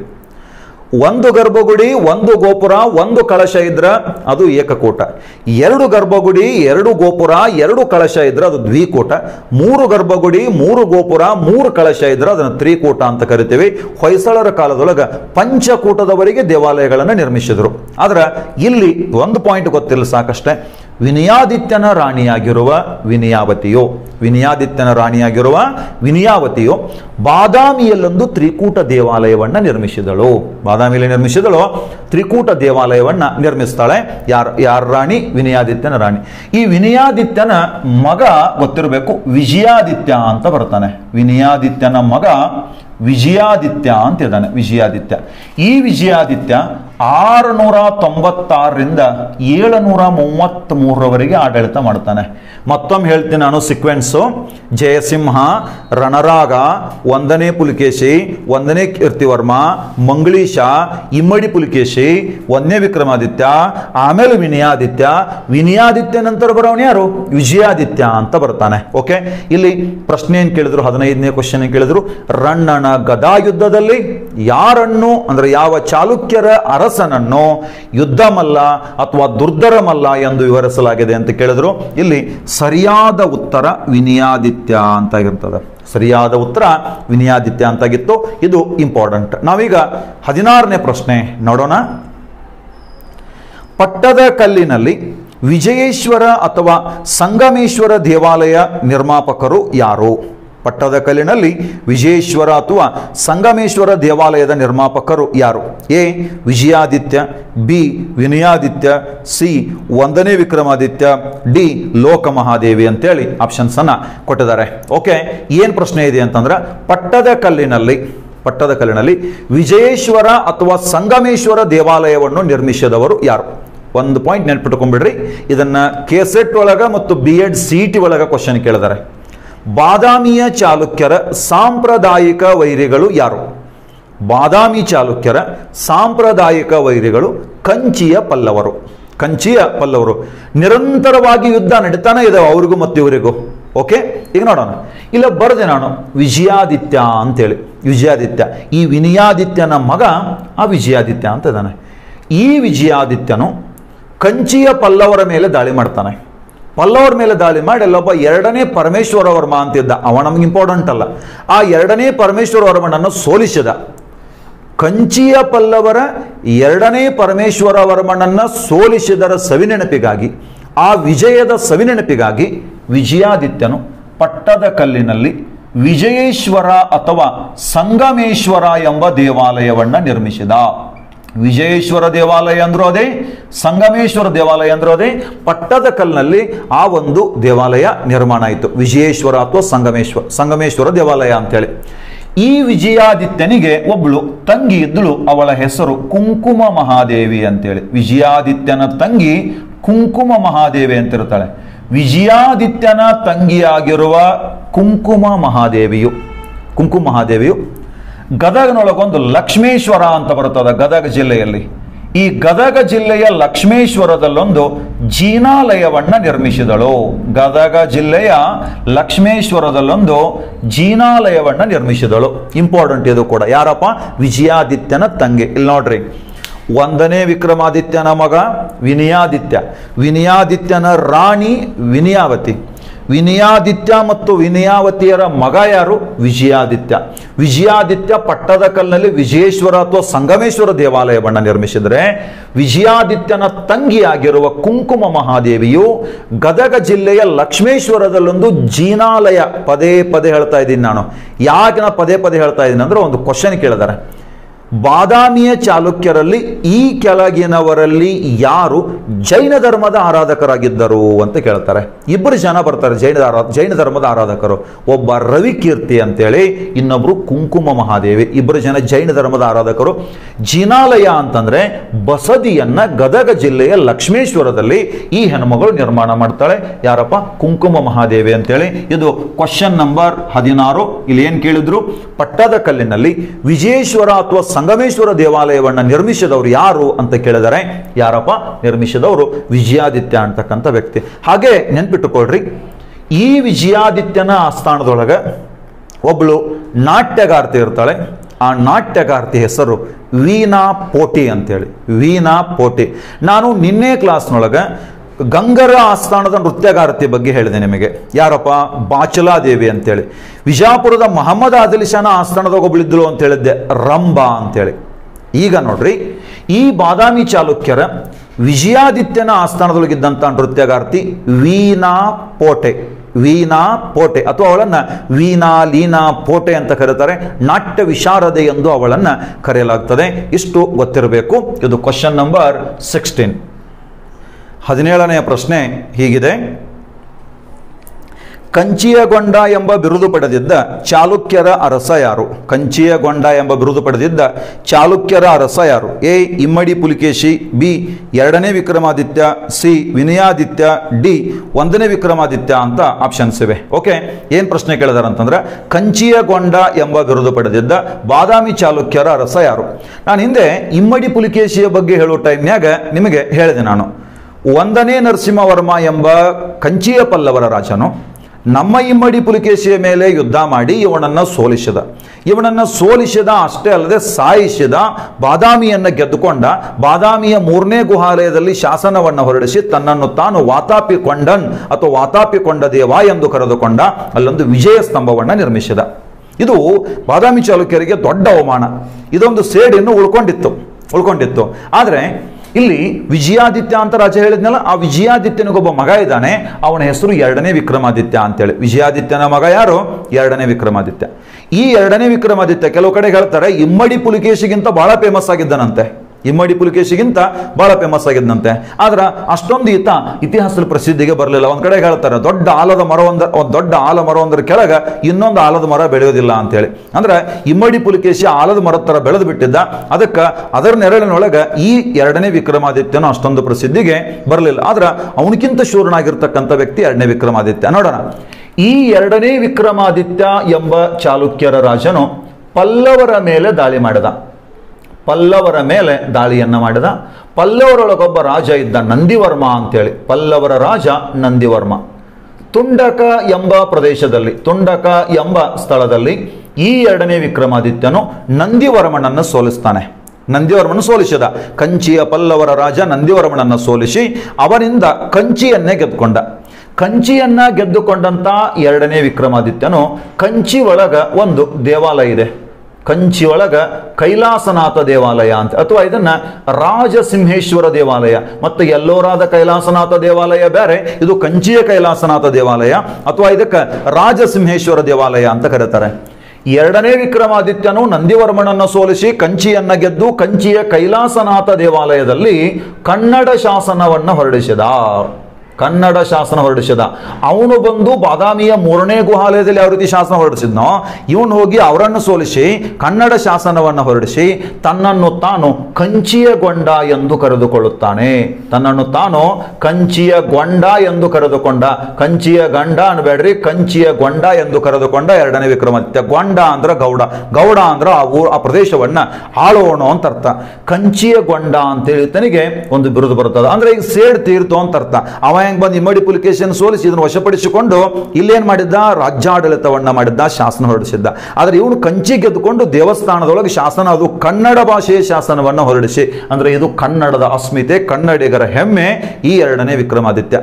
ಒಂದು ಗರ್ಭಗುಡಿ ಒಂದು ಗೋಪುರ ಒಂದು ಕಳಶ ಇದ್ರ ಅದು ಏಕಕೂಟ ಎರಡು ಗರ್ಭಗುಡಿ ಎರಡು ಗೋಪುರ ಎರಡು ಕಳಶ ಇದ್ರೆ ಅದು ದ್ವಿಕೂಟ ಮೂರು ಗರ್ಭಗುಡಿ ಮೂರು ಗೋಪುರ ಮೂರು ಕಳಶ ಇದ್ರೆ ಅದನ್ನು ತ್ರಿಕೂಟ ಅಂತ ಕರಿತೀವಿ ಹೊಯ್ಸಳರ ಕಾಲದೊಳಗ ಪಂಚಕೂಟದವರೆಗೆ ದೇವಾಲಯಗಳನ್ನು ನಿರ್ಮಿಸಿದರು ಆದ್ರೆ ಇಲ್ಲಿ ಒಂದು ಪಾಯಿಂಟ್ ಗೊತ್ತಿಲ್ಲ ಸಾಕಷ್ಟೇ ವಿನಯಾದಿತ್ಯನ ರಾಣಿಯಾಗಿರುವ ವಿನಯಾವತಿಯು ವಿನಯಾದಿತ್ಯನ ರಾಣಿಯಾಗಿರುವ ವಿನಯಾವತಿಯು ಬಾದಾಮಿಯಲ್ಲೊಂದು ತ್ರಿಕೂಟ ದೇವಾಲಯವನ್ನ ನಿರ್ಮಿಸಿದಳು ಬಾದಾಮಿಯಲ್ಲಿ ನಿರ್ಮಿಸಿದಳು ತ್ರಿಕೂಟ ದೇವಾಲಯವನ್ನ ನಿರ್ಮಿಸ್ತಾಳೆ ಯಾರ ಯಾರ ರಾಣಿ ವಿನಯಾದಿತ್ಯನ ರಾಣಿ ಈ ವಿನಯಾದಿತ್ಯನ ಮಗ ಗೊತ್ತಿರಬೇಕು ವಿಜಯಾದಿತ್ಯ ಅಂತ ಬರ್ತಾನೆ ವಿನಯಾದಿತ್ಯನ ಮಗ ವಿಜಯಾದಿತ್ಯ ಅಂತ ಇದ್ದಾನೆ ವಿಜಯಾದಿತ್ಯ ಈ ವಿಜಯಾದಿತ್ಯ ಆರುನೂರ ತೊಂಬತ್ತಾರರಿಂದ ಏಳುನೂರ ಮೂವತ್ತ್ ಮೂರರವರೆಗೆ ಆಡಳಿತ ಮಾಡ್ತಾನೆ ಮತ್ತೊಮ್ಮೆ ಹೇಳ್ತೀನಿ ನಾನು ಸಿಕ್ವೆನ್ಸು ಜಯಸಿಂಹ ರಣರಾಗ ಒಂದನೇ ಪುಲಿಕೇಶಿ ಒಂದನೇ ಕೀರ್ತಿವರ್ಮ ಮಂಗಳೀಶ ಇಮ್ಮಡಿ ಪುಲಿಕೇಶಿ ಒಂದನೇ ವಿಕ್ರಮಾದಿತ್ಯ ಆಮೇಲೆ ವಿನಯಾದಿತ್ಯ ವಿನಯಾದಿತ್ಯ ನಂತರ ಬರೋನು ಯಾರು ವಿಜಯಾದಿತ್ಯ ಅಂತ ಬರ್ತಾನೆ ಓಕೆ ಇಲ್ಲಿ ಪ್ರಶ್ನೆ ಏನ್ ಕೇಳಿದ್ರು ಹದಿನೈದನೇ ಕ್ವಶನ್ ಕೇಳಿದ್ರು ರಣ್ಣನ ಗದಾ ಯುದ್ಧದಲ್ಲಿ ಯಾರನ್ನು ಅಂದ್ರೆ ಯಾವ ಚಾಲುಕ್ಯರ ಅರಸನನ್ನು ಯುದ್ಧ ಮಲ್ಲ ಅಥವಾ ದುರ್ಧರ ಮಲ್ಲ ಎಂದು ವಿವರಿಸಲಾಗಿದೆ ಅಂತ ಕೇಳಿದ್ರು ಇಲ್ಲಿ ಸರಿಯಾದ ಉತ್ತರ ವಿನಯಾದಿತ್ಯ ಅಂತಾಗಿರ್ತದೆ ಸರಿಯಾದ ಉತ್ತರ ವಿನಯಾದಿತ್ಯ ಅಂತಾಗಿತ್ತು ಇದು ಇಂಪಾರ್ಟೆಂಟ್ ನಾವೀಗ ಹದಿನಾರನೇ ಪ್ರಶ್ನೆ ನೋಡೋಣ ಪಟ್ಟದ ಕಲ್ಲಿನಲ್ಲಿ ವಿಜಯೇಶ್ವರ ಅಥವಾ ಸಂಗಮೇಶ್ವರ ದೇವಾಲಯ ನಿರ್ಮಾಪಕರು ಯಾರು ಪಟ್ಟದ ಕಲ್ಲಿನಲ್ಲಿ ವಿಜಯೇಶ್ವರ ಅಥವಾ ಸಂಗಮೇಶ್ವರ ದೇವಾಲಯದ ನಿರ್ಮಾಪಕರು ಯಾರು A Vijayaditya B Vinayaditya C ಒಂದನೇ ವಿಕ್ರಮಾದಿತ್ಯ ಡಿ ಲೋಕಮಹಾದೇವಿ ಅಂತೇಳಿ ಆಪ್ಷನ್ಸ್ ಅನ್ನ ಕೊಟ್ಟಿದ್ದಾರೆ ಓಕೆ ಏನು ಪ್ರಶ್ನೆ ಇದೆ ಅಂತಂದ್ರೆ ಪಟ್ಟದ ಕಲ್ಲಿನಲ್ಲಿ ಪಟ್ಟದ ಕಲ್ಲಿನಲ್ಲಿ ವಿಜಯೇಶ್ವರ ಅಥವಾ ಸಂಗಮೇಶ್ವರ ದೇವಾಲಯವನ್ನು ನಿರ್ಮಿಸಿದವರು ಯಾರು ಒಂದು ಪಾಯಿಂಟ್ ನೆನ್ಪಿಟ್ಕೊಂಡ್ಬಿಡ್ರಿ ಇದನ್ನ ಕೆಸೆಟ್ ಒಳಗ ಮತ್ತು ಬಿ ಎಡ್ ಸಿ ಟಿ ಒಳಗ ಕ್ವಶನ್ ಕೇಳಿದ್ದಾರೆ ಬಾದಾಮಿಯ ಚಾಲುಕ್ಯರ ಸಾಂಪ್ರದಾಯಿಕ ವೈರಿಗಳು ಯಾರು ಬಾದಾಮಿ ಚಾಲುಕ್ಯರ ಸಾಂಪ್ರದಾಯಿಕ ವೈರಿಗಳು ಕಂಚಿಯ ಪಲ್ಲವರು ಕಂಚಿಯ ಪಲ್ಲವರು ನಿರಂತರವಾಗಿ ಯುದ್ಧ ನಡೀತಾನೆ ಇದಾವೆ ಅವ್ರಿಗೂ ಮತ್ತು ಇವರಿಗೂ ಓಕೆ ಈಗ ನೋಡೋಣ ಇಲ್ಲ ಬರದೆ ನಾನು ವಿಜಯಾದಿತ್ಯ ಅಂತೇಳಿ ವಿಜಯಾದಿತ್ಯ ಈ ವಿನಯಾದಿತ್ಯನ ಮಗ ಆ ವಿಜಯಾದಿತ್ಯ ಅಂತ ಇದ್ದಾನೆ ಈ ವಿಜಯಾದಿತ್ಯನು ಕಂಚಿಯ ಪಲ್ಲವರ ಮೇಲೆ ದಾಳಿ ಮಾಡ್ತಾನೆ ಪಲ್ಲವರ ಮೇಲೆ ದಾಳಿ ಮಾಡಿ ಅಲ್ಲೊಬ್ಬ ಎರಡನೇ ಪರಮೇಶ್ವರ ವರ್ಮ ಅಂತಿದ್ದ ಅವ ನಮ್ಗೆ ಇಂಪಾರ್ಟೆಂಟ್ ಅಲ್ಲ ಆ ಎರಡನೇ ಪರಮೇಶ್ವರ ವರ್ಮನನ್ನು ಸೋಲಿಸಿದ ಕಂಚಿಯ ಪಲ್ಲವರ ಎರಡನೇ ಪರಮೇಶ್ವರ ವರ್ಮನನ್ನ ಸೋಲಿಸಿದರ ಸವಿನೆನಪಿಗಾಗಿ ಆ ವಿಜಯದ ಸವಿನೆನಪಿಗಾಗಿ ವಿಜಯಾದಿತ್ಯನು ಪಟ್ಟದ ಕಲ್ಲಿನಲ್ಲಿ ವಿಜಯೇಶ್ವರ ಅಥವಾ ಸಂಗಮೇಶ್ವರ ಎಂಬ ದೇವಾಲಯವನ್ನ ನಿರ್ಮಿಸಿದ ವಿಜಯೇಶ್ವರ ದೇವಾಲಯ ಅಂದ್ರೂ ಅದೇ ಸಂಗಮೇಶ್ವರ ದೇವಾಲಯ ಅಂದ್ರೂ ಅದೇ ಪಟ್ಟದ ಕಲ್ಲಿನಲ್ಲಿ ಆ ಒಂದು ದೇವಾಲಯ ನಿರ್ಮಾಣ ಆಯಿತು ವಿಜಯೇಶ್ವರ ಅಥವಾ ಸಂಗಮೇಶ್ವರ ಸಂಗಮೇಶ್ವರ ದೇವಾಲಯ ಅಂತೇಳಿ ಈ ವಿಜಯಾದಿತ್ಯನಿಗೆ ಒಬ್ಳು ತಂಗಿ ಇದ್ದಳು ಅವಳ ಹೆಸರು ಕುಂಕುಮ ಮಹಾದೇವಿ ಅಂತೇಳಿ ವಿಜಯಾದಿತ್ಯನ ತಂಗಿ ಕುಂಕುಮ ಮಹಾದೇವಿ ಅಂತಿರ್ತಾಳೆ ವಿಜಯಾದಿತ್ಯನ ತಂಗಿಯಾಗಿರುವ ಕುಂಕುಮ ಮಹಾದೇವಿಯು ಕುಂಕುಮ ಮಹಾದೇವಿಯು ಗದಗನೊಳಗೊಂದು ಲಕ್ಷ್ಮೇಶ್ವರ ಅಂತ ಬರುತ್ತದೆ ಗದಗ ಜಿಲ್ಲೆಯಲ್ಲಿ ಈ ಗದಗ ಜಿಲ್ಲೆಯ ಲಕ್ಷ್ಮೇಶ್ವರದಲ್ಲೊಂದು ಜೀನಾಲಯವನ್ನ ನಿರ್ಮಿಸಿದಳು ಗದಗ ಜಿಲ್ಲೆಯ ಲಕ್ಷ್ಮೇಶ್ವರದಲ್ಲೊಂದು ಜೀನಾಲಯವನ್ನ ನಿರ್ಮಿಸಿದಳು ಇಂಪಾರ್ಟೆಂಟ್ ಇದು ಕೂಡ ಯಾರಪ್ಪ ವಿಜಯಾದಿತ್ಯನ ತಂಗಿ ಇಲ್ಲಿ ನೋಡ್ರಿ ಒಂದನೇ ವಿಕ್ರಮಾದಿತ್ಯನ ಮಗ ವಿನಯಾದಿತ್ಯ ವಿನಯಾದಿತ್ಯನ ರಾಣಿ ವಿನಯಾವತಿ ವಿನಯಾದಿತ್ಯ ಮತ್ತು ವಿನಯಾವತಿಯರ ಮಗ ಯಾರು ವಿಜಯಾದಿತ್ಯ ವಿಜಯಾದಿತ್ಯ ಪಟ್ಟದ ಕಲ್ಲಿನಲ್ಲಿ ವಿಜಯೇಶ್ವರ ಅಥವಾ ಸಂಗಮೇಶ್ವರ ದೇವಾಲಯವನ್ನು ನಿರ್ಮಿಸಿದರೆ ವಿಜಯಾದಿತ್ಯನ ತಂಗಿಯಾಗಿರುವ ಕುಂಕುಮ ಮಹಾದೇವಿಯು ಗದಗ ಜಿಲ್ಲೆಯ ಲಕ್ಷ್ಮೇಶ್ವರದಲ್ಲೊಂದು ಜೀನಾಲಯ ಪದೇ ಪದೇ ಹೇಳ್ತಾ ಇದ್ದೀನಿ ನಾನು ಯಾಕೆ ನಾ ಪದೇ ಪದೇ ಹೇಳ್ತಾ ಇದ್ದೀನಿ ಅಂದ್ರೆ ಒಂದು ಕ್ವಶನ್ ಕೇಳಿದಾರೆ ಬಾದಾಮಿಯ ಚಾಲುಕ್ಯರಲ್ಲಿ ಈ ಕೆಳಗಿನವರಲ್ಲಿ ಯಾರು ಜೈನ ಧರ್ಮದ ಆರಾಧಕರಾಗಿದ್ದರು ಅಂತ ಕೇಳ್ತಾರೆ ಇಬ್ಬರು ಜನ ಬರ್ತಾರೆ ಜೈನ ಆರಾ ಜೈನ ಧರ್ಮದ ಆರಾಧಕರು ಒಬ್ಬ ರವಿಕೀರ್ತಿ ಅಂತೇಳಿ ಇನ್ನೊಬ್ರು ಕುಂಕುಮ ಮಹಾದೇವಿ ಇಬ್ಬರು ಜನ ಜೈನ ಧರ್ಮದ ಆರಾಧಕರು ಜಿನಾಲಯ ಅಂತಂದ್ರೆ ಬಸದಿಯನ್ನ ಗದಗ ಜಿಲ್ಲೆಯ ಲಕ್ಷ್ಮೇಶ್ವರದಲ್ಲಿ ಈ ಹೆಣ್ಮಗಳು ನಿರ್ಮಾಣ ಮಾಡ್ತಾಳೆ ಯಾರಪ್ಪ ಕುಂಕುಮ ಮಹಾದೇವಿ ಅಂತೇಳಿ ಇದು ಕ್ವಶನ್ ನಂಬರ್ ಹದಿನಾರು ಇಲ್ಲಿ ಏನ್ ಕೇಳಿದ್ರು ಪಟ್ಟದ ಕಲ್ಲಿನಲ್ಲಿ ವಿಜಯೇಶ್ವರ ಅಥವಾ ಸಂಗಮೇಶ್ವರ ದೇವಾಲಯವನ್ನು ನಿರ್ಮಿಸಿದವರು ಯಾರು ಅಂತ ಕೇಳಿದರೆ ಯಾರಪ್ಪ ನಿರ್ಮಿಸಿದವರು ವಿಜಯಾದಿತ್ಯ ಅಂತಕ್ಕಂಥ ವ್ಯಕ್ತಿ ಹಾಗೆ ನೆನ್ಪಿಟ್ಟುಕೊಳ್ರಿ ಈ ವಿಜಯಾದಿತ್ಯನ ಆಸ್ಥಾನದೊಳಗೆ ಒಬ್ಳು ನಾಟ್ಯಗಾರ್ತಿ ಇರ್ತಾಳೆ ಆ ನಾಟ್ಯಗಾರ್ತಿ ಹೆಸರು ವೀಣಾ ಪೋಟಿ ಅಂತೇಳಿ ವೀಣಾ ಪೋಟಿ ನಾನು ನಿನ್ನೆ ಕ್ಲಾಸ್ನೊಳಗೆ ಗಂಗರ ಆಸ್ಥಾನದ ನೃತ್ಯಗಾರತಿ ಬಗ್ಗೆ ಹೇಳಿದೆ ನಿಮಗೆ ಯಾರಪ್ಪ ಬಾಚಲಾದೇವಿ ಅಂತೇಳಿ ವಿಜಾಪುರದ ಮಹಮ್ಮದ್ ಆದಿಲ್ ಶಾನ ಆಸ್ಥಾನದಾಗ ಒಬ್ಳಿದ್ಲು ಅಂತ ಹೇಳಿದ್ದೆ ರಂಬಾ ಅಂತೇಳಿ ಈಗ ನೋಡ್ರಿ ಈ ಬಾದಾಮಿ ಚಾಲುಕ್ಯರ ವಿಜಯಾದಿತ್ಯನ ಆಸ್ಥಾನದೊಳಗಿದ್ದಂಥ ನೃತ್ಯಗಾರ್ತಿ ವೀಣಾ ಪೋಟೆ ವೀಣಾ ಪೋಟೆ ಅಥವಾ ಅವಳನ್ನ ವೀಣಾ ಲೀನಾ ಪೋಟೆ ಅಂತ ಕರೀತಾರೆ ನಾಟ್ಯ ವಿಶಾರದೆ ಎಂದು ಅವಳನ್ನ ಕರೆಯಲಾಗ್ತದೆ ಇಷ್ಟು ಗೊತ್ತಿರಬೇಕು ಇದು ಕ್ವಶನ್ ನಂಬರ್ ಸಿಕ್ಸ್ಟೀನ್ ಹದಿನೇಳನೆಯ ಪ್ರಶ್ನೆ ಹೀಗಿದೆ ಕಂಚಿಯಗೊಂಡ ಎಂಬ ಬಿರುದು ಪಡೆದಿದ್ದ ಚಾಲುಕ್ಯರ ಅರಸ ಯಾರು ಕಂಚಿಯಗೊಂಡ ಎಂಬ ಬಿರುದು ಪಡೆದಿದ್ದ ಚಾಲುಕ್ಯರ ಅರಸ ಯಾರು ಎ ಇಮ್ಮಡಿ ಪುಲಿಕೇಶಿ ಬಿ ಎರಡನೇ ವಿಕ್ರಮಾದಿತ್ಯ ಸಿ ವಿನಯಾದಿತ್ಯ ಡಿ ಒಂದನೇ ವಿಕ್ರಮಾದಿತ್ಯ ಅಂತ ಆಪ್ಷನ್ಸ್ ಇವೆ ಓಕೆ ಏನ್ ಪ್ರಶ್ನೆ ಕೇಳಿದಾರೆ ಅಂತಂದ್ರೆ ಕಂಚಿಯಗೊಂಡ ಎಂಬ ಬಿರುದು ಪಡೆದಿದ್ದ ಬಾದಾಮಿ ಚಾಲುಕ್ಯರ ಅರಸ ಯಾರು ನಾನು ಹಿಂದೆ ಇಮ್ಮಡಿ ಪುಲಿಕೇಶಿಯ ಬಗ್ಗೆ ಹೇಳೋ ಟೈಮ್ನ್ಯಾಗ ನಿಮಗೆ ಹೇಳಿದೆ ನಾನು ಒಂದನೇ ನರಸಿಂಹವರ್ಮ ಎಂಬ ಕಂಚಿಯ ಪಲ್ಲವರ ರಾಜನು ನಮ್ಮ ಇಮ್ಮಡಿ ಪುಲಿಕೇಶಿಯ ಮೇಲೆ ಯುದ್ಧ ಮಾಡಿ ಇವನನ್ನ ಸೋಲಿಸಿದ ಇವನನ್ನ ಸೋಲಿಸಿದ ಅಷ್ಟೇ ಅಲ್ಲದೆ ಸಾಯಿಸಿದ ಬಾದಾಮಿಯನ್ನ ಗೆದ್ದುಕೊಂಡ ಬಾದಾಮಿಯ ಮೂರನೇ ಗುಹಾಲಯದಲ್ಲಿ ಶಾಸನವನ್ನು ಹೊರಡಿಸಿ ತನ್ನನ್ನು ತಾನು ವಾತಾಪಿಕೊಂಡನ್ ಅಥವಾ ವಾತಾಪಿಕೊಂಡ ದೇವ ಎಂದು ಕರೆದುಕೊಂಡ ಅಲ್ಲೊಂದು ವಿಜಯ ಸ್ತಂಭವನ್ನು ನಿರ್ಮಿಸಿದ ಇದು ಬಾದಾಮಿ ಚಾಲುಕ್ಯರಿಗೆ ದೊಡ್ಡ ಅವಮಾನ ಇದೊಂದು ಸೇಡಿನ್ನು ಉಳ್ಕೊಂಡಿತ್ತು ಉಳ್ಕೊಂಡಿತ್ತು ಆದರೆ ಇಲ್ಲಿ ವಿಜಯಾದಿತ್ಯ ಅಂತ ರಾಜ ಹೇಳಿದ್ನಲ್ಲ ಆ ವಿಜಯಾದಿತ್ಯನಿಗೊಬ್ಬ ಮಗ ಇದ್ದಾನೆ ಅವನ ಹೆಸರು ಎರಡನೇ ವಿಕ್ರಮಾದಿತ್ಯ ಅಂತೇಳಿ ವಿಜಯಾದಿತ್ಯನ ಮಗ ಯಾರು ಎರಡನೇ ವಿಕ್ರಮಾದಿತ್ಯ ಈ ಎರಡನೇ ವಿಕ್ರಮಾದಿತ್ಯ ಕೆಲವು ಕಡೆ ಹೇಳ್ತಾರೆ ಇಮ್ಮಡಿ ಪುಲಿಕೇಶಿಗಿಂತ ಬಹಳ ಫೇಮಸ್ ಆಗಿದ್ದಾನಂತೆ ಇಮ್ಮಡಿ ಪುಲಿಕೇಶಿಗಿಂತ ಬಹಳ ಫೇಮಸ್ ಆಗಿದ್ದಂತೆ ಆದ್ರೆ ಅಷ್ಟೊಂದು ಈತ ಇತಿಹಾಸದಲ್ಲಿ ಪ್ರಸಿದ್ಧಿಗೆ ಬರಲಿಲ್ಲ ಒಂದ್ ಕಡೆ ಹೇಳ್ತಾರೆ ದೊಡ್ಡ ಆಲದ ಮರವೊಂದ ಒಂದು ದೊಡ್ಡ ಆಲ ಮರವೊಂದರ ಕೆಳಗೆ ಇನ್ನೊಂದು ಆಲದ ಮರ ಬೆಳೆಯೋದಿಲ್ಲ ಅಂತೇಳಿ ಅಂದ್ರೆ ಇಮ್ಮಡಿ ಪುಲಿಕೇಶಿ ಆಲದ ಮರದ ತರ ಬೆಳೆದು ಬಿಟ್ಟಿದ್ದ ಅದಕ್ಕೆ ಅದರ ನೆರಳಿನೊಳಗೆ ಈ ಎರಡನೇ ವಿಕ್ರಮಾದಿತ್ಯನು ಅಷ್ಟೊಂದು ಪ್ರಸಿದ್ಧಿಗೆ ಬರಲಿಲ್ಲ ಆದ್ರೆ ಅವನಕ್ಕಿಂತ ಶೂರನಾಗಿರ್ತಕ್ಕಂಥ ವ್ಯಕ್ತಿ ಎರಡನೇ ವಿಕ್ರಮಾದಿತ್ಯ ನೋಡೋಣ ಈ ಎರಡನೇ ವಿಕ್ರಮಾದಿತ್ಯ ಎಂಬ ಚಾಲುಕ್ಯರ ರಾಜನು ಪಲ್ಲವರ ಮೇಲೆ ದಾಳಿ ಮಾಡಿದ ಪಲ್ಲವರ ಮೇಲೆ ದಾಳಿಯನ್ನ ಮಾಡಿದ ಪಲ್ಲವರೊಳಗೊಬ್ಬ ರಾಜ ಇದ್ದ ನಂದಿವರ್ಮ ಅಂತೇಳಿ ಪಲ್ಲವರ ರಾಜ ನಂದಿವರ್ಮ ತುಂಡಕ ಎಂಬ ಪ್ರದೇಶದಲ್ಲಿ ತುಂಡಕ ಎಂಬ ಸ್ಥಳದಲ್ಲಿ ಈ ಎರಡನೇ ವಿಕ್ರಮಾದಿತ್ಯನು ನಂದಿವರ್ಮನನ್ನು ಸೋಲಿಸ್ತಾನೆ ನಂದಿವರ್ಮನ ಸೋಲಿಸಿದ ಕಂಚಿಯ ಪಲ್ಲವರ ರಾಜ ನಂದಿವರ್ಮನನ್ನು ಸೋಲಿಸಿ ಅವನಿಂದ ಕಂಚಿಯನ್ನೇ ಗೆದ್ದುಕೊಂಡ ಕಂಚಿಯನ್ನ ಗೆದ್ದುಕೊಂಡಂತ ಎರಡನೇ ವಿಕ್ರಮಾದಿತ್ಯನು ಕಂಚಿ ಒಳಗ ಒಂದು ದೇವಾಲಯ ಇದೆ ಕಂಚಿ ಒಳಗ ಕೈಲಾಸನಾಥ ದೇವಾಲಯ ಅಂತ ಅಥವಾ ಇದನ್ನ ರಾಜಸಿಂಹೇಶ್ವರ ದೇವಾಲಯ ಮತ್ತು ಎಲ್ಲೋರಾದ ಕೈಲಾಸನಾಥ ದೇವಾಲಯ ಬೇರೆ ಇದು ಕಂಚಿಯ ಕೈಲಾಸನಾಥ ದೇವಾಲಯ ಅಥವಾ ಇದಕ್ಕೆ ರಾಜಸಿಂಹೇಶ್ವರ ದೇವಾಲಯ ಅಂತ ಕರೀತಾರೆ ಎರಡನೇ ವಿಕ್ರಮಾದಿತ್ಯನು ನಂದಿವರ್ಮನನ್ನು ಸೋಲಿಸಿ ಕಂಚಿಯನ್ನ ಗೆದ್ದು ಕಂಚಿಯ ಕೈಲಾಸನಾಥ ದೇವಾಲಯದಲ್ಲಿ ಕನ್ನಡ ಶಾಸನವನ್ನು ಹೊರಡಿಸಿದ ಕನ್ನಡ ಶಾಸನ ಹೊರಡಿಸಿದ ಅವನು ಬಂದು ಬಾದಾಮಿಯ ಮೂರನೇ ಗುಹಾಲಯದಲ್ಲಿ ಯಾವ ರೀತಿ ಶಾಸನ ಹೊರಡಿಸಿದ್ನೋ ಇವನು ಹೋಗಿ ಅವರನ್ನು ಸೋಲಿಸಿ ಕನ್ನಡ ಶಾಸನವನ್ನು ಹೊರಡಿಸಿ ತನ್ನನ್ನು ತಾನು ಕಂಚಿಯ ಗೊಂಡ ಎಂದು ಕರೆದುಕೊಳ್ಳುತ್ತಾನೆ ತನ್ನನ್ನು ತಾನು ಕಂಚಿಯ ಗೊಂಡ ಎಂದು ಕರೆದುಕೊಂಡ ಕಂಚಿಯ ಗಂಡ ಅನ್ಬೇಡ್ರಿ ಕಂಚಿಯ ಗೊಂಡ ಎಂದು ಕರೆದುಕೊಂಡ ಎರಡನೇ ವಿಕ್ರಮಾದಿತ್ಯ ಗೊಂಡ ಅಂದ್ರ ಗೌಡ ಗೌಡ ಅಂದ್ರ ಆ ಊರು ಆ ಪ್ರದೇಶವನ್ನ ಆಳೋಣ ಅಂತ ಅರ್ಥ ಕಂಚಿಯ ಗೊಂಡ ಅಂತೇಳಿ ತನಿಗೆ ಒಂದು ಬಿರುದು ಬರ್ತದೆ ಅಂದ್ರೆ ಈಗ ಸೇಡ್ ತೀರ್ತು ಅಂತ ಅರ್ಥ ಅವ ಹೆಂಗ್ ಬಂದು ಇಮ್ಮಡಿ ಪುಲಿಕೇಶನ್ ಸೋಲಿಸಿ ಇದನ್ನು ವಶಪಡಿಸಿಕೊಂಡು ಇಲ್ಲೇನ್ ಮಾಡಿದ್ದ ರಾಜ್ಯಾಡಳಿತವನ್ನ ಮಾಡಿದ್ದ ಶಾಸನ ಹೊರಡಿಸಿದ್ದ ಆದ್ರೆ ಇವನು ಕಂಚಿ ಗೆದ್ದುಕೊಂಡು ದೇವಸ್ಥಾನದೊಳಗೆ ಶಾಸನ ಅದು ಕನ್ನಡ ಭಾಷೆಯ ಶಾಸನವನ್ನು ಹೊರಡಿಸಿ ಅಂದ್ರೆ ಇದು ಕನ್ನಡದ ಅಸ್ಮಿತೆ ಕನ್ನಡಿಗರ ಹೆಮ್ಮೆ ಈ ಎರಡನೇ ವಿಕ್ರಮಾದಿತ್ಯ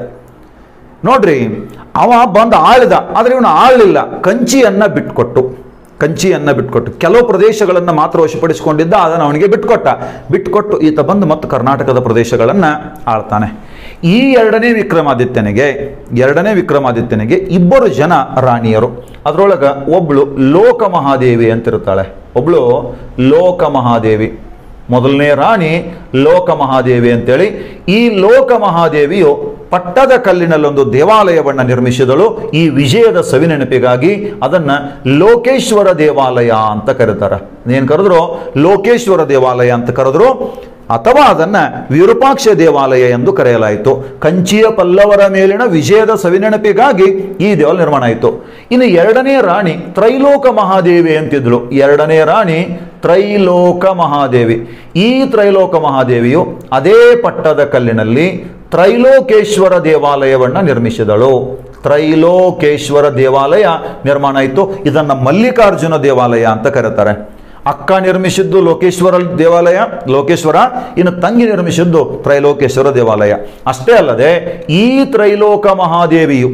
ನೋಡ್ರಿ ಅವ ಬಂದು ಆಳಿದ ಆದ್ರೆ ಇವನು ಆಳಲಿಲ್ಲ ಕಂಚಿಯನ್ನ ಬಿಟ್ಕೊಟ್ಟು ಕಂಚಿಯನ್ನ ಬಿಟ್ಕೊಟ್ಟು ಕೆಲವು ಪ್ರದೇಶಗಳನ್ನು ಮಾತ್ರ ವಶಪಡಿಸಿಕೊಂಡಿದ್ದ ಅದನ್ನು ಅವನಿಗೆ ಬಿಟ್ಕೊಟ್ಟ ಬಿಟ್ಕೊಟ್ಟು ಈತ ಬಂದು ಮತ್ತು ಕರ್ನಾಟಕದ ಪ್ರದೇಶಗಳನ್ನ ಆಳ್ತಾನೆ ಈ ಎರಡನೇ ವಿಕ್ರಮಾದಿತ್ಯನಿಗೆ ಎರಡನೇ ವಿಕ್ರಮಾದಿತ್ಯನಿಗೆ ಇಬ್ಬರು ಜನ ರಾಣಿಯರು ಅದರೊಳಗ ಒಬ್ಳು ಲೋಕ ಮಹಾದೇವಿ ಅಂತಿರ್ತಾಳೆ ಒಬ್ಳು ಲೋಕ ಮಹಾದೇವಿ ಮೊದಲನೇ ರಾಣಿ ಲೋಕ ಮಹಾದೇವಿ ಅಂತೇಳಿ ಈ ಲೋಕ ಮಹಾದೇವಿಯು ಪಟ್ಟದ ಕಲ್ಲಿನಲ್ಲೊಂದು ದೇವಾಲಯವನ್ನು ನಿರ್ಮಿಸಿದಳು ಈ ವಿಜಯದ ಸವಿನೆನಪಿಗಾಗಿ ಅದನ್ನ ಲೋಕೇಶ್ವರ ದೇವಾಲಯ ಅಂತ ಕರೀತಾರೆ ಏನ್ ಕರೆದ್ರು ಲೋಕೇಶ್ವರ ದೇವಾಲಯ ಅಂತ ಕರೆದ್ರು ಅಥವಾ ಅದನ್ನ ವಿರೂಪಾಕ್ಷ ದೇವಾಲಯ ಎಂದು ಕರೆಯಲಾಯಿತು ಕಂಚಿಯ ಪಲ್ಲವರ ಮೇಲಿನ ವಿಜಯದ ಸವಿನೆನಪಿಗಾಗಿ ಈ ದೇವಾಲಯ ನಿರ್ಮಾಣ ಆಯಿತು ಇನ್ನು ಎರಡನೇ ರಾಣಿ ತ್ರೈಲೋಕ ಮಹಾದೇವಿ ಅಂತಿದ್ಳು ಎರಡನೇ ರಾಣಿ ತ್ರೈಲೋಕ ಮಹಾದೇವಿ ಈ ತ್ರೈಲೋಕ ಮಹಾದೇವಿಯು ಅದೇ ಪಟ್ಟದ ಕಲ್ಲಿನಲ್ಲಿ ತ್ರೈಲೋಕೇಶ್ವರ ದೇವಾಲಯವನ್ನು ನಿರ್ಮಿಸಿದಳು ತ್ರೈಲೋಕೇಶ್ವರ ದೇವಾಲಯ ನಿರ್ಮಾಣ ಆಯಿತು ಇದನ್ನ ಮಲ್ಲಿಕಾರ್ಜುನ ದೇವಾಲಯ ಅಂತ ಕರೀತಾರೆ ಅಕ್ಕ ನಿರ್ಮಿಸಿದ್ದು ಲೋಕೇಶ್ವರ ದೇವಾಲಯ ಲೋಕೇಶ್ವರ ಇನ್ನು ತಂಗಿ ನಿರ್ಮಿಸಿದ್ದು ತ್ರೈಲೋಕೇಶ್ವರ ದೇವಾಲಯ ಅಷ್ಟೇ ಅಲ್ಲದೆ ಈ ತ್ರೈಲೋಕ ಮಹಾದೇವಿಯು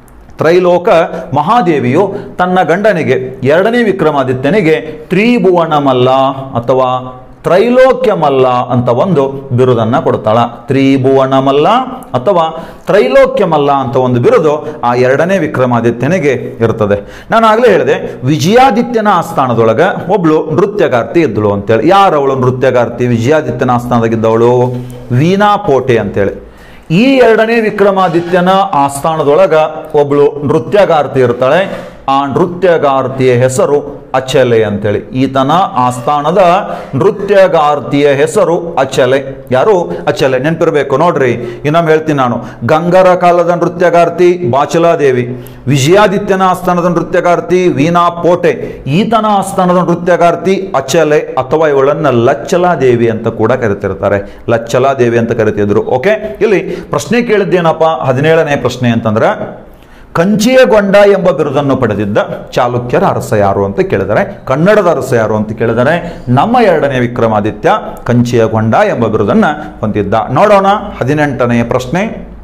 ತ್ರೈಲೋಕ ಮಹಾದೇವಿಯು ತನ್ನ ಗಂಡನಿಗೆ ಎರಡನೇ ವಿಕ್ರಮಾದಿತ್ಯನಿಗೆ ತ್ರಿಭುವನ ಮಲ್ಲ ಅಥವಾ ತ್ರೈಲೋಕ್ಯ ಮಲ್ಲ ಅಂತ ಒಂದು ಬಿರುದನ್ನ ಕೊಡ್ತಾಳ ತ್ರಿಭುವನ ಮಲ್ಲ ಅಥವಾ ತ್ರೈಲೋಕ್ಯ ಮಲ್ಲ ಅಂತ ಒಂದು ಬಿರುದು ಆ ಎರಡನೇ ವಿಕ್ರಮಾದಿತ್ಯನಿಗೆ ಇರ್ತದೆ ನಾನು ಆಗಲೇ ಹೇಳಿದೆ ವಿಜಯಾದಿತ್ಯನ ಆಸ್ಥಾನದೊಳಗ ಒಬ್ಳು ನೃತ್ಯಗಾರ್ತಿ ಇದ್ದಳು ಅಂತೇಳಿ ಯಾರವಳು ನೃತ್ಯಗಾರ್ತಿ ವಿಜಯಾದಿತ್ಯನ ಆಸ್ಥಾನದಾಗಿದ್ದವಳು ವೀಣಾ ಪೋಟೆ ಅಂತೇಳಿ ಈ ಎರಡನೇ ವಿಕ್ರಮಾದಿತ್ಯನ ಆಸ್ಥಾನದೊಳಗ ಒಬ್ಳು ನೃತ್ಯಗಾರ್ತಿ ಇರ್ತಾಳೆ ಆ ನೃತ್ಯಗಾರ್ತಿಯ ಹೆಸರು ಅಚಲೆ ಅಂತೇಳಿ ಈತನ ಆಸ್ಥಾನದ ನೃತ್ಯಗಾರ್ತಿಯ ಹೆಸರು ಅಚಲೆ ಯಾರು ಅಚಲೆ ನೆನಪಿರ್ಬೇಕು ನೋಡ್ರಿ ಇನ್ನೊಮ್ಮೆ ಹೇಳ್ತೀನಿ ನಾನು ಗಂಗರ ಕಾಲದ ನೃತ್ಯಗಾರ್ತಿ ಬಾಚಲಾದೇವಿ ವಿಜಯಾದಿತ್ಯನ ಆಸ್ಥಾನದ ನೃತ್ಯಗಾರ್ತಿ ವೀಣಾ ಪೋಟೆ ಈತನ ಆಸ್ಥಾನದ ನೃತ್ಯಗಾರ್ತಿ ಅಚಲೆ ಅಥವಾ ಇವಳನ್ನ ಲಚ್ಚಲಾದೇವಿ ಅಂತ ಕೂಡ ಕರಿತಿರ್ತಾರೆ ಲಚ್ಚಲಾದೇವಿ ಅಂತ ಕರಿತಿದ್ರು ಓಕೆ ಇಲ್ಲಿ ಪ್ರಶ್ನೆ ಕೇಳಿದ್ದೇನಪ್ಪ ಹದಿನೇಳನೇ ಪ್ರಶ್ನೆ ಅಂತಂದ್ರೆ ಕಂಚಿಯಗೊಂಡ ಎಂಬ ಬಿರುದನ್ನು ಪಡೆದಿದ್ದ ಚಾಲುಕ್ಯರ ಅರಸ ಯಾರು ಅಂತ ಕೇಳಿದರೆ ಕನ್ನಡದ ಅರಸ ಯಾರು ಅಂತ ಕೇಳಿದರೆ ನಮ್ಮ ಎರಡನೇ ವಿಕ್ರಮಾದಿತ್ಯ ಕಂಚಿಯಗೊಂಡ ಎಂಬ ಬಿರುದನ್ನ ಹೊಂದಿದ್ದ ನೋಡೋಣ ಹದಿನೆಂಟನೆಯ ಪ್ರಶ್ನೆ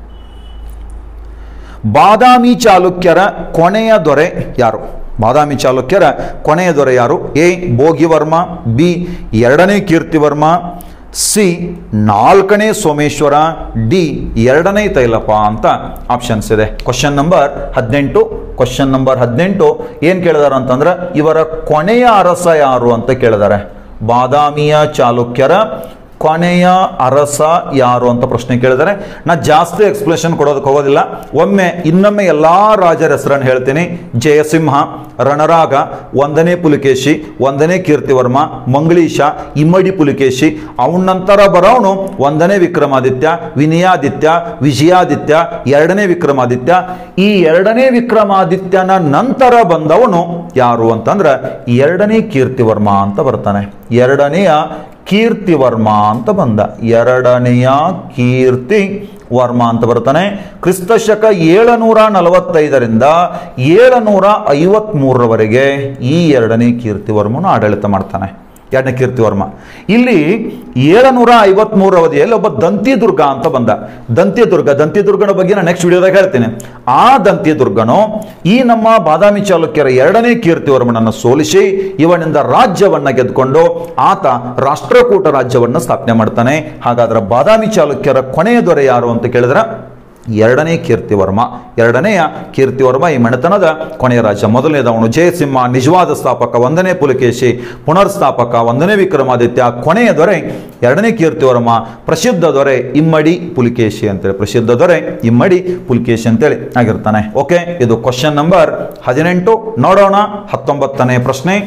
ಬಾದಾಮಿ ಚಾಲುಕ್ಯರ ಕೊನೆಯ ದೊರೆ ಯಾರು ಬಾದಾಮಿ ಚಾಲುಕ್ಯರ ಕೊನೆಯ ದೊರೆ ಯಾರು ಎ ಭೋಗಿವರ್ಮ ಬಿ ಎರಡನೇ ಕೀರ್ತಿವರ್ಮ ಸಿ ನಾಲ್ಕನೇ ಸೋಮೇಶ್ವರ ಡಿ ಎರಡನೇ ತೈಲಪ ಅಂತ ಆಪ್ಷನ್ಸ್ ಇದೆ ಕ್ವಶನ್ ನಂಬರ್ ಹದಿನೆಂಟು ಕ್ವಶನ್ ನಂಬರ್ ಹದಿನೆಂಟು ಏನು ಕೇಳಿದಾರೆ ಅಂತಂದ್ರೆ ಇವರ ಕೊನೆಯ ಅರಸ ಯಾರು ಅಂತ ಕೇಳಿದ್ದಾರೆ ಬಾದಾಮಿಯ ಚಾಲುಕ್ಯರ ಕೊನೆಯ ಅರಸ ಯಾರು ಅಂತ ಪ್ರಶ್ನೆ ಕೇಳಿದರೆ ನಾ ಜಾಸ್ತಿ ಎಕ್ಸ್ಪ್ಲೇಷನ್ ಕೊಡೋದಕ್ಕೆ ಹೋಗೋದಿಲ್ಲ ಒಮ್ಮೆ ಇನ್ನೊಮ್ಮೆ ಎಲ್ಲಾ ರಾಜರ ಹೆಸರನ್ನು ಹೇಳ್ತೀನಿ ಜಯಸಿಂಹ ರಣರಾಗ ಒಂದನೇ ಪುಲಿಕೇಶಿ ಒಂದನೇ ಕೀರ್ತಿವರ್ಮ ಮಂಗಳೀಶ ಇಮ್ಮಡಿ ಪುಲಿಕೇಶಿ ಅವನ ನಂತರ ಬರೋನು ಒಂದನೇ ವಿಕ್ರಮಾದಿತ್ಯ ವಿನಯಾದಿತ್ಯ ವಿಜಯಾದಿತ್ಯ ಎರಡನೇ ವಿಕ್ರಮಾದಿತ್ಯ ಈ ಎರಡನೇ ವಿಕ್ರಮಾದಿತ್ಯನ ನಂತರ ಬಂದವನು ಯಾರು ಅಂತಂದ್ರೆ ಎರಡನೇ ಕೀರ್ತಿವರ್ಮ ಅಂತ ಬರ್ತಾನೆ ಎರಡನೆಯ ಕೀರ್ತಿವರ್ಮ ಅಂತ ಬಂದ ಎರಡನೆಯ ಕೀರ್ತಿ ವರ್ಮ ಅಂತ ಬರ್ತಾನೆ ಕ್ರಿಸ್ತಶಕ ಏಳುನೂರ ನಲವತ್ತೈದರಿಂದ ಏಳುನೂರ ಐವತ್ಮೂರರವರೆಗೆ ಈ ಎರಡನೇ ಕೀರ್ತಿವರ್ಮನು ಆಡಳಿತ ಮಾಡ್ತಾನೆ ಎರಡನೇ ಕೀರ್ತಿವರ್ಮ ಇಲ್ಲಿ ಏಳುನೂರ ಐವತ್ಮೂರ ಅವಧಿಯಲ್ಲಿ ಒಬ್ಬ ದಂತಿದುರ್ಗ ಅಂತ ಬಂದ ದಂತಿದುರ್ಗ ದಂತಿದುರ್ಗನ ಬಗ್ಗೆ ನಾನು ನೆಕ್ಸ್ಟ್ ವಿಡಿಯೋದಾಗ ಹೇಳ್ತೀನಿ ಆ ದಂತಿದುರ್ಗನು ಈ ನಮ್ಮ ಬಾದಾಮಿ ಚಾಲುಕ್ಯರ ಎರಡನೇ ಕೀರ್ತಿವರ್ಮನನ್ನು ಸೋಲಿಸಿ ಇವನಿಂದ ರಾಜ್ಯವನ್ನ ಗೆದ್ದುಕೊಂಡು ಆತ ರಾಷ್ಟ್ರಕೂಟ ರಾಜ್ಯವನ್ನ ಸ್ಥಾಪನೆ ಮಾಡ್ತಾನೆ ಹಾಗಾದ್ರೆ ಬಾದಾಮಿ ಚಾಲುಕ್ಯರ ಕೊನೆಯ ದೊರೆ ಯಾರು ಅಂತ ಕೇಳಿದ್ರೆ ಎರಡನೇ ಕೀರ್ತಿವರ್ಮ ಎರಡನೆಯ ಕೀರ್ತಿವರ್ಮ ಈ ಮನೆತನದ ಕೊನೆಯ ರಾಜ ಮೊದಲನೇದವನು ಜಯಸಿಂಹ ನಿಜವಾದ ಸ್ಥಾಪಕ ಒಂದನೇ ಪುಲಕೇಶಿ ಪುನರ್ಸ್ಥಾಪಕ ಒಂದನೇ ವಿಕ್ರಮಾದಿತ್ಯ ಕೊನೆಯ ದೊರೆ ಎರಡನೇ ಕೀರ್ತಿವರ್ಮ ಪ್ರಸಿದ್ಧ ದೊರೆ ಇಮ್ಮಡಿ ಪುಲಿಕೇಶಿ ಅಂತೇಳಿ ಪ್ರಸಿದ್ಧ ದೊರೆ ಇಮ್ಮಡಿ ಪುಲಿಕೇಶಿ ಅಂತೇಳಿ ಆಗಿರ್ತಾನೆ ಓಕೆ ಇದು ಕ್ವಶನ್ ನಂಬರ್ ಹದಿನೆಂಟು ನೋಡೋಣ ಹತ್ತೊಂಬತ್ತನೇ ಪ್ರಶ್ನೆ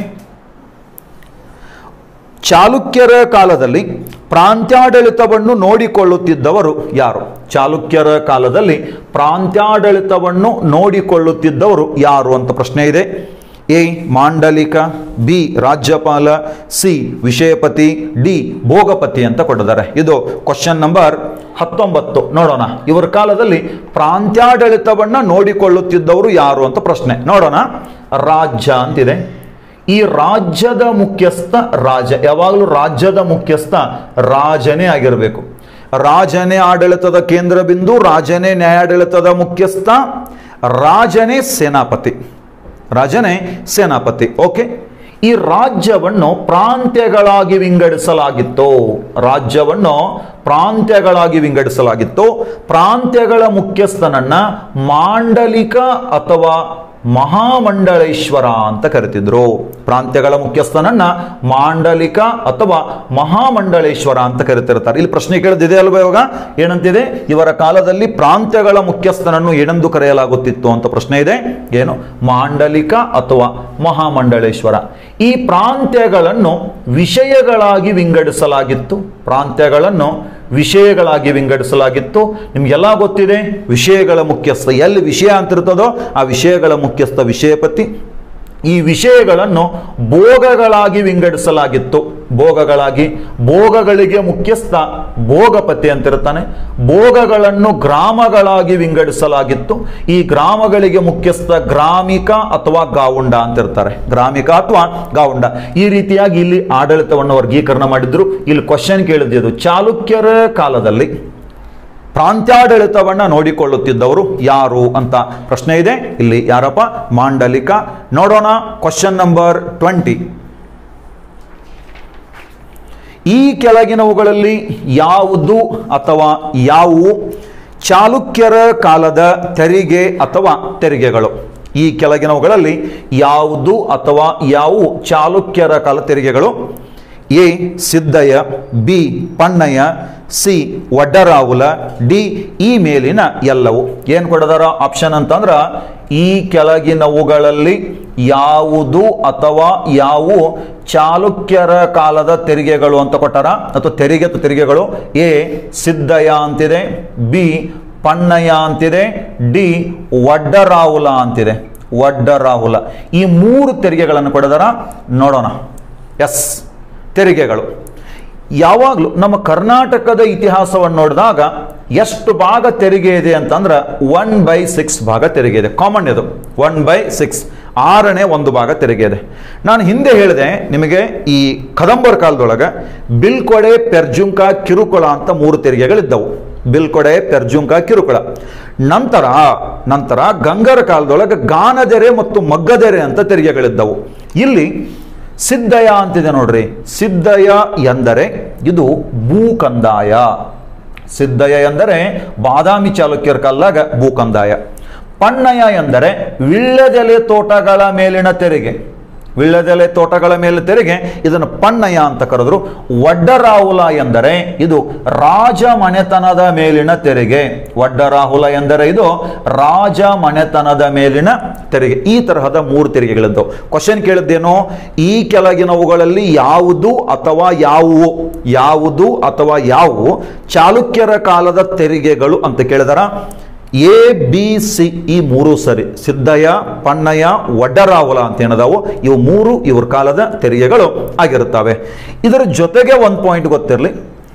ಚಾಲುಕ್ಯರ ಕಾಲದಲ್ಲಿ ಪ್ರಾಂತ್ಯಾಡಳಿತವನ್ನು ನೋಡಿಕೊಳ್ಳುತ್ತಿದ್ದವರು ಯಾರು ಚಾಲುಕ್ಯರ ಕಾಲದಲ್ಲಿ ಪ್ರಾಂತ್ಯಾಡಳಿತವನ್ನು ನೋಡಿಕೊಳ್ಳುತ್ತಿದ್ದವರು ಯಾರು ಅಂತ ಪ್ರಶ್ನೆ ಇದೆ ಎ ಮಾಂಡಲಿಕ ಬಿ ರಾಜ್ಯಪಾಲ ಸಿ ವಿಷಯಪತಿ ಡಿ ಭೋಗಪತಿ ಅಂತ ಕೊಟ್ಟಿದ್ದಾರೆ ಇದು ಕ್ವಶನ್ ನಂಬರ್ ಹತ್ತೊಂಬತ್ತು ನೋಡೋಣ ಇವರ ಕಾಲದಲ್ಲಿ ಪ್ರಾಂತ್ಯಾಡಳಿತವನ್ನ ನೋಡಿಕೊಳ್ಳುತ್ತಿದ್ದವರು ಯಾರು ಅಂತ ಪ್ರಶ್ನೆ ನೋಡೋಣ ರಾಜ್ಯ ಅಂತಿದೆ ಈ ರಾಜ್ಯದ ಮುಖ್ಯಸ್ಥ ರಾಜ ಯಾವಾಗಲೂ ರಾಜ್ಯದ ಮುಖ್ಯಸ್ಥ ರಾಜನೇ ಆಗಿರಬೇಕು ರಾಜನೇ ಆಡಳಿತದ ಕೇಂದ್ರ ಬಿಂದು ರಾಜನೇ ನ್ಯಾಯಾಡಳಿತದ ಮುಖ್ಯಸ್ಥ ರಾಜನೇ ಸೇನಾಪತಿ ರಾಜನೇ ಸೇನಾಪತಿ ಓಕೆ ಈ ರಾಜ್ಯವನ್ನು ಪ್ರಾಂತ್ಯಗಳಾಗಿ ವಿಂಗಡಿಸಲಾಗಿತ್ತು ರಾಜ್ಯವನ್ನು ಪ್ರಾಂತ್ಯಗಳಾಗಿ ವಿಂಗಡಿಸಲಾಗಿತ್ತು ಪ್ರಾಂತ್ಯಗಳ ಮುಖ್ಯಸ್ಥನನ್ನ ಮಾಂಡಲಿಕ ಅಥವಾ ಮಹಾಮಂಡಳೇಶ್ವರ ಅಂತ ಕರಿತಿದ್ರು ಪ್ರಾಂತ್ಯಗಳ ಮುಖ್ಯಸ್ಥನನ್ನ ಮಾಂಡಲಿಕ ಅಥವಾ ಮಹಾಮಂಡಳೇಶ್ವರ ಅಂತ ಕರಿತಿರ್ತಾರೆ ಇಲ್ಲಿ ಪ್ರಶ್ನೆ ಕೇಳಿದಿದೆ ಅಲ್ವಾ ಇವಾಗ ಏನಂತಿದೆ ಇವರ ಕಾಲದಲ್ಲಿ ಪ್ರಾಂತ್ಯಗಳ ಮುಖ್ಯಸ್ಥನನ್ನು ಏನೆಂದು ಕರೆಯಲಾಗುತ್ತಿತ್ತು ಅಂತ ಪ್ರಶ್ನೆ ಇದೆ ಏನು ಮಾಂಡಲಿಕ ಅಥವಾ ಮಹಾಮಂಡಳೇಶ್ವರ ಈ ಪ್ರಾಂತ್ಯಗಳನ್ನು ವಿಷಯಗಳಾಗಿ ವಿಂಗಡಿಸಲಾಗಿತ್ತು ಪ್ರಾಂತ್ಯಗಳನ್ನು ವಿಷಯಗಳಾಗಿ ವಿಂಗಡಿಸಲಾಗಿತ್ತು ನಿಮ್ಗೆಲ್ಲ ಗೊತ್ತಿದೆ ವಿಷಯಗಳ ಮುಖ್ಯಸ್ಥ ಎಲ್ಲಿ ವಿಷಯ ಅಂತಿರ್ತದೋ ಆ ವಿಷಯಗಳ ಮುಖ್ಯಸ್ಥ ವಿಷಯಪತಿ ಈ ವಿಷಯಗಳನ್ನು ಭೋಗಗಳಾಗಿ ವಿಂಗಡಿಸಲಾಗಿತ್ತು ಭೋಗಗಳಾಗಿ ಭೋಗಗಳಿಗೆ ಮುಖ್ಯಸ್ಥ ಭೋಗಪತಿ ಅಂತಿರ್ತಾನೆ ಭೋಗಗಳನ್ನು ಗ್ರಾಮಗಳಾಗಿ ವಿಂಗಡಿಸಲಾಗಿತ್ತು ಈ ಗ್ರಾಮಗಳಿಗೆ ಮುಖ್ಯಸ್ಥ ಗ್ರಾಮಿಕ ಅಥವಾ ಗಾವುಂಡ ಅಂತಿರ್ತಾರೆ ಗ್ರಾಮಿಕ ಅಥವಾ ಗಾವುಂಡ ಈ ರೀತಿಯಾಗಿ ಇಲ್ಲಿ ಆಡಳಿತವನ್ನು ವರ್ಗೀಕರಣ ಮಾಡಿದ್ರು ಇಲ್ಲಿ ಕ್ವಶನ್ ಕೇಳಿದ್ದು ಚಾಲುಕ್ಯರ ಕಾಲದಲ್ಲಿ ಪ್ರಾಂತ್ಯಾಡಳಿತವನ್ನ ನೋಡಿಕೊಳ್ಳುತ್ತಿದ್ದವರು ಯಾರು ಅಂತ ಪ್ರಶ್ನೆ ಇದೆ ಇಲ್ಲಿ ಯಾರಪ್ಪ ಮಾಂಡಲಿಕ ನೋಡೋಣ ಕ್ವಶನ್ ನಂಬರ್ ಟ್ವೆಂಟಿ ಈ ಕೆಳಗಿನವುಗಳಲ್ಲಿ ಯಾವುದು ಅಥವಾ ಯಾವುವು ಚಾಲುಕ್ಯರ ಕಾಲದ ತೆರಿಗೆ ಅಥವಾ ತೆರಿಗೆಗಳು ಈ ಕೆಳಗಿನವುಗಳಲ್ಲಿ ಯಾವುದು ಅಥವಾ ಯಾವುವು ಚಾಲುಕ್ಯರ ಕಾಲ ತೆರಿಗೆಗಳು ಎ ಸಿದ್ದಯ್ಯ ಬಿ ಪಣ್ಣಯ್ಯ ಸಿ ವಡ್ಡರಾವುಲ ಡಿ ಈ ಮೇಲಿನ ಎಲ್ಲವು ಏನು ಕೊಡದಾರ ಆಪ್ಷನ್ ಅಂತಂದ್ರ ಈ ಕೆಳಗಿನವುಗಳಲ್ಲಿ ಯಾವುದು ಅಥವಾ ಯಾವುವು ಚಾಲುಕ್ಯರ ಕಾಲದ ತೆರಿಗೆಗಳು ಅಂತ ಕೊಟ್ಟಾರ ಅಥವಾ ತೆರಿಗೆ ಅಥವಾ ತೆರಿಗೆಗಳು ಎ ಸಿದ್ದಯ್ಯ ಅಂತಿದೆ ಬಿ ಪಣ್ಣಯ್ಯ ಅಂತಿದೆ ಡಿ ವಡ್ಡರಾವುಲ ಅಂತಿದೆ ವಡ್ಡರಾಹುಲ ಈ ಮೂರು ತೆರಿಗೆಗಳನ್ನು ಕೊಡದಾರ ನೋಡೋಣ ಎಸ್ ತೆರಿಗೆಗಳು ಯಾವಾಗಲೂ ನಮ್ಮ ಕರ್ನಾಟಕದ ಇತಿಹಾಸವನ್ನು ನೋಡಿದಾಗ ಎಷ್ಟು ಭಾಗ ತೆರಿಗೆ ಇದೆ ಅಂತಂದ್ರೆ ಒನ್ ಬೈ ಸಿಕ್ಸ್ ಭಾಗ ತೆರಿಗೆ ಇದೆ ಕಾಮನ್ ಇದು ಒನ್ ಬೈ ಸಿಕ್ಸ್ ಆರನೇ ಒಂದು ಭಾಗ ತೆರಿಗೆ ಇದೆ ನಾನು ಹಿಂದೆ ಹೇಳಿದೆ ನಿಮಗೆ ಈ ಕದಂಬರ ಕಾಲದೊಳಗೆ ಬಿಲ್ಕೊಡೆ ಪೆರ್ಜುಂಕ ಕಿರುಕುಳ ಅಂತ ಮೂರು ತೆರಿಗೆಗಳಿದ್ದವು ಬಿಲ್ಕೊಡೆ ಪೆರ್ಜುಂಕ ಕಿರುಕುಳ ನಂತರ ನಂತರ ಗಂಗರ ಕಾಲದೊಳಗೆ ಗಾನದೆರೆ ಮತ್ತು ಮಗ್ಗದೆರೆ ಅಂತ ತೆರಿಗೆಗಳಿದ್ದವು ಇಲ್ಲಿ ಸಿದ್ದಯ ಅಂತಿದೆ ನೋಡ್ರಿ ಸಿದ್ದಯ ಎಂದರೆ ಇದು ಭೂಕಂದಾಯ ಸಿದ್ದಯ ಎಂದರೆ ಬಾದಾಮಿ ಚಾಲುಕ್ಯರ ಕಾಲಾಗ ಭೂಕಂದಾಯ ಪಣ್ಣಯ ಎಂದರೆ ವಿಳ್ಯದೆಲೆ ತೋಟಗಳ ಮೇಲಿನ ತೆರಿಗೆ ವಿಳ್ಯದೆಲೆ ತೋಟಗಳ ಮೇಲೆ ತೆರಿಗೆ ಇದನ್ನು ಪಣ್ಣಯ ಅಂತ ಕರೆದ್ರು ವಡ್ಡರಾಹುಲ ಎಂದರೆ ಇದು ರಾಜ ಮನೆತನದ ಮೇಲಿನ ತೆರಿಗೆ ವಡ್ಡರಾಹುಲ ಎಂದರೆ ಇದು ರಾಜ ಮನೆತನದ ಮೇಲಿನ ತೆರಿಗೆ ಈ ತರಹದ ಮೂರು ತೆರಿಗೆಗಳಿದ್ದವು ಕ್ವಶನ್ ಕೇಳಿದ್ದೇನೋ ಈ ಕೆಳಗಿನವುಗಳಲ್ಲಿ ಯಾವುದು ಅಥವಾ ಯಾವುವು ಯಾವುದು ಅಥವಾ ಯಾವುವು ಚಾಲುಕ್ಯರ ಕಾಲದ ತೆರಿಗೆಗಳು ಅಂತ ಕೇಳಿದಾರ ಎ ಬಿ ಸಿ ಈ ಮೂರು ಸರಿ ಸಿದ್ದಯ್ಯ ಪಣ್ಣಯ್ಯ ವಡ್ಡರಾವುಲ ಅಂತ ಏನದಾವು ಇವು ಮೂರು ಇವ್ರ ಕಾಲದ ತೆರಿಗೆಗಳು ಆಗಿರುತ್ತವೆ ಇದರ ಜೊತೆಗೆ ಒಂದು ಪಾಯಿಂಟ್ ಗೊತ್ತಿರಲಿ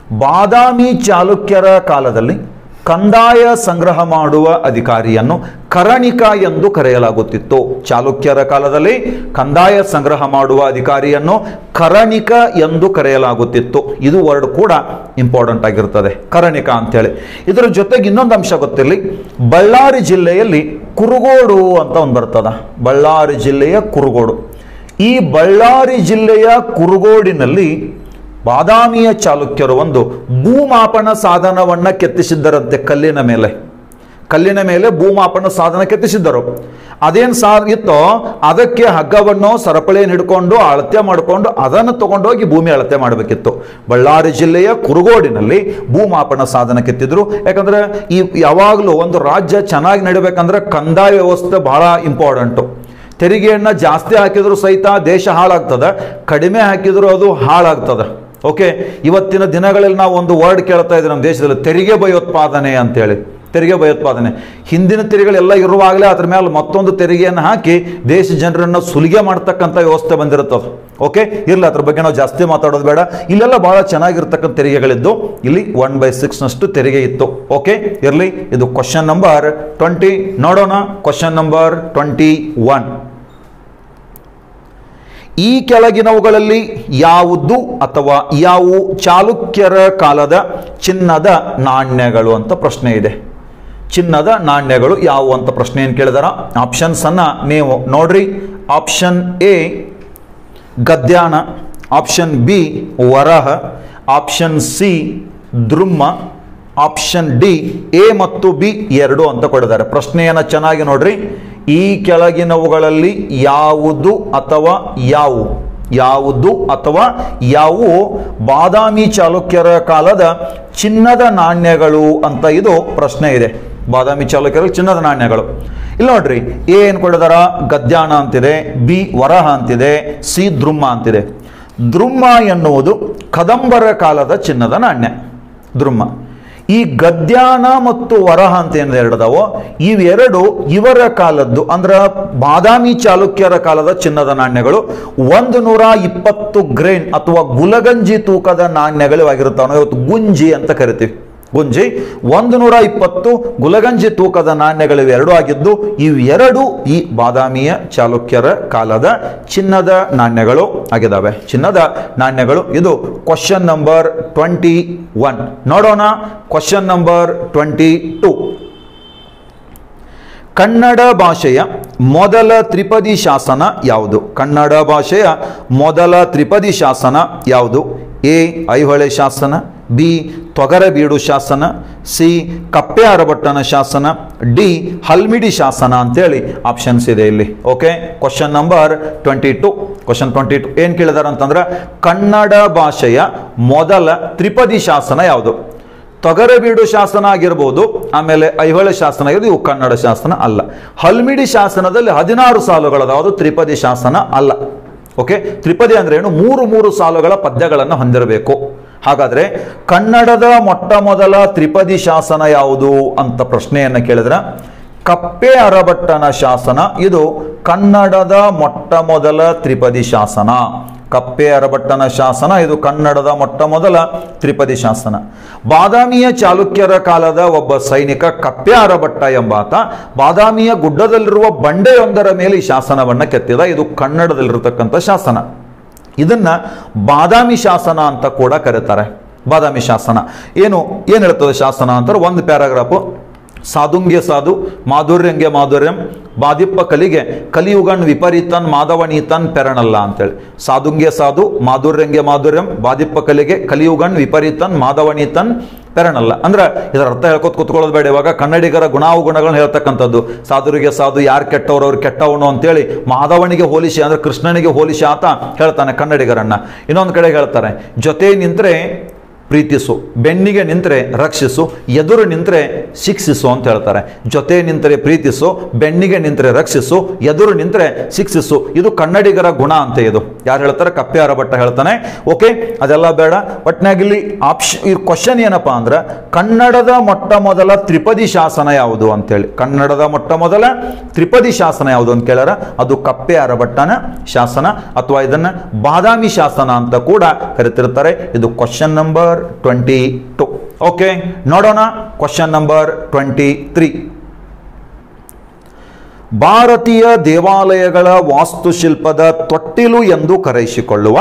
ಬಾದಾಮಿ ಚಾಲುಕ್ಯರ ಕಾಲದಲ್ಲಿ ಕಂದಾಯ ಸಂಗ್ರಹ ಮಾಡುವ ಅಧಿಕಾರಿಯನ್ನು ಕರಣಿಕ ಎಂದು ಕರೆಯಲಾಗುತ್ತಿತ್ತು ಚಾಲುಕ್ಯರ ಕಾಲದಲ್ಲಿ ಕಂದಾಯ ಸಂಗ್ರಹ ಮಾಡುವ ಅಧಿಕಾರಿಯನ್ನು ಕರಣಿಕ ಎಂದು ಕರೆಯಲಾಗುತ್ತಿತ್ತು ಇದು ವರ್ಡ್ ಕೂಡ ಇಂಪಾರ್ಟೆಂಟ್ ಆಗಿರ್ತದೆ ಕರಣಿಕ ಅಂತೇಳಿ ಇದರ ಜೊತೆಗೆ ಇನ್ನೊಂದು ಅಂಶ ಗೊತ್ತಿರಲಿ ಬಳ್ಳಾರಿ ಜಿಲ್ಲೆಯಲ್ಲಿ ಕುರುಗೋಡು ಅಂತ ಒಂದು ಬರ್ತದ ಬಳ್ಳಾರಿ ಜಿಲ್ಲೆಯ ಕುರುಗೋಡು ಈ ಬಳ್ಳಾರಿ ಜಿಲ್ಲೆಯ ಕುರುಗೋಡಿನಲ್ಲಿ ಬಾದಾಮಿಯ ಚಾಲುಕ್ಯರು ಒಂದು ಭೂಮಾಪನ ಸಾಧನವನ್ನ ಕೆತ್ತಿಸಿದ್ದರಂತೆ ಕಲ್ಲಿನ ಮೇಲೆ ಕಲ್ಲಿನ ಮೇಲೆ ಭೂಮಾಪನ ಸಾಧನ ಕೆತ್ತಿಸಿದ್ದರು ಅದೇನು ಸಾ ಇತ್ತೋ ಅದಕ್ಕೆ ಹಗ್ಗವನ್ನು ಸರಪಳಿಯನ್ನು ಹಿಡ್ಕೊಂಡು ಅಳತೆ ಮಾಡಿಕೊಂಡು ಅದನ್ನು ತಗೊಂಡೋಗಿ ಭೂಮಿ ಅಳತೆ ಮಾಡಬೇಕಿತ್ತು ಬಳ್ಳಾರಿ ಜಿಲ್ಲೆಯ ಕುರುಗೋಡಿನಲ್ಲಿ ಭೂಮಾಪನ ಸಾಧನ ಕೆತ್ತಿದ್ರು ಯಾಕಂದ್ರೆ ಈ ಯಾವಾಗಲೂ ಒಂದು ರಾಜ್ಯ ಚೆನ್ನಾಗಿ ನಡಿಬೇಕಂದ್ರೆ ಕಂದಾಯ ವ್ಯವಸ್ಥೆ ಬಹಳ ಇಂಪಾರ್ಟೆಂಟು ತೆರಿಗೆಯನ್ನ ಜಾಸ್ತಿ ಹಾಕಿದ್ರು ಸಹಿತ ದೇಶ ಹಾಳಾಗ್ತದೆ ಕಡಿಮೆ ಹಾಕಿದ್ರು ಅದು ಹಾಳಾಗ್ತದೆ ಓಕೆ ಇವತ್ತಿನ ದಿನಗಳಲ್ಲಿ ನಾವು ಒಂದು ವರ್ಡ್ ಕೇಳ್ತಾ ಇದ್ದೀವಿ ನಮ್ಮ ದೇಶದಲ್ಲಿ ತೆರಿಗೆ ಭಯೋತ್ಪಾದನೆ ಅಂತೇಳಿ ತೆರಿಗೆ ಭಯೋತ್ಪಾದನೆ ಹಿಂದಿನ ತೆರಿಗೆಗಳೆಲ್ಲ ಇರುವಾಗಲೇ ಅದ್ರ ಮೇಲೆ ಮತ್ತೊಂದು ತೆರಿಗೆಯನ್ನು ಹಾಕಿ ದೇಶ ಜನರನ್ನು ಸುಲಿಗೆ ಮಾಡ್ತಕ್ಕಂಥ ವ್ಯವಸ್ಥೆ ಬಂದಿರುತ್ತದೆ ಓಕೆ ಇರಲಿ ಅದ್ರ ಬಗ್ಗೆ ನಾವು ಜಾಸ್ತಿ ಮಾತಾಡೋದು ಬೇಡ ಇಲ್ಲೆಲ್ಲ ಬಹಳ ಚೆನ್ನಾಗಿರ್ತಕ್ಕಂಥ ತೆರಿಗೆಗಳಿದ್ದು ಇಲ್ಲಿ ಒನ್ ಬೈ ಸಿಕ್ಸ್ನಷ್ಟು ತೆರಿಗೆ ಇತ್ತು ಓಕೆ ಇರಲಿ ಇದು ಕ್ವಶನ್ ನಂಬರ್ ಟ್ವೆಂಟಿ ನೋಡೋಣ ಕ್ವಶನ್ ನಂಬರ್ ಟ್ವೆಂಟಿ ಒನ್ ಈ ಕೆಳಗಿನವುಗಳಲ್ಲಿ ಯಾವುದು ಅಥವಾ ಯಾವುವು ಚಾಲುಕ್ಯರ ಕಾಲದ ಚಿನ್ನದ ನಾಣ್ಯಗಳು ಅಂತ ಪ್ರಶ್ನೆ ಇದೆ ಚಿನ್ನದ ನಾಣ್ಯಗಳು ಯಾವುವು ಅಂತ ಪ್ರಶ್ನೆ ಏನು ಕೇಳಿದಾರ ಆಪ್ಷನ್ಸ್ ಅನ್ನ ನೀವು ನೋಡ್ರಿ ಆಪ್ಷನ್ ಎ ಗದ್ಯಾನ ಆಪ್ಷನ್ ಬಿ ವರಹ ಆಪ್ಷನ್ ಸಿ ದ್ರುಮ್ಮ ಆಪ್ಷನ್ ಡಿ ಎ ಮತ್ತು ಬಿ ಎರಡು ಅಂತ ಕೊಟ್ಟಿದ್ದಾರೆ ಪ್ರಶ್ನೆಯನ್ನು ಚೆನ್ನಾಗಿ ನೋಡ್ರಿ ಈ ಕೆಳಗಿನವುಗಳಲ್ಲಿ ಯಾವುದು ಅಥವಾ ಯಾವು ಯಾವುದು ಅಥವಾ ಯಾವುವು ಬಾದಾಮಿ ಚಾಲುಕ್ಯರ ಕಾಲದ ಚಿನ್ನದ ನಾಣ್ಯಗಳು ಅಂತ ಇದು ಪ್ರಶ್ನೆ ಇದೆ ಬಾದಾಮಿ ಚಾಲುಕ್ಯರ ಚಿನ್ನದ ನಾಣ್ಯಗಳು ಇಲ್ಲಿ ನೋಡ್ರಿ ಎ ಏನು ಕೊಡಿದಾರ ಗದ್ಯಾಣ ಅಂತಿದೆ ಬಿ ವರಹ ಅಂತಿದೆ ಸಿ ದ್ರುಮ್ಮ ಅಂತಿದೆ ದ್ರುಮ್ಮ ಎನ್ನುವುದು ಕದಂಬರ ಕಾಲದ ಚಿನ್ನದ ನಾಣ್ಯ ದ್ರುಮ್ಮ ಈ ಗದ್ಯಾನ ಮತ್ತು ವರಹ ಅಂತ ಏನಿದೆ ಎರಡದವೋ ಇವೆರಡು ಇವರ ಕಾಲದ್ದು ಅಂದ್ರೆ ಬಾದಾಮಿ ಚಾಲುಕ್ಯರ ಕಾಲದ ಚಿನ್ನದ ನಾಣ್ಯಗಳು ಒಂದು ನೂರ ಇಪ್ಪತ್ತು ಗ್ರೇನ್ ಅಥವಾ ಗುಲಗಂಜಿ ತೂಕದ ನಾಣ್ಯಗಳು ಆಗಿರ್ತಾವೆ ನಾವು ಇವತ್ತು ಗುಂಜಿ ಅಂತ ಕರಿತೀವಿ ಗುಂಜಿ ಒಂದು ನೂರ ಇಪ್ಪತ್ತು ಗುಲಗಂಜಿ ತೂಕದ ನಾಣ್ಯಗಳು ಇವೆರಡು ಆಗಿದ್ದು ಇವೆರಡು ಈ ಬಾದಾಮಿಯ ಚಾಲುಕ್ಯರ ಕಾಲದ ಚಿನ್ನದ ನಾಣ್ಯಗಳು ಆಗಿದ್ದಾವೆ ಚಿನ್ನದ ನಾಣ್ಯಗಳು ಇದು ಕ್ವಶನ್ ನಂಬರ್ ಟ್ವೆಂಟಿ ಒನ್ ನೋಡೋಣ question number twenty two Kannada ಭಾಷೆಯ ಮೊದಲ ತ್ರಿಪದಿ ಶಾಸನ ಯಾವುದು ಕನ್ನಡ ಭಾಷೆಯ ಮೊದಲ ತ್ರಿಪದಿ ಶಾಸನ ಯಾವುದು ಎ ಐಹೊಳೆ ಶಾಸನ ಬಿ ತೊಗರಬೀಡು ಶಾಸನ ಸಿ ಕಪ್ಪೆ ಅರಬಟ್ಟನ ಶಾಸನ ಡಿ ಹಲ್ಮಿಡಿ ಶಾಸನ ಅಂತೇಳಿ ಆಪ್ಷನ್ಸ್ ಇದೆ ಇಲ್ಲಿ okay question number twenty two question twenty two ಏನು ಕೇಳಿದಾರೆ ಅಂತಂದ್ರೆ ಕನ್ನಡ ಭಾಷೆಯ ಮೊದಲ ತ್ರಿಪದಿ ಶಾಸನ ಯಾವುದು ತೊಗರಬೀಡು ಶಾಸನ ಆಗಿರ್ಬೋದು ಆಮೇಲೆ ಐಹೊಳೆ ಶಾಸನ ಆಗಿರೋದು ಇವು ಕನ್ನಡ ಶಾಸನ ಅಲ್ಲ ಹಲ್ಮಿಡಿ ಶಾಸನದಲ್ಲಿ ಹದಿನಾರು ಸಾಲುಗಳದಾವುದು ತ್ರಿಪದಿ ಶಾಸನ ಅಲ್ಲ ಓಕೆ ತ್ರಿಪದಿ ಅಂದ್ರೆ ಏನು ಮೂರು ಮೂರು ಸಾಲುಗಳ ಪದ್ಯಗಳನ್ನು ಹೊಂದಿರಬೇಕು ಹಾಗಾದ್ರೆ ಕನ್ನಡದ ಮೊಟ್ಟ ಮೊದಲ ತ್ರಿಪದಿ ಶಾಸನ ಯಾವುದು ಅಂತ ಪ್ರಶ್ನೆಯನ್ನು ಕೇಳಿದ್ರೆ ಕಪ್ಪೆ ಅರಬಟ್ಟನ ಶಾಸನ ಇದು ಕನ್ನಡದ ಮೊಟ್ಟ ಮೊದಲ ತ್ರಿಪದಿ ಶಾಸನ ಕಪ್ಪೆ ಅರಬಟ್ಟನ ಶಾಸನ ಇದು ಕನ್ನಡದ ಮೊಟ್ಟ ಮೊದಲ ತ್ರಿಪದಿ ಶಾಸನ ಬಾದಾಮಿಯ ಚಾಲುಕ್ಯರ ಕಾಲದ ಒಬ್ಬ ಸೈನಿಕ ಕಪ್ಪೆ ಅರಬಟ್ಟ ಎಂಬಾತ ಬಾದಾಮಿಯ ಗುಡ್ಡದಲ್ಲಿರುವ ಬಂಡೆಯೊಂದರ ಮೇಲೆ ಈ ಶಾಸನವನ್ನು ಕೆತ್ತಿದ ಇದು ಕನ್ನಡದಲ್ಲಿರತಕ್ಕಂಥ ಶಾಸನ ಇದನ್ನ ಬಾದಾಮಿ ಶಾಸನ ಅಂತ ಕೂಡ ಕರೀತಾರೆ ಬಾದಾಮಿ ಶಾಸನ ಏನು ಏನು ಹೇಳ್ತದೆ ಶಾಸನ ಅಂತಾರೆ ಒಂದು ಪ್ಯಾರಾಗ್ರಾಫು ಸಾಧುಂಗ್ಯ ಸಾಧು ಮಾಧುರ್ಯಂಗೆ ಮಾಧುರ್ಯಂ ಬಾದಿಪ್ಪ ಕಲಿಗೆ ಕಲಿಯುಗನ್ ವಿಪರೀತನ್ ಮಾಧವನೀತನ್ ಪೆರಣಲ್ಲ ಅಂತೇಳಿ ಸಾಧುಂಗ್ಯ ಸಾಧು ಮಾಧುರ್ಯಂಗೆ ಮಾಧುರ್ಯಂ ಬಾದಿಪ್ಪ ಕಲಿಗೆ ಕಲಿಯುಗನ್ ವಿಪರೀತನ್ ಮಾಧವನೀತನ್ ಪೆರಣಲ್ಲ ಅಂದ್ರೆ ಇದರ ಅರ್ಥ ಹೇಳ್ಕೊತ ಕೂತ್ಕೊಳ್ಳೋದು ಬೇಡ ಇವಾಗ ಕನ್ನಡಿಗರ ಗುಣಾವಗುಣಗಳನ್ನ ಹೇಳ್ತಕ್ಕಂಥದ್ದು ಸಾಧುರಿಗೆ ಸಾಧು ಯಾರು ಕೆಟ್ಟವ್ರು ಅವ್ರು ಕೆಟ್ಟವನು ಅಂತೇಳಿ ಮಾಧವನಿಗೆ ಹೋಲಿಸಿ ಅಂದ್ರೆ ಕೃಷ್ಣನಿಗೆ ಹೋಲಿಸಿ ಆತ ಹೇಳ್ತಾನೆ ಕನ್ನಡಿಗರನ್ನ ಇನ್ನೊಂದು ಕಡೆ ಹೇಳ್ತಾರೆ ಜೊತೆ ನಿಂತ್ರೆ ಪ್ರೀತಿಸು ಬೆನ್ನಿಗೆ ನಿಂತರೆ ರಕ್ಷಿಸು ಎದುರು ನಿಂತರೆ ಶಿಕ್ಷಿಸು ಅಂತ ಹೇಳ್ತಾರೆ ಜೊತೆ ನಿಂತರೆ ಪ್ರೀತಿಸು ಬೆನ್ನಿಗೆ ನಿಂತರೆ ರಕ್ಷಿಸು ಎದುರು ನಿಂತರೆ ಶಿಕ್ಷಿಸು ಇದು ಕನ್ನಡಿಗರ ಗುಣ ಅಂತ ಇದು ಯಾರು ಹೇಳ್ತಾರೆ ಕಪ್ಪೆ ಅರಭಟ್ಟ ಹೇಳ್ತಾನೆ ಓಕೆ ಅದೆಲ್ಲ ಬೇಡ ಒಟ್ನಾಗಿಲ್ಲಿ ಆಪ್ಷನ್ ಈ ಕ್ವಶನ್ ಏನಪ್ಪಾ ಅಂದ್ರೆ ಕನ್ನಡದ ಮೊಟ್ಟ ಮೊದಲ ತ್ರಿಪದಿ ಶಾಸನ ಯಾವುದು ಅಂತೇಳಿ ಕನ್ನಡದ ಮೊಟ್ಟ ಮೊದಲ ತ್ರಿಪದಿ ಶಾಸನ ಯಾವುದು ಅಂತ ಕೇಳ್ಯಾರ ಅದು ಕಪ್ಪೆ ಅರಭಟ್ಟನ ಶಾಸನ ಅಥವಾ ಇದನ್ನ ಬಾದಾಮಿ ಶಾಸನ ಅಂತ ಕೂಡ ಕರಿತಿರ್ತಾರೆ ಇದು question number twenty two okay ನೋಡೋಣ ಕ್ವಶನ್ ನಂಬರ್ ಟ್ವೆಂಟಿ ತ್ರೀ ಭಾರತೀಯ ದೇವಾಲಯಗಳ ವಾಸ್ತುಶಿಲ್ಪದ ತೊಟ್ಟಿಲು ಎಂದು ಕರೆಯಿಸಿಕೊಳ್ಳುವ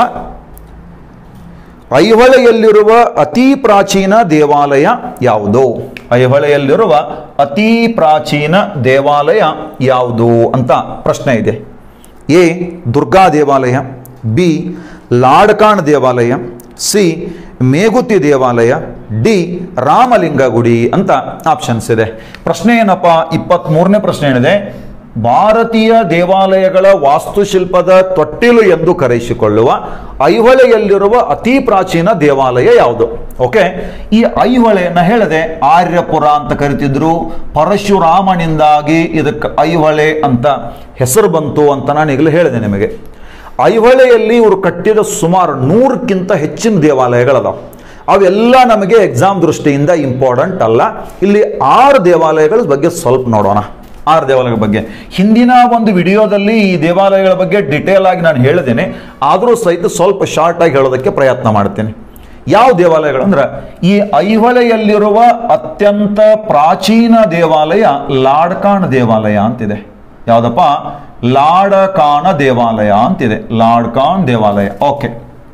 ಐಹೊಳೆಯಲ್ಲಿರುವ ಅತಿ ಪ್ರಾಚೀನ ದೇವಾಲಯ ಯಾವುದು ಐಹೊಳೆಯಲ್ಲಿರುವ ಅತಿ ಪ್ರಾಚೀನ ದೇವಾಲಯ ಯಾವುದು ಅಂತ ಪ್ರಶ್ನೆ ಇದೆ ಎ ದುರ್ಗಾ ದೇವಾಲಯ ಬಿ ಲಾಡ್ಕಾಣ್ ದೇವಾಲಯ ಸಿ ಮೇಗುತಿ ದೇವಾಲಯ ಡಿ ರಾಮಲಿಂಗ ಗುಡಿ ಅಂತ ಆಪ್ಷನ್ಸ್ ಇದೆ ಪ್ರಶ್ನೆ ಏನಪ್ಪ ಇಪ್ಪತ್ತ್ ಮೂರನೇ ಪ್ರಶ್ನೆ ಏನಿದೆ ಭಾರತೀಯ ದೇವಾಲಯಗಳ ವಾಸ್ತುಶಿಲ್ಪದ ತೊಟ್ಟಿಲು ಎಂದು ಕರೆಯಿಸಿಕೊಳ್ಳುವ ಐಹೊಳೆಯಲ್ಲಿರುವ ಅತಿ ಪ್ರಾಚೀನ ದೇವಾಲಯ ಯಾವುದು ಓಕೆ ಈ ಐಹೊಳೆಯನ್ನ ಹೇಳದೆ ಆರ್ಯಪುರ ಅಂತ ಕರಿತಿದ್ರು ಪರಶುರಾಮನಿಂದಾಗಿ ಇದಕ್ಕೆ ಐಹೊಳೆ ಅಂತ ಹೆಸರು ಬಂತು ಅಂತ ನಾನು ಈಗಲೇ ಹೇಳಿದೆ ನಿಮಗೆ ಐಹೊಳೆಯಲ್ಲಿ ಇವರು ಕಟ್ಟಿದ ಸುಮಾರು ನೂರಕ್ಕಿಂತ ಹೆಚ್ಚಿನ ದೇವಾಲಯಗಳದಾವೆ ಅವೆಲ್ಲ ನಮಗೆ ಎಕ್ಸಾಮ್ ದೃಷ್ಟಿಯಿಂದ ಇಂಪಾರ್ಟೆಂಟ್ ಅಲ್ಲ ಇಲ್ಲಿ ಆರು ದೇವಾಲಯಗಳ ಬಗ್ಗೆ ಸ್ವಲ್ಪ ನೋಡೋಣ ಆರು ದೇವಾಲಯಗಳ ಬಗ್ಗೆ ಹಿಂದಿನ ಒಂದು ವಿಡಿಯೋದಲ್ಲಿ ಈ ದೇವಾಲಯಗಳ ಬಗ್ಗೆ ಡಿಟೇಲ್ ಆಗಿ ನಾನು ಹೇಳಿದ್ದೇನೆ ಆದರೂ ಸಹಿತ ಸ್ವಲ್ಪ ಶಾರ್ಟ್ ಆಗಿ ಹೇಳೋದಕ್ಕೆ ಪ್ರಯತ್ನ ಮಾಡ್ತೇನೆ ಯಾವ ದೇವಾಲಯಗಳು ಅಂದ್ರೆ ಈ ಐಹೊಳೆಯಲ್ಲಿರುವ ಅತ್ಯಂತ ಪ್ರಾಚೀನ ದೇವಾಲಯ ಲಾಡ್ಕಾಣ್ ದೇವಾಲಯ ಅಂತಿದೆ ಯಾವುದಪ್ಪ ಲಾಡಕಾಣ ದೇವಾಲಯ ಅಂತಿದೆ ಲಾಡ್ಕಾಣ್ ದೇವಾಲಯ ಓಕೆ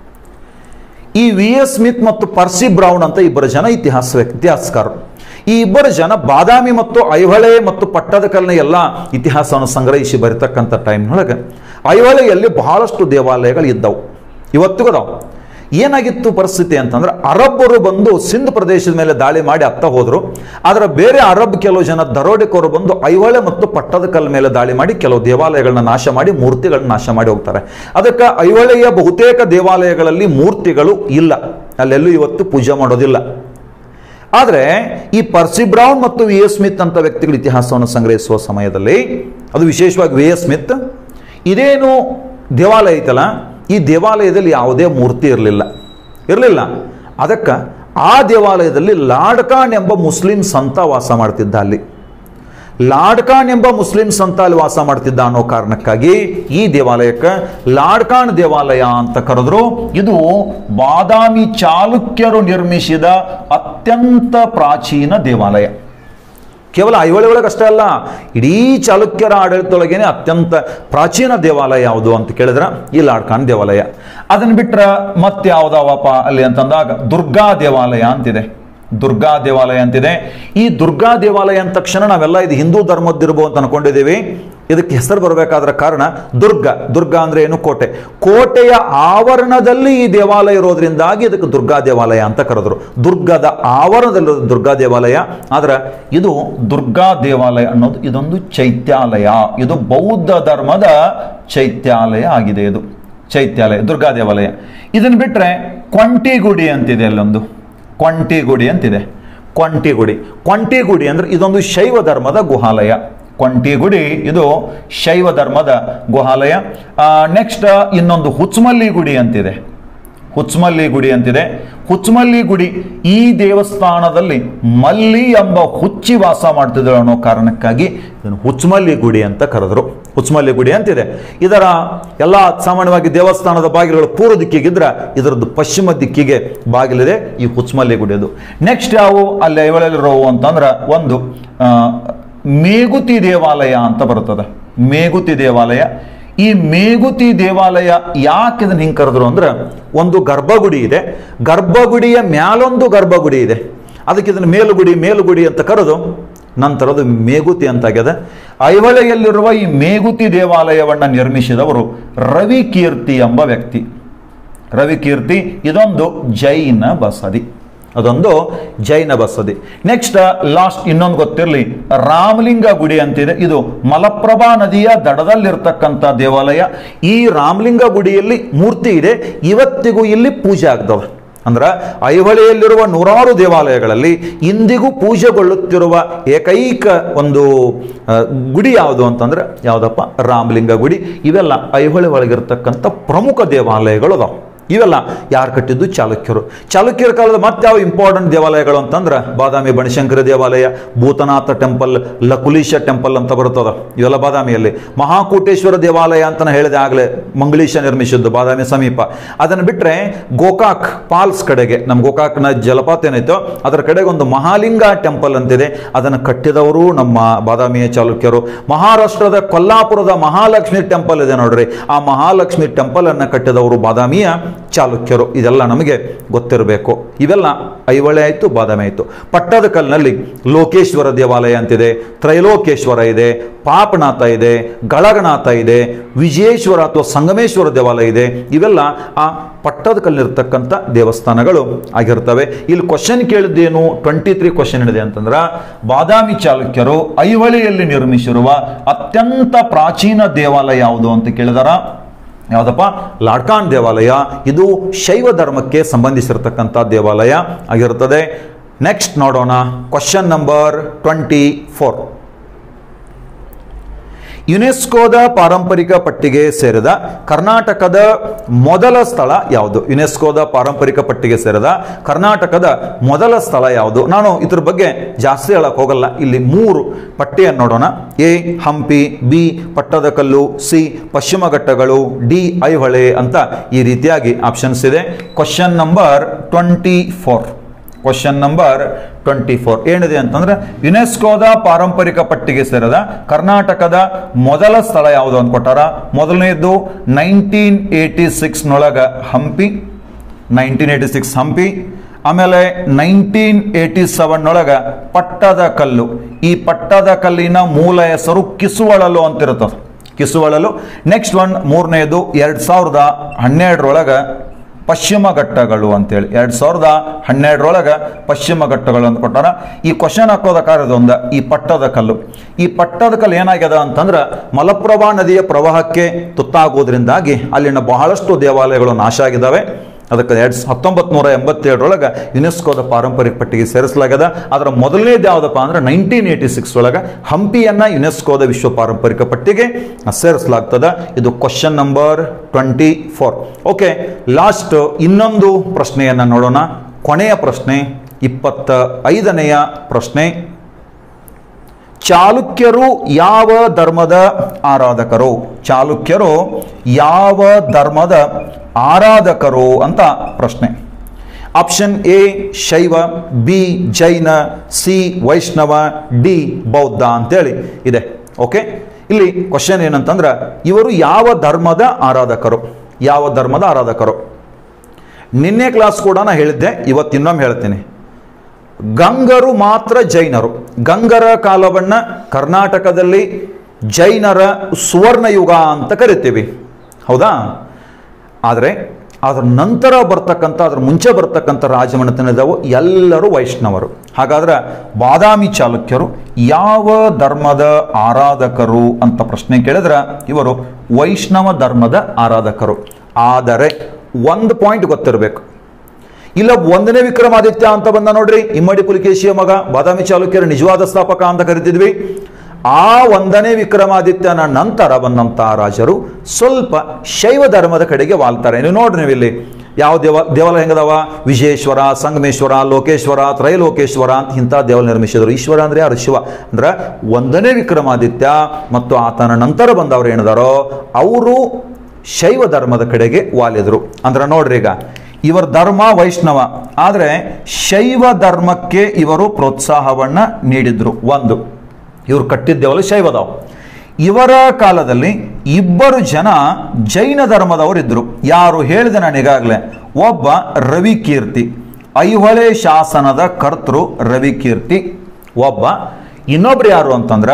ಈ ವಿ ಎಸ್ ಸ್ಮಿತ್ ಮತ್ತು ಪರ್ಸಿ ಬ್ರೌನ್ ಅಂತ ಇಬ್ಬರು ಜನ ಇತಿಹಾಸ ಇತಿಹಾಸಕಾರರು ಈ ಇಬ್ಬರು ಜನ ಬಾದಾಮಿ ಮತ್ತು ಐಹೊಳೆ ಮತ್ತು ಪಟ್ಟದಕಲ್ನ ಎಲ್ಲ ಇತಿಹಾಸವನ್ನು ಸಂಗ್ರಹಿಸಿ ಬರಿತಕ್ಕಂಥ ಟೈಮ್ನೊಳಗೆ ಐಹೊಳೆಯಲ್ಲಿ ಬಹಳಷ್ಟು ದೇವಾಲಯಗಳು ಇದ್ದವು ಇವತ್ತಿಗೂ ಅದಾವು ಏನಾಗಿತ್ತು ಪರಿಸ್ಥಿತಿ ಅಂತಂದ್ರೆ ಅರಬ್ಬರು ಬಂದು ಸಿಂಧ್ ಪ್ರದೇಶದ ಮೇಲೆ ದಾಳಿ ಮಾಡಿ ಅತ್ತ ಹೋದರು ಆದರೆ ಬೇರೆ ಅರಬ್ ಕೆಲವು ಜನ ದರೋಡೆಕೋರು ಬಂದು ಐಹೊಳೆ ಮತ್ತು ಪಟ್ಟದಕಲ್ ಮೇಲೆ ದಾಳಿ ಮಾಡಿ ಕೆಲವು ದೇವಾಲಯಗಳನ್ನ ನಾಶ ಮಾಡಿ ಮೂರ್ತಿಗಳನ್ನ ನಾಶ ಮಾಡಿ ಹೋಗ್ತಾರೆ ಅದಕ್ಕೆ ಐಹೊಳೆಯ ಬಹುತೇಕ ದೇವಾಲಯಗಳಲ್ಲಿ ಮೂರ್ತಿಗಳು ಇಲ್ಲ ಅಲ್ಲೆಲ್ಲೂ ಇವತ್ತು ಪೂಜೆ ಮಾಡೋದಿಲ್ಲ ಆದರೆ ಈ ಪರ್ಸಿ ಬ್ರೌನ್ ಮತ್ತು ವಿ ಎಸ್ ಸ್ಮಿತ್ ಅಂತ ವ್ಯಕ್ತಿಗಳ ಇತಿಹಾಸವನ್ನು ಸಂಗ್ರಹಿಸುವ ಸಮಯದಲ್ಲಿ ಅದು ವಿಶೇಷವಾಗಿ ವಿ ಎಸ್ ಸ್ಮಿತ್ ಇದೇನು ದೇವಾಲಯ ಐತಲ್ಲ ಈ ದೇವಾಲಯದಲ್ಲಿ ಯಾವುದೇ ಮೂರ್ತಿ ಇರಲಿಲ್ಲ ಇರಲಿಲ್ಲ ಅದಕ್ಕೆ ಆ ದೇವಾಲಯದಲ್ಲಿ ಲಾಡ್ಕಾನ್ ಎಂಬ ಮುಸ್ಲಿಂ ಸಂತ ವಾಸ ಮಾಡ್ತಿದ್ದ ಅಲ್ಲಿ ಲಾಡ್ಕಾನ್ ಎಂಬ ಮುಸ್ಲಿಂ ಸಂತ ಅಲ್ಲಿ ವಾಸ ಮಾಡ್ತಿದ್ದ ಅನ್ನೋ ಕಾರಣಕ್ಕಾಗಿ ಈ ದೇವಾಲಯಕ್ಕೆ ಲಾಡ್ಕಾನ್ ದೇವಾಲಯ ಅಂತ ಕರೆದ್ರು ಇದು ಬಾದಾಮಿ ಚಾಲುಕ್ಯರು ನಿರ್ಮಿಸಿದ ಅತ್ಯಂತ ಪ್ರಾಚೀನ ದೇವಾಲಯ ಕೇವಲ ಐಹೊಳೆ ಒಳಗೆ ಅಷ್ಟೇ ಅಲ್ಲ ಇಡೀ ಚಾಲುಕ್ಯರ ಆಡಳಿತದೊಳಗೇನೆ ಅತ್ಯಂತ ಪ್ರಾಚೀನ ದೇವಾಲಯ ಯಾವುದು ಅಂತ ಕೇಳಿದ್ರೆ ಈ ಲಾಡ್ಕಾನ್ ದೇವಾಲಯ ಅದನ್ನ ಬಿಟ್ರೆ ಮತ್ತೆ ಯಾವ್ದಾವಪ್ಪ ಅಲ್ಲಿ ಅಂತಂದಾಗ ದುರ್ಗಾ ದೇವಾಲಯ ಅಂತಿದೆ ದುರ್ಗಾ ದೇವಾಲಯ ಅಂತಿದೆ ಈ ದುರ್ಗಾ ದೇವಾಲಯ ಅಂದ ತಕ್ಷಣ ನಾವೆಲ್ಲ ಇದು ಹಿಂದೂ ಧರ್ಮದ್ದಿರ್ಬೋದು ಅಂತ ಅನ್ಕೊಂಡಿದ್ದೀವಿ ಇದಕ್ಕೆ ಹೆಸರು ಬರಬೇಕಾದ್ರ ಕಾರಣ ದುರ್ಗ ದುರ್ಗ ಅಂದ್ರೆ ಏನು ಕೋಟೆ ಕೋಟೆಯ ಆವರಣದಲ್ಲಿ ಈ ದೇವಾಲಯ ಇರೋದ್ರಿಂದಾಗಿ ಇದಕ್ಕೆ ದುರ್ಗಾ ದೇವಾಲಯ ಅಂತ ಕರೆದ್ರು ದುರ್ಗದ ಆವರಣದಲ್ಲಿ ದುರ್ಗಾ ದೇವಾಲಯ ಆದ್ರೆ ಇದು ದುರ್ಗಾ ದೇವಾಲಯ ಅನ್ನೋದು ಇದೊಂದು ಚೈತ್ಯಾಲಯ ಇದು ಬೌದ್ಧ ಧರ್ಮದ ಚೈತ್ಯಾಲಯ ಆಗಿದೆ ಇದು ಚೈತ್ಯಾಲಯ ದುರ್ಗಾ ದೇವಾಲಯ ಇದನ್ನ ಬಿಟ್ರೆ ಕೊಂಟಿಗುಡಿ ಅಂತಿದೆ ಅಲ್ಲೊಂದು ಕೊಂಟಿಗುಡಿ ಅಂತಿದೆ ಕೊಂಟಿಗುಡಿ ಕೊಂಟಿಗುಡಿ ಅಂದ್ರೆ ಇದೊಂದು ಶೈವ ಧರ್ಮದ ಗುಹಾಲಯ ಕೊಂಟಿಗುಡಿ ಇದು ಶೈವ ಧರ್ಮದ ಗುಹಾಲಯ ನೆಕ್ಸ್ಟ್ ಇನ್ನೊಂದು ಹುಚ್ಮಲ್ಲಿ ಗುಡಿ ಅಂತಿದೆ ಹುಚ್ಮಲ್ಲಿ ಗುಡಿ ಅಂತಿದೆ ಹುಚ್ಮಲ್ಲಿ ಗುಡಿ ಈ ದೇವಸ್ಥಾನದಲ್ಲಿ ಮಲ್ಲಿ ಎಂಬ ಹುಚ್ಚಿ ವಾಸ ಮಾಡ್ತಿದ್ರು ಅನ್ನೋ ಕಾರಣಕ್ಕಾಗಿ ಇದನ್ನು ಹುಚ್ಮಲ್ಲಿ ಗುಡಿ ಅಂತ ಕರೆದ್ರು ಹುಚ್ಮಲ್ಲಿ ಗುಡಿ ಅಂತಿದೆ ಇದರ ಎಲ್ಲ ಸಾಮಾನ್ಯವಾಗಿ ದೇವಸ್ಥಾನದ ಬಾಗಿಲುಗಳು ಪೂರ್ವ ದಿಕ್ಕಿಗಿದ್ರೆ ಇದರದ್ದು ಪಶ್ಚಿಮ ದಿಕ್ಕಿಗೆ ಬಾಗಿಲಿದೆ ಈ ಹುಚ್ಮಲ್ಲಿ ಗುಡಿ ಅದು ನೆಕ್ಸ್ಟ್ ಯಾವು ಅಲ್ಲಿ ಐವಳಲ್ಲಿರೋವು ಅಂತಂದ್ರೆ ಒಂದು ಆ, ಮೇಗುತಿ ದೇವಾಲಯ ಅಂತ ಬರ್ತದೆ ಮೇಗುತಿ ದೇವಾಲಯ ಈ ಮೇಗುತಿ ದೇವಾಲಯ ಯಾಕೆ ಇದನ್ನ ಹಿಂಗೆ ಕರೆದ್ರು ಅಂದ್ರೆ ಒಂದು ಗರ್ಭಗುಡಿ ಇದೆ ಗರ್ಭಗುಡಿಯ ಮ್ಯಾಲೊಂದು ಗರ್ಭಗುಡಿ ಇದೆ ಅದಕ್ಕೆ ಇದನ್ನು ಮೇಲುಗುಡಿ ಮೇಲುಗುಡಿ ಅಂತ ಕರೆದು ನಂತರ ಅದು ಮೇಗುತಿ ಅಂತಾಗ್ಯದ ಐಹೊಳೆಯಲ್ಲಿರುವ ಈ ಮೇಗುತಿ ದೇವಾಲಯವನ್ನು ನಿರ್ಮಿಸಿದವರು ರವಿಕೀರ್ತಿ ಎಂಬ ವ್ಯಕ್ತಿ ರವಿಕೀರ್ತಿ ಇದೊಂದು ಜೈನ ಬಸದಿ ಅದೊಂದು ಜೈನ ಬಸದಿ ನೆಕ್ಸ್ಟ್ ಲಾಸ್ಟ್ ಇನ್ನೊಂದು ಗೊತ್ತಿರಲಿ ರಾಮಲಿಂಗ ಗುಡಿ ಅಂತಿದೆ ಇದು ಮಲಪ್ರಭಾ ನದಿಯ ದಡದಲ್ಲಿರ್ತಕ್ಕಂಥ ದೇವಾಲಯ ಈ ರಾಮಲಿಂಗ ಗುಡಿಯಲ್ಲಿ ಮೂರ್ತಿ ಇದೆ ಇವತ್ತಿಗೂ ಇಲ್ಲಿ ಪೂಜೆ ಆಗ್ತವೆ ಅಂದ್ರೆ ಐಹೊಳೆಯಲ್ಲಿರುವ ನೂರಾರು ದೇವಾಲಯಗಳಲ್ಲಿ ಇಂದಿಗೂ ಪೂಜೆಗೊಳ್ಳುತ್ತಿರುವ ಏಕೈಕ ಒಂದು ಆ, ಗುಡಿ ಯಾವುದು ಅಂತಂದ್ರೆ ಯಾವುದಪ್ಪ ರಾಮಲಿಂಗ ಗುಡಿ ಇವೆಲ್ಲ ಐಹೊಳೆ ಒಳಗಿರ್ತಕ್ಕಂಥ ಪ್ರಮುಖ ದೇವಾಲಯಗಳು ಅದಾವೆ ಇವೆಲ್ಲ ಯಾರು ಕಟ್ಟಿದ್ದು ಚಾಲುಕ್ಯರು ಚಾಲುಕ್ಯರ ಕಾಲದ ಮತ್ತೆ ಯಾವ ಇಂಪಾರ್ಟೆಂಟ್ ದೇವಾಲಯಗಳು ಅಂತಂದ್ರೆ ಬಾದಾಮಿ ಬನಶಂಕರಿ ದೇವಾಲಯ ಭೂತನಾಥ ಟೆಂಪಲ್ ಲಕುಲೀಶ ಟೆಂಪಲ್ ಅಂತ ಬರ್ತದ ಇವೆಲ್ಲ ಬಾದಾಮಿಯಲ್ಲಿ ಮಹಾಕೂಟೇಶ್ವರ ದೇವಾಲಯ ಅಂತ ನಾನು ಹೇಳಿದೆ ಆಗಲೇ ಮಂಗಳೀಶ ನಿರ್ಮಿಸಿದ್ದು ಬಾದಾಮಿ ಸಮೀಪ ಅದನ್ನು ಬಿಟ್ಟರೆ ಗೋಕಾಕ್ ಪಾಲ್ಸ್ ಕಡೆಗೆ ನಮ್ಮ ಗೋಕಾಕ್ನ ಜಲಪಾತ ಏನೈತೋ ಅದರ ಕಡೆಗೆ ಒಂದು ಮಹಾಲಿಂಗ ಟೆಂಪಲ್ ಅಂತಿದೆ ಅದನ್ನು ಕಟ್ಟಿದವರು ನಮ್ಮ ಬಾದಾಮಿಯ ಚಾಲುಕ್ಯರು ಮಹಾರಾಷ್ಟ್ರದ ಕೊಲ್ಲಾಪುರದ ಮಹಾಲಕ್ಷ್ಮಿ ಟೆಂಪಲ್ ಇದೆ ನೋಡ್ರಿ ಆ ಮಹಾಲಕ್ಷ್ಮಿ ಟೆಂಪಲ್ ಅನ್ನು ಕಟ್ಟಿದವರು ಬಾದಾಮಿಯ ಚಾಲುಕ್ಯರು ಇದೆಲ್ಲ ನಮಗೆ ಗೊತ್ತಿರಬೇಕು ಇವೆಲ್ಲ ಐಹೊಳೆ ಆಯಿತು ಬಾದಾಮಿ ಆಯಿತು ಪಟ್ಟದಕಲ್ನಲ್ಲಿ ಲೋಕೇಶ್ವರ ದೇವಾಲಯ ಅಂತಿದೆ ತ್ರೈಲೋಕೇಶ್ವರ ಇದೆ ಪಾಪನಾಥ ಇದೆ ಗಳಗನಾಥ ಇದೆ ವಿಜಯೇಶ್ವರ ಅಥವಾ ಸಂಗಮೇಶ್ವರ ದೇವಾಲಯ ಇದೆ ಇವೆಲ್ಲ ಆ ಪಟ್ಟದಕಲ್ಲಿರ್ತಕ್ಕಂಥ ದೇವಸ್ಥಾನಗಳು ಆಗಿರ್ತವೆ ಇಲ್ಲಿ ಕ್ವಶನ್ ಕೇಳಿದ್ದೇನು ಟ್ವೆಂಟಿ ತ್ರೀ ಕ್ವಶನ್ ಇದೆ ಅಂತಂದ್ರೆ ಬಾದಾಮಿ ಚಾಲುಕ್ಯರು ಐಹೊಳೆಯಲ್ಲಿ ನಿರ್ಮಿಸಿರುವ ಅತ್ಯಂತ ಪ್ರಾಚೀನ ದೇವಾಲಯ ಯಾವುದು ಅಂತ ಕೇಳಿದಾರ ಯಾವುದಪ್ಪ ಲಾಡ್ಕಾನ್ ದೇವಾಲಯ ಇದು ಶೈವ ಧರ್ಮಕ್ಕೆ ಸಂಬಂಧಿಸಿರತಕ್ಕಂಥ ದೇವಾಲಯ ಆಗಿರುತ್ತದೆ ನೆಕ್ಸ್ಟ್ ನೋಡೋಣ ಕ್ವಶನ್ ನಂಬರ್ ಟ್ವೆಂಟಿ ಫೋರ್ ಯುನೆಸ್ಕೋದ ಪಾರಂಪರಿಕ ಪಟ್ಟಿಗೆ ಸೇರಿದ ಕರ್ನಾಟಕದ ಮೊದಲ ಸ್ಥಳ ಯಾವುದು ಯುನೆಸ್ಕೋದ ಪಾರಂಪರಿಕ ಪಟ್ಟಿಗೆ ಸೇರಿದ ಕರ್ನಾಟಕದ ಮೊದಲ ಸ್ಥಳ ಯಾವುದು ನಾನು ಇದ್ರ ಬಗ್ಗೆ ಜಾಸ್ತಿ ಹೇಳಕ್ ಹೋಗಲ್ಲ ಇಲ್ಲಿ ಮೂರು ಪಟ್ಟಿಯನ್ನು ನೋಡೋಣ A Hampi B Pattadakal C ಪಶ್ಚಿಮ ಘಟ್ಟಗಳು ಡಿ ಐಹೊಳೆ ಅಂತ ಈ ರೀತಿಯಾಗಿ ಆಪ್ಷನ್ಸ್ ಇದೆ question number twenty four question number twenty four ಏನಿದೆ ಅಂತಂದ್ರೆ ಯುನೆಸ್ಕೋದ ಪಾರಂಪರಿಕ ಪಟ್ಟಿಗೆ ಸೇರಿದ ಕರ್ನಾಟಕದ ಮೊದಲ ಸ್ಥಳ ಯಾವುದು ಅಂತ ಕೊಟ್ಟಾರ ಮೊದಲನೇದು ನೈನ್ಟೀನ್ ಏಯ್ಟಿ ಸಿಕ್ಸ್ನೊಳಗ Hampi nineteen eighty six Hampi ಆಮೇಲೆ ನೈನ್ಟೀನ್ ಏಯ್ಟಿ ಸೆವೆನ್ ಒಳಗ ಪಟ್ಟದ ಕಲ್ಲು ಈ ಪಟ್ಟದ ಕಲ್ಲಿನ ಮೂಲ ಹೆಸರು ಕಿಸುವಳಲು ಅಂತಿರುತ್ತದೆ ಕಿಸುವಳಲು ನೆಕ್ಸ್ಟ್ ಒನ್ ಮೂರನೇದು ಎರಡ್ ಸಾವಿರದ ಹನ್ನೆರಡರೊಳಗ ಪಶ್ಚಿಮ ಘಟ್ಟಗಳು ಅಂತೇಳಿ ಎರಡ್ ಸಾವಿರದ ಹನ್ನೆರಡರೊಳಗ ಪಶ್ಚಿಮ ಘಟ್ಟಗಳು ಅಂತ ಕೊಟ್ಟಾರ ಈ ಕ್ವಶನ್ ಹಾಕೋದ ಕಾರ್ಯದೊಂದ ಈ ಪಟ್ಟದ ಕಲ್ಲು ಈ ಪಟ್ಟದ ಕಲ್ಲು ಏನಾಗ್ಯದ ಅಂತಂದ್ರೆ ಮಲಪ್ರಭಾ ನದಿಯ ಪ್ರವಾಹಕ್ಕೆ ತುತ್ತಾಗುವುದರಿಂದಾಗಿ ಅಲ್ಲಿನ ಬಹಳಷ್ಟು ದೇವಾಲಯಗಳು ನಾಶ ಆಗಿದ್ದಾವೆ ಅದಕ್ಕೆ ಎರಡ್ ಹತ್ತೊಂಬತ್ತು ನೂರ ಎಂಬತ್ತೇಳರೊಳಗೆ ಯುನೆಸ್ಕೋದ ಪಾರಂಪರಿಕ ಪಟ್ಟಿಗೆ ಸೇರಿಸಲಾಗ್ಯದ ಅದರ ಮೊದಲನೇದು ಯಾವುದಪ್ಪ ಅಂದ್ರೆ ನೈನ್ಟೀನ್ ಏಯ್ಟಿ ಸಿಕ್ಸ್ ಒಳಗೆ ಹಂಪಿಯನ್ನ ಯುನೆಸ್ಕೋದ ವಿಶ್ವ ಪಾರಂಪರಿಕ ಪಟ್ಟಿಗೆ ಸೇರಿಸಲಾಗ್ತದ ಇದು question number twenty four okay last ಇನ್ನೊಂದು ಪ್ರಶ್ನೆಯನ್ನು ನೋಡೋಣ ಕೊನೆಯ ಪ್ರಶ್ನೆ ಇಪ್ಪತ್ತ ಐದನೆಯ ಪ್ರಶ್ನೆ ಚಾಲುಕ್ಯರು ಯಾವ ಧರ್ಮದ ಆರಾಧಕರು ಚಾಲುಕ್ಯರು ಯಾವ ಧರ್ಮದ ಆರಾಧಕರು ಅಂತ ಪ್ರಶ್ನೆ option A Shaiva B Jaina C Vaishnava D Bauddha ಅಂತೇಳಿ ಇದೆ ಓಕೆ ಇಲ್ಲಿ ಕ್ವಶನ್ ಏನಂತಂದ್ರೆ ಇವರು ಯಾವ ಧರ್ಮದ ಆರಾಧಕರು ಯಾವ ಧರ್ಮದ ಆರಾಧಕರು ನಿನ್ನೆ ಕ್ಲಾಸ್ ಕೂಡ ನಾ ಹೇಳಿದ್ದೆ ಇವತ್ತು ಇನ್ನೊಮ್ಮೆ ಹೇಳ್ತೀನಿ ಗಂಗರು ಮಾತ್ರ ಜೈನರು ಗಂಗರ ಕಾಲವನ್ನ ಕರ್ನಾಟಕದಲ್ಲಿ ಜೈನರ ಸುವರ್ಣಯುಗ ಅಂತ ಕರಿತೀವಿ ಹೌದಾ ಆದರೆ ಅದರ ನಂತರ ಬರ್ತಕ್ಕಂಥ ಅದ್ರ ಮುಂಚೆ ಬರ್ತಕ್ಕಂಥ ರಾಜಮನೆತನದವು ಎಲ್ಲರೂ ವೈಷ್ಣವರು ಹಾಗಾದ್ರೆ ಬಾದಾಮಿ ಚಾಲುಕ್ಯರು ಯಾವ ಧರ್ಮದ ಆರಾಧಕರು ಅಂತ ಪ್ರಶ್ನೆ ಕೇಳಿದ್ರೆ ಇವರು ವೈಷ್ಣವ ಧರ್ಮದ ಆರಾಧಕರು ಆದರೆ ಒಂದು ಪಾಯಿಂಟ್ ಗೊತ್ತಿರಬೇಕು ಇಲ್ಲ ಒಂದನೇ ವಿಕ್ರಮಾದಿತ್ಯ ಅಂತ ಬಂದ ನೋಡ್ರಿ ಇಮ್ಮಡಿ ಪುಲಿಕೇಶಿಯ ಮಗ ಬಾದಾಮಿ ಚಾಲುಕ್ಯರ ನಿಜವಾದ ಸ್ಥಾಪಕ ಅಂತ ಕರಿತಿದ್ವಿ ಆ ಒಂದನೇ ವಿಕ್ರಮಾದಿತ್ಯನ ನಂತರ ಬಂದಂತ ರಾಜರು ಸ್ವಲ್ಪ ಶೈವ ಧರ್ಮದ ಕಡೆಗೆ ವಾಲ್ತಾರೆ ನೀವು ನೋಡ್ರಿ ನೀವು ಇಲ್ಲಿ ಯಾವ ದೇವ ದೇವಾಲಯ ಹೆಂಗದವ ವಿಜಯೇಶ್ವರ ಸಂಗಮೇಶ್ವರ ಲೋಕೇಶ್ವರ ತ್ರೈಲೋಕೇಶ್ವರ ಅಂತ ಇಂಥ ದೇವಾಲಯ ನಿರ್ಮಿಸಿದ್ರು ಈಶ್ವರ ಅಂದ್ರೆ ಯಾರು ಶಿವ ಅಂದ್ರೆ ಒಂದನೇ ವಿಕ್ರಮಾದಿತ್ಯ ಮತ್ತು ಆತನ ನಂತರ ಬಂದವರು ಏನಿದಾರೋ ಅವರು ಶೈವ ಧರ್ಮದ ಕಡೆಗೆ ವಾಲಿದ್ರು ಅಂದ್ರೆ ನೋಡ್ರಿ ಈಗ ಇವರ ಧರ್ಮ ವೈಷ್ಣವ ಆದರೆ ಶೈವ ಧರ್ಮಕ್ಕೆ ಇವರು ಪ್ರೋತ್ಸಾಹವನ್ನ ನೀಡಿದ್ರು ಒಂದು ಇವರು ಕಟ್ಟಿದ್ದೇವಲ್ಲ ಶೈವದವ್ ಇವರ ಕಾಲದಲ್ಲಿ ಇಬ್ಬರು ಜನ ಜೈನ ಧರ್ಮದವರಿದ್ರು ಯಾರು ಹೇಳಿದೆ ನಾನು ಈಗಾಗಲೇ ಒಬ್ಬ ರವಿಕೀರ್ತಿ ಐಹೊಳೆ ಶಾಸನದ ಕರ್ತೃ ರವಿಕೀರ್ತಿ ಒಬ್ಬ ಇನ್ನೊಬ್ರು ಯಾರು ಅಂತಂದ್ರ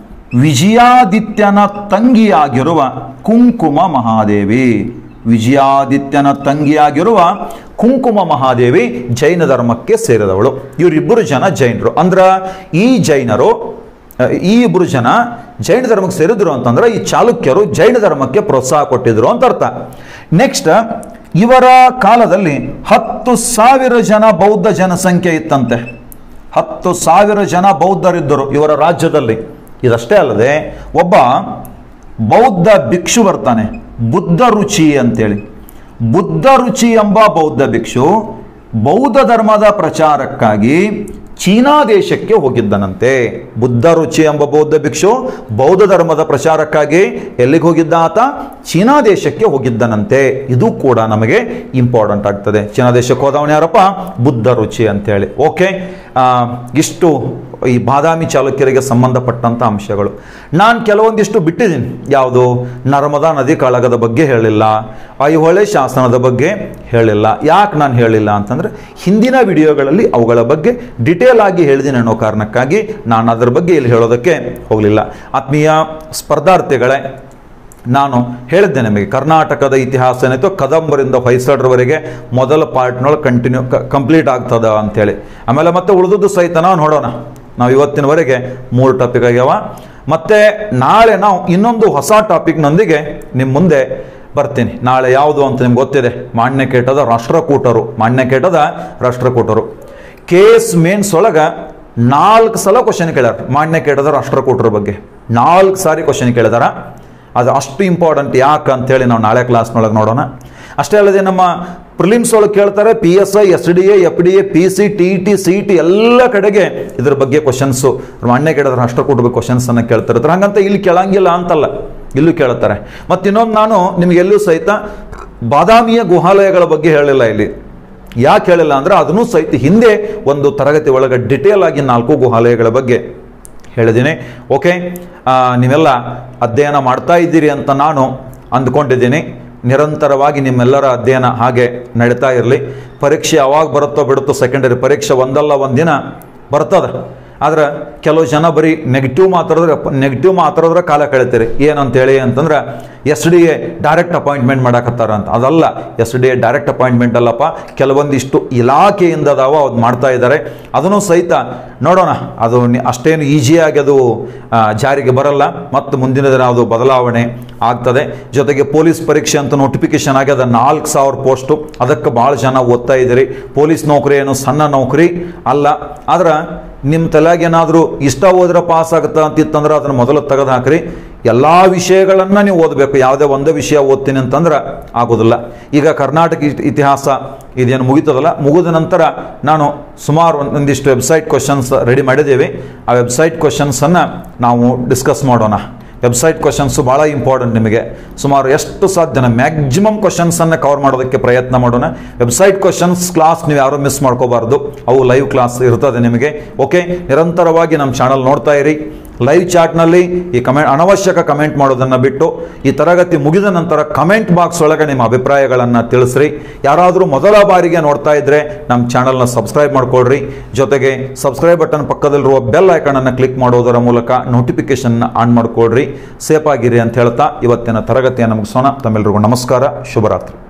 ವಿಜಯಾದಿತ್ಯನ ತಂಗಿಯಾಗಿರುವ ಕುಂಕುಮ ಮಹಾದೇವಿ ವಿಜಯಾದಿತ್ಯನ ತಂಗಿಯಾಗಿರುವ ಕುಂಕುಮ ಮಹಾದೇವಿ ಜೈನ ಧರ್ಮಕ್ಕೆ ಸೇರಿದವಳು ಇವರಿಬ್ಬರು ಜನ ಜೈನರು ಅಂದ್ರ ಈ ಜೈನರು ಅಹ್, ಈ ಇಬ್ಬರು ಜನ ಜೈನ ಧರ್ಮಕ್ಕೆ ಸೇರಿದ್ರು ಅಂತಂದ್ರೆ ಈ ಚಾಲುಕ್ಯರು ಜೈನ ಧರ್ಮಕ್ಕೆ ಪ್ರೋತ್ಸಾಹ ಕೊಟ್ಟಿದ್ರು ಅಂತ ಅರ್ಥ ನೆಕ್ಸ್ಟ್ ಇವರ ಕಾಲದಲ್ಲಿ ಹತ್ತು ಸಾವಿರ ಜನ ಬೌದ್ಧ ಜನಸಂಖ್ಯೆ ಇತ್ತಂತೆ ಹತ್ತು ಸಾವಿರ ಜನ ಬೌದ್ಧರಿದ್ದರು ಇವರ ರಾಜ್ಯದಲ್ಲಿ ಇದಷ್ಟೇ ಅಲ್ಲದೆ ಒಬ್ಬ ಬೌದ್ಧ ಭಿಕ್ಷು ಬರ್ತಾನೆ ಬುದ್ಧ ರುಚಿ ಅಂತೇಳಿ ಬುದ್ಧ ರುಚಿ ಎಂಬ ಬೌದ್ಧ ಭಿಕ್ಷು ಬೌದ್ಧ ಧರ್ಮದ ಪ್ರಚಾರಕ್ಕಾಗಿ ಚೀನಾ ದೇಶಕ್ಕೆ ಹೋಗಿದ್ದನಂತೆ ಬುದ್ಧ ರುಚಿ ಎಂಬ ಬೌದ್ಧ ಭಿಕ್ಷು ಬೌದ್ಧ ಧರ್ಮದ ಪ್ರಚಾರಕ್ಕಾಗಿ ಎಲ್ಲಿಗೆ ಹೋಗಿದ್ದ ಆತ ಚೀನಾ ದೇಶಕ್ಕೆ ಹೋಗಿದ್ದನಂತೆ ಇದು ಕೂಡ ನಮಗೆ ಇಂಪಾರ್ಟೆಂಟ್ ಆಗ್ತದೆ ಚೀನಾ ದೇಶಕ್ಕೆ ಹೋದವನು ಯಾರಪ್ಪ ಬುದ್ಧ ರುಚಿ ಅಂತೇಳಿ ಓಕೆ ಆ, ಇಷ್ಟು ಈ ಬಾದಾಮಿ ಚಾಲುಕ್ಯರಿಗೆ ಸಂಬಂಧಪಟ್ಟಂತ ಅಂಶಗಳು ನಾನು ಕೆಲವೊಂದಿಷ್ಟು ಬಿಟ್ಟಿದ್ದೀನಿ ಯಾವುದು ನರ್ಮದಾ ನದಿ ಕಾಳಗದ ಬಗ್ಗೆ ಹೇಳಿಲ್ಲ ಐಹೊಳೆ ಶಾಸನದ ಬಗ್ಗೆ ಹೇಳಿಲ್ಲ ಯಾಕೆ ನಾನು ಹೇಳಿಲ್ಲ ಅಂತಂದ್ರೆ ಹಿಂದಿನ ವಿಡಿಯೋಗಳಲ್ಲಿ ಅವುಗಳ ಬಗ್ಗೆ ಡಿಟೇಲ್ ಆಗಿ ಹೇಳಿದ್ದೀನಿ ಅನ್ನೋ ಕಾರಣಕ್ಕಾಗಿ ನಾನು ಅದರ ಬಗ್ಗೆ ಇಲ್ಲಿ ಹೇಳೋದಕ್ಕೆ ಹೋಗಲಿಲ್ಲ ಆತ್ಮೀಯ ಸ್ಪರ್ಧಾರ್ಥಿಗಳೇ ನಾನು ಹೇಳಿದ್ದೆ ನಿಮಗೆ ಕರ್ನಾಟಕದ ಇತಿಹಾಸ ಏನಾಯ್ತು ಕದಂಬರಿಂದ ಹೊಯ್ಸಳರವರೆಗೆ ಮೊದಲ ಪಾರ್ಟ್ನೊಳಗೆ ಕಂಟಿನ್ಯೂ ಕಂಪ್ಲೀಟ್ ಆಗ್ತದ ಅಂತೇಳಿ ಆಮೇಲೆ ಮತ್ತೆ ಉಳಿದದ್ದು ಸಹಿತ ನಾವು ನೋಡೋಣ ನಾವು ಇವತ್ತಿನವರೆಗೆ ಮೂರು ಟಾಪಿಕ್ ಆಗ್ಯಾವ ಮತ್ತೆ ನಾಳೆ ನಾವು ಇನ್ನೊಂದು ಹೊಸ ಟಾಪಿಕ್ನೊಂದಿಗೆ ನಿಮ್ಮ ಮುಂದೆ ಬರ್ತೀನಿ ನಾಳೆ ಯಾವುದು ಅಂತ ನಿಮ್ಗೆ ಗೊತ್ತಿದೆ ಮಾನ್ಯಕೇಟದ ರಾಷ್ಟ್ರಕೂಟರು ಮಾನ್ಯಕೇಟದ ರಾಷ್ಟ್ರಕೂಟರು ಕೆ ಎಸ್ ಮೇನ್ಸ್ ಒಳಗ ನಾಲ್ಕು ಸಲ ಕ್ವಶನ್ ಕೇಳ್ಯಾರ ಮಾನ್ಯಕೇಟದ ರಾಷ್ಟ್ರಕೂಟರ ಬಗ್ಗೆ ನಾಲ್ಕು ಸಾರಿ ಕ್ವಶನ್ ಕೇಳಿದಾರ ಅದು ಅಷ್ಟು ಇಂಪಾರ್ಟೆಂಟ್ ಯಾಕೆ ಅಂತೇಳಿ ನಾವು ನಾಳೆ ಕ್ಲಾಸ್ನೊಳಗೆ ನೋಡೋಣ ಅಷ್ಟೇ ಅಲ್ಲದೆ ನಮ್ಮ ಪ್ರಿಲಿಮ್ಸ್ ಒಳಗೆ ಕೇಳ್ತಾರೆ P S I S D A F D A P C T T C T ಎಲ್ಲ ಕಡೆಗೆ ಇದ್ರ ಬಗ್ಗೆ ಕ್ವಶನ್ಸು ಅಣ್ಣೆ ಕೇಳಿದ್ರೆ ಅಷ್ಟು ಕೊಡ್ಬೇಕು ಕ್ವಶನ್ಸ್ ಅನ್ನ ಕೇಳ್ತಿರ್ತಾರೆ ಹಂಗಂತ ಇಲ್ಲಿ ಕೇಳಂಗಿಲ್ಲ ಅಂತಲ್ಲ ಇಲ್ಲೂ ಕೇಳ್ತಾರೆ ಮತ್ತು ಇನ್ನೊಂದು ನಾನು ನಿಮಗೆಲ್ಲೂ ಸಹಿತ ಬಾದಾಮಿಯ ಗುಹಾಲಯಗಳ ಬಗ್ಗೆ ಹೇಳಿಲ್ಲ ಇಲ್ಲಿ ಯಾಕೆ ಹೇಳಿಲ್ಲ ಅಂದ್ರೆ ಅದನ್ನು ಸಹಿತ ಹಿಂದೆ ಒಂದು ತರಗತಿ ಒಳಗೆ ಡಿಟೇಲ್ ಆಗಿ ನಾಲ್ಕು ಗುಹಾಲಯಗಳ ಬಗ್ಗೆ ಹೇಳಿದ್ದೀನಿ ಓಕೆ ಆ, ನೀವೆಲ್ಲ ಅಧ್ಯಯನ ಮಾಡ್ತಾ ಇದ್ದೀರಿ ಅಂತ ನಾನು ಅಂದ್ಕೊಂಡಿದ್ದೀನಿ ನಿರಂತರವಾಗಿ ನಿಮ್ಮೆಲ್ಲರ ಅಧ್ಯಯನ ಹಾಗೆ ನಡೀತಾ ಇರಲಿ ಪರೀಕ್ಷೆ ಯಾವಾಗ ಬರುತ್ತೋ ಬಿಡುತ್ತೋ ಸೆಕೆಂಡರಿ ಪರೀಕ್ಷೆ ಒಂದಲ್ಲ ಒಂದಿನ ಬರ್ತದೆ ಆದ್ರೆ ಕೆಲವು ಜನ ಬರೀ ನೆಗೆಟಿವ್ ಮಾತಾಡಿದ್ರೆ ನೆಗೆಟಿವ್ ಮಾತಾಡಿದ್ರೆ ಕಾಲ ಕಳಿತೀರಿ ಏನಂತೇಳಿ ಅಂತಂದ್ರೆ S D A direct appointment ಮಾಡಕತ್ತಾರ ಅಂತ ಅದಲ್ಲ S D A direct appointment ಅಲ್ಲಪ್ಪ ಕೆಲವೊಂದಿಷ್ಟು ಇಲಾಖೆಯಿಂದ ಅದಾವ ಅದು ಮಾಡ್ತಾ ಇದ್ದಾರೆ ಅದನ್ನು ಸಹಿತ ನೋಡೋಣ ಅದು ನಿ- ಅಷ್ಟೇನು ಈಸಿಯಾಗಿ ಅದು ಆ, ಜಾರಿಗೆ ಬರಲ್ಲ ಮತ್ತು ಮುಂದಿನ ದಿನ ಅದು ಬದಲಾವಣೆ ಆಗ್ತದೆ ಜೊತೆಗೆ ಪೊಲೀಸ್ ಪರೀಕ್ಷೆ ಅಂತ ನೋಟಿಫಿಕೇಶನ್ ಆಗ್ಯದ ನಾಲ್ಕು ಸಾವಿರ ಪೋಸ್ಟು ಅದಕ್ಕೆ ಭಾಳ ಜನ ಓದ್ತಾ ಇದ್ದೀರಿ ಪೊಲೀಸ್ ನೌಕರಿ ಏನು ಸಣ್ಣ ನೌಕರಿ ಅಲ್ಲ ಆದ್ರೆ ನಿಮ್ಮ ತಲೆಗೆ ಏನಾದರೂ ಇಷ್ಟ ಹೋದ್ರೆ ಪಾಸ್ ಆಗುತ್ತಾ ಅಂತಿತ್ತಂದ್ರೆ ಅದನ್ನು ಮೊದಲು ತೆಗೆದು ಹಾಕ್ರಿ ಎಲ್ಲ ವಿಷಯಗಳನ್ನು ನೀವು ಓದಬೇಕು ಯಾವುದೇ ಒಂದೇ ವಿಷಯ ಓದ್ತೀನಿ ಅಂತಂದ್ರೆ ಆಗೋದಿಲ್ಲ ಈಗ ಕರ್ನಾಟಕ ಇತಿ- ಇತಿಹಾಸ ಇದೇನು ಮುಗಿತದಲ್ಲ ಮುಗಿದ ನಂತರ ನಾನು ಸುಮಾರು ಒಂದಿಷ್ಟು ವೆಬ್ಸೈಟ್ ಕ್ವಶನ್ಸ್ ರೆಡಿ ಮಾಡಿದ್ದೀವಿ ಆ ವೆಬ್ಸೈಟ್ ಕ್ವಶನ್ಸನ್ನು ನಾವು ಡಿಸ್ಕಸ್ ಮಾಡೋಣ ವೆಬ್ಸೈಟ್ ಕ್ವಶನ್ಸು ಭಾಳ ಇಂಪಾರ್ಟೆಂಟ್ ನಿಮಗೆ ಸುಮಾರು ಎಷ್ಟು ಸಾಧ್ಯನ ಮ್ಯಾಕ್ಸಿಮಮ್ ಕ್ವಶನ್ಸನ್ನು ಕವರ್ ಮಾಡೋದಕ್ಕೆ ಪ್ರಯತ್ನ ಮಾಡೋಣ ವೆಬ್ಸೈಟ್ ಕ್ವಶನ್ಸ್ ಕ್ಲಾಸ್ ನೀವು ಯಾರೂ ಮಿಸ್ ಮಾಡ್ಕೋಬಾರ್ದು ಅವು ಲೈವ್ ಕ್ಲಾಸ್ ಇರ್ತದೆ ನಿಮಗೆ ಓಕೆ ನಿರಂತರವಾಗಿ ನಮ್ಮ ಚಾನಲ್ ನೋಡ್ತಾ ಇರಿ ಲೈವ್ ಚಾಟ್ನಲ್ಲಿ ಈ ಕಮೆಂಟ್ ಅನವಶ್ಯಕ ಕಮೆಂಟ್ ಮಾಡೋದನ್ನು ಬಿಟ್ಟು ಈ ತರಗತಿ ಮುಗಿದ ನಂತರ ಕಮೆಂಟ್ ಬಾಕ್ಸ್ ಒಳಗೆ ನಿಮ್ಮ ಅಭಿಪ್ರಾಯಗಳನ್ನು ತಿಳಿಸ್ರಿ ಯಾರಾದರೂ ಮೊದಲ ಬಾರಿಗೆ ನೋಡ್ತಾ ಇದ್ರೆ ನಮ್ಮ ಚಾನಲ್ನ ಸಬ್ಸ್ಕ್ರೈಬ್ ಮಾಡ್ಕೊಳ್ರಿ ಜೊತೆಗೆ ಸಬ್ಸ್ಕ್ರೈಬ್ ಬಟನ್ ಪಕ್ಕದಲ್ಲಿರುವ ಬೆಲ್ ಐಕನನ್ನು ಕ್ಲಿಕ್ ಮಾಡೋದರ ಮೂಲಕ ನೋಟಿಫಿಕೇಶನ್ ಆನ್ ಮಾಡ್ಕೊಳ್ರಿ ಸೇಫ್ ಆಗಿರಿ ಅಂತ ಹೇಳ್ತಾ ಇವತ್ತಿನ ತರಗತಿಯನ್ನು ಮುಗಿಸೋಣ ತಮ್ಮೆಲ್ಲರಿಗೂ ನಮಸ್ಕಾರ ಶುಭರಾತ್ರಿ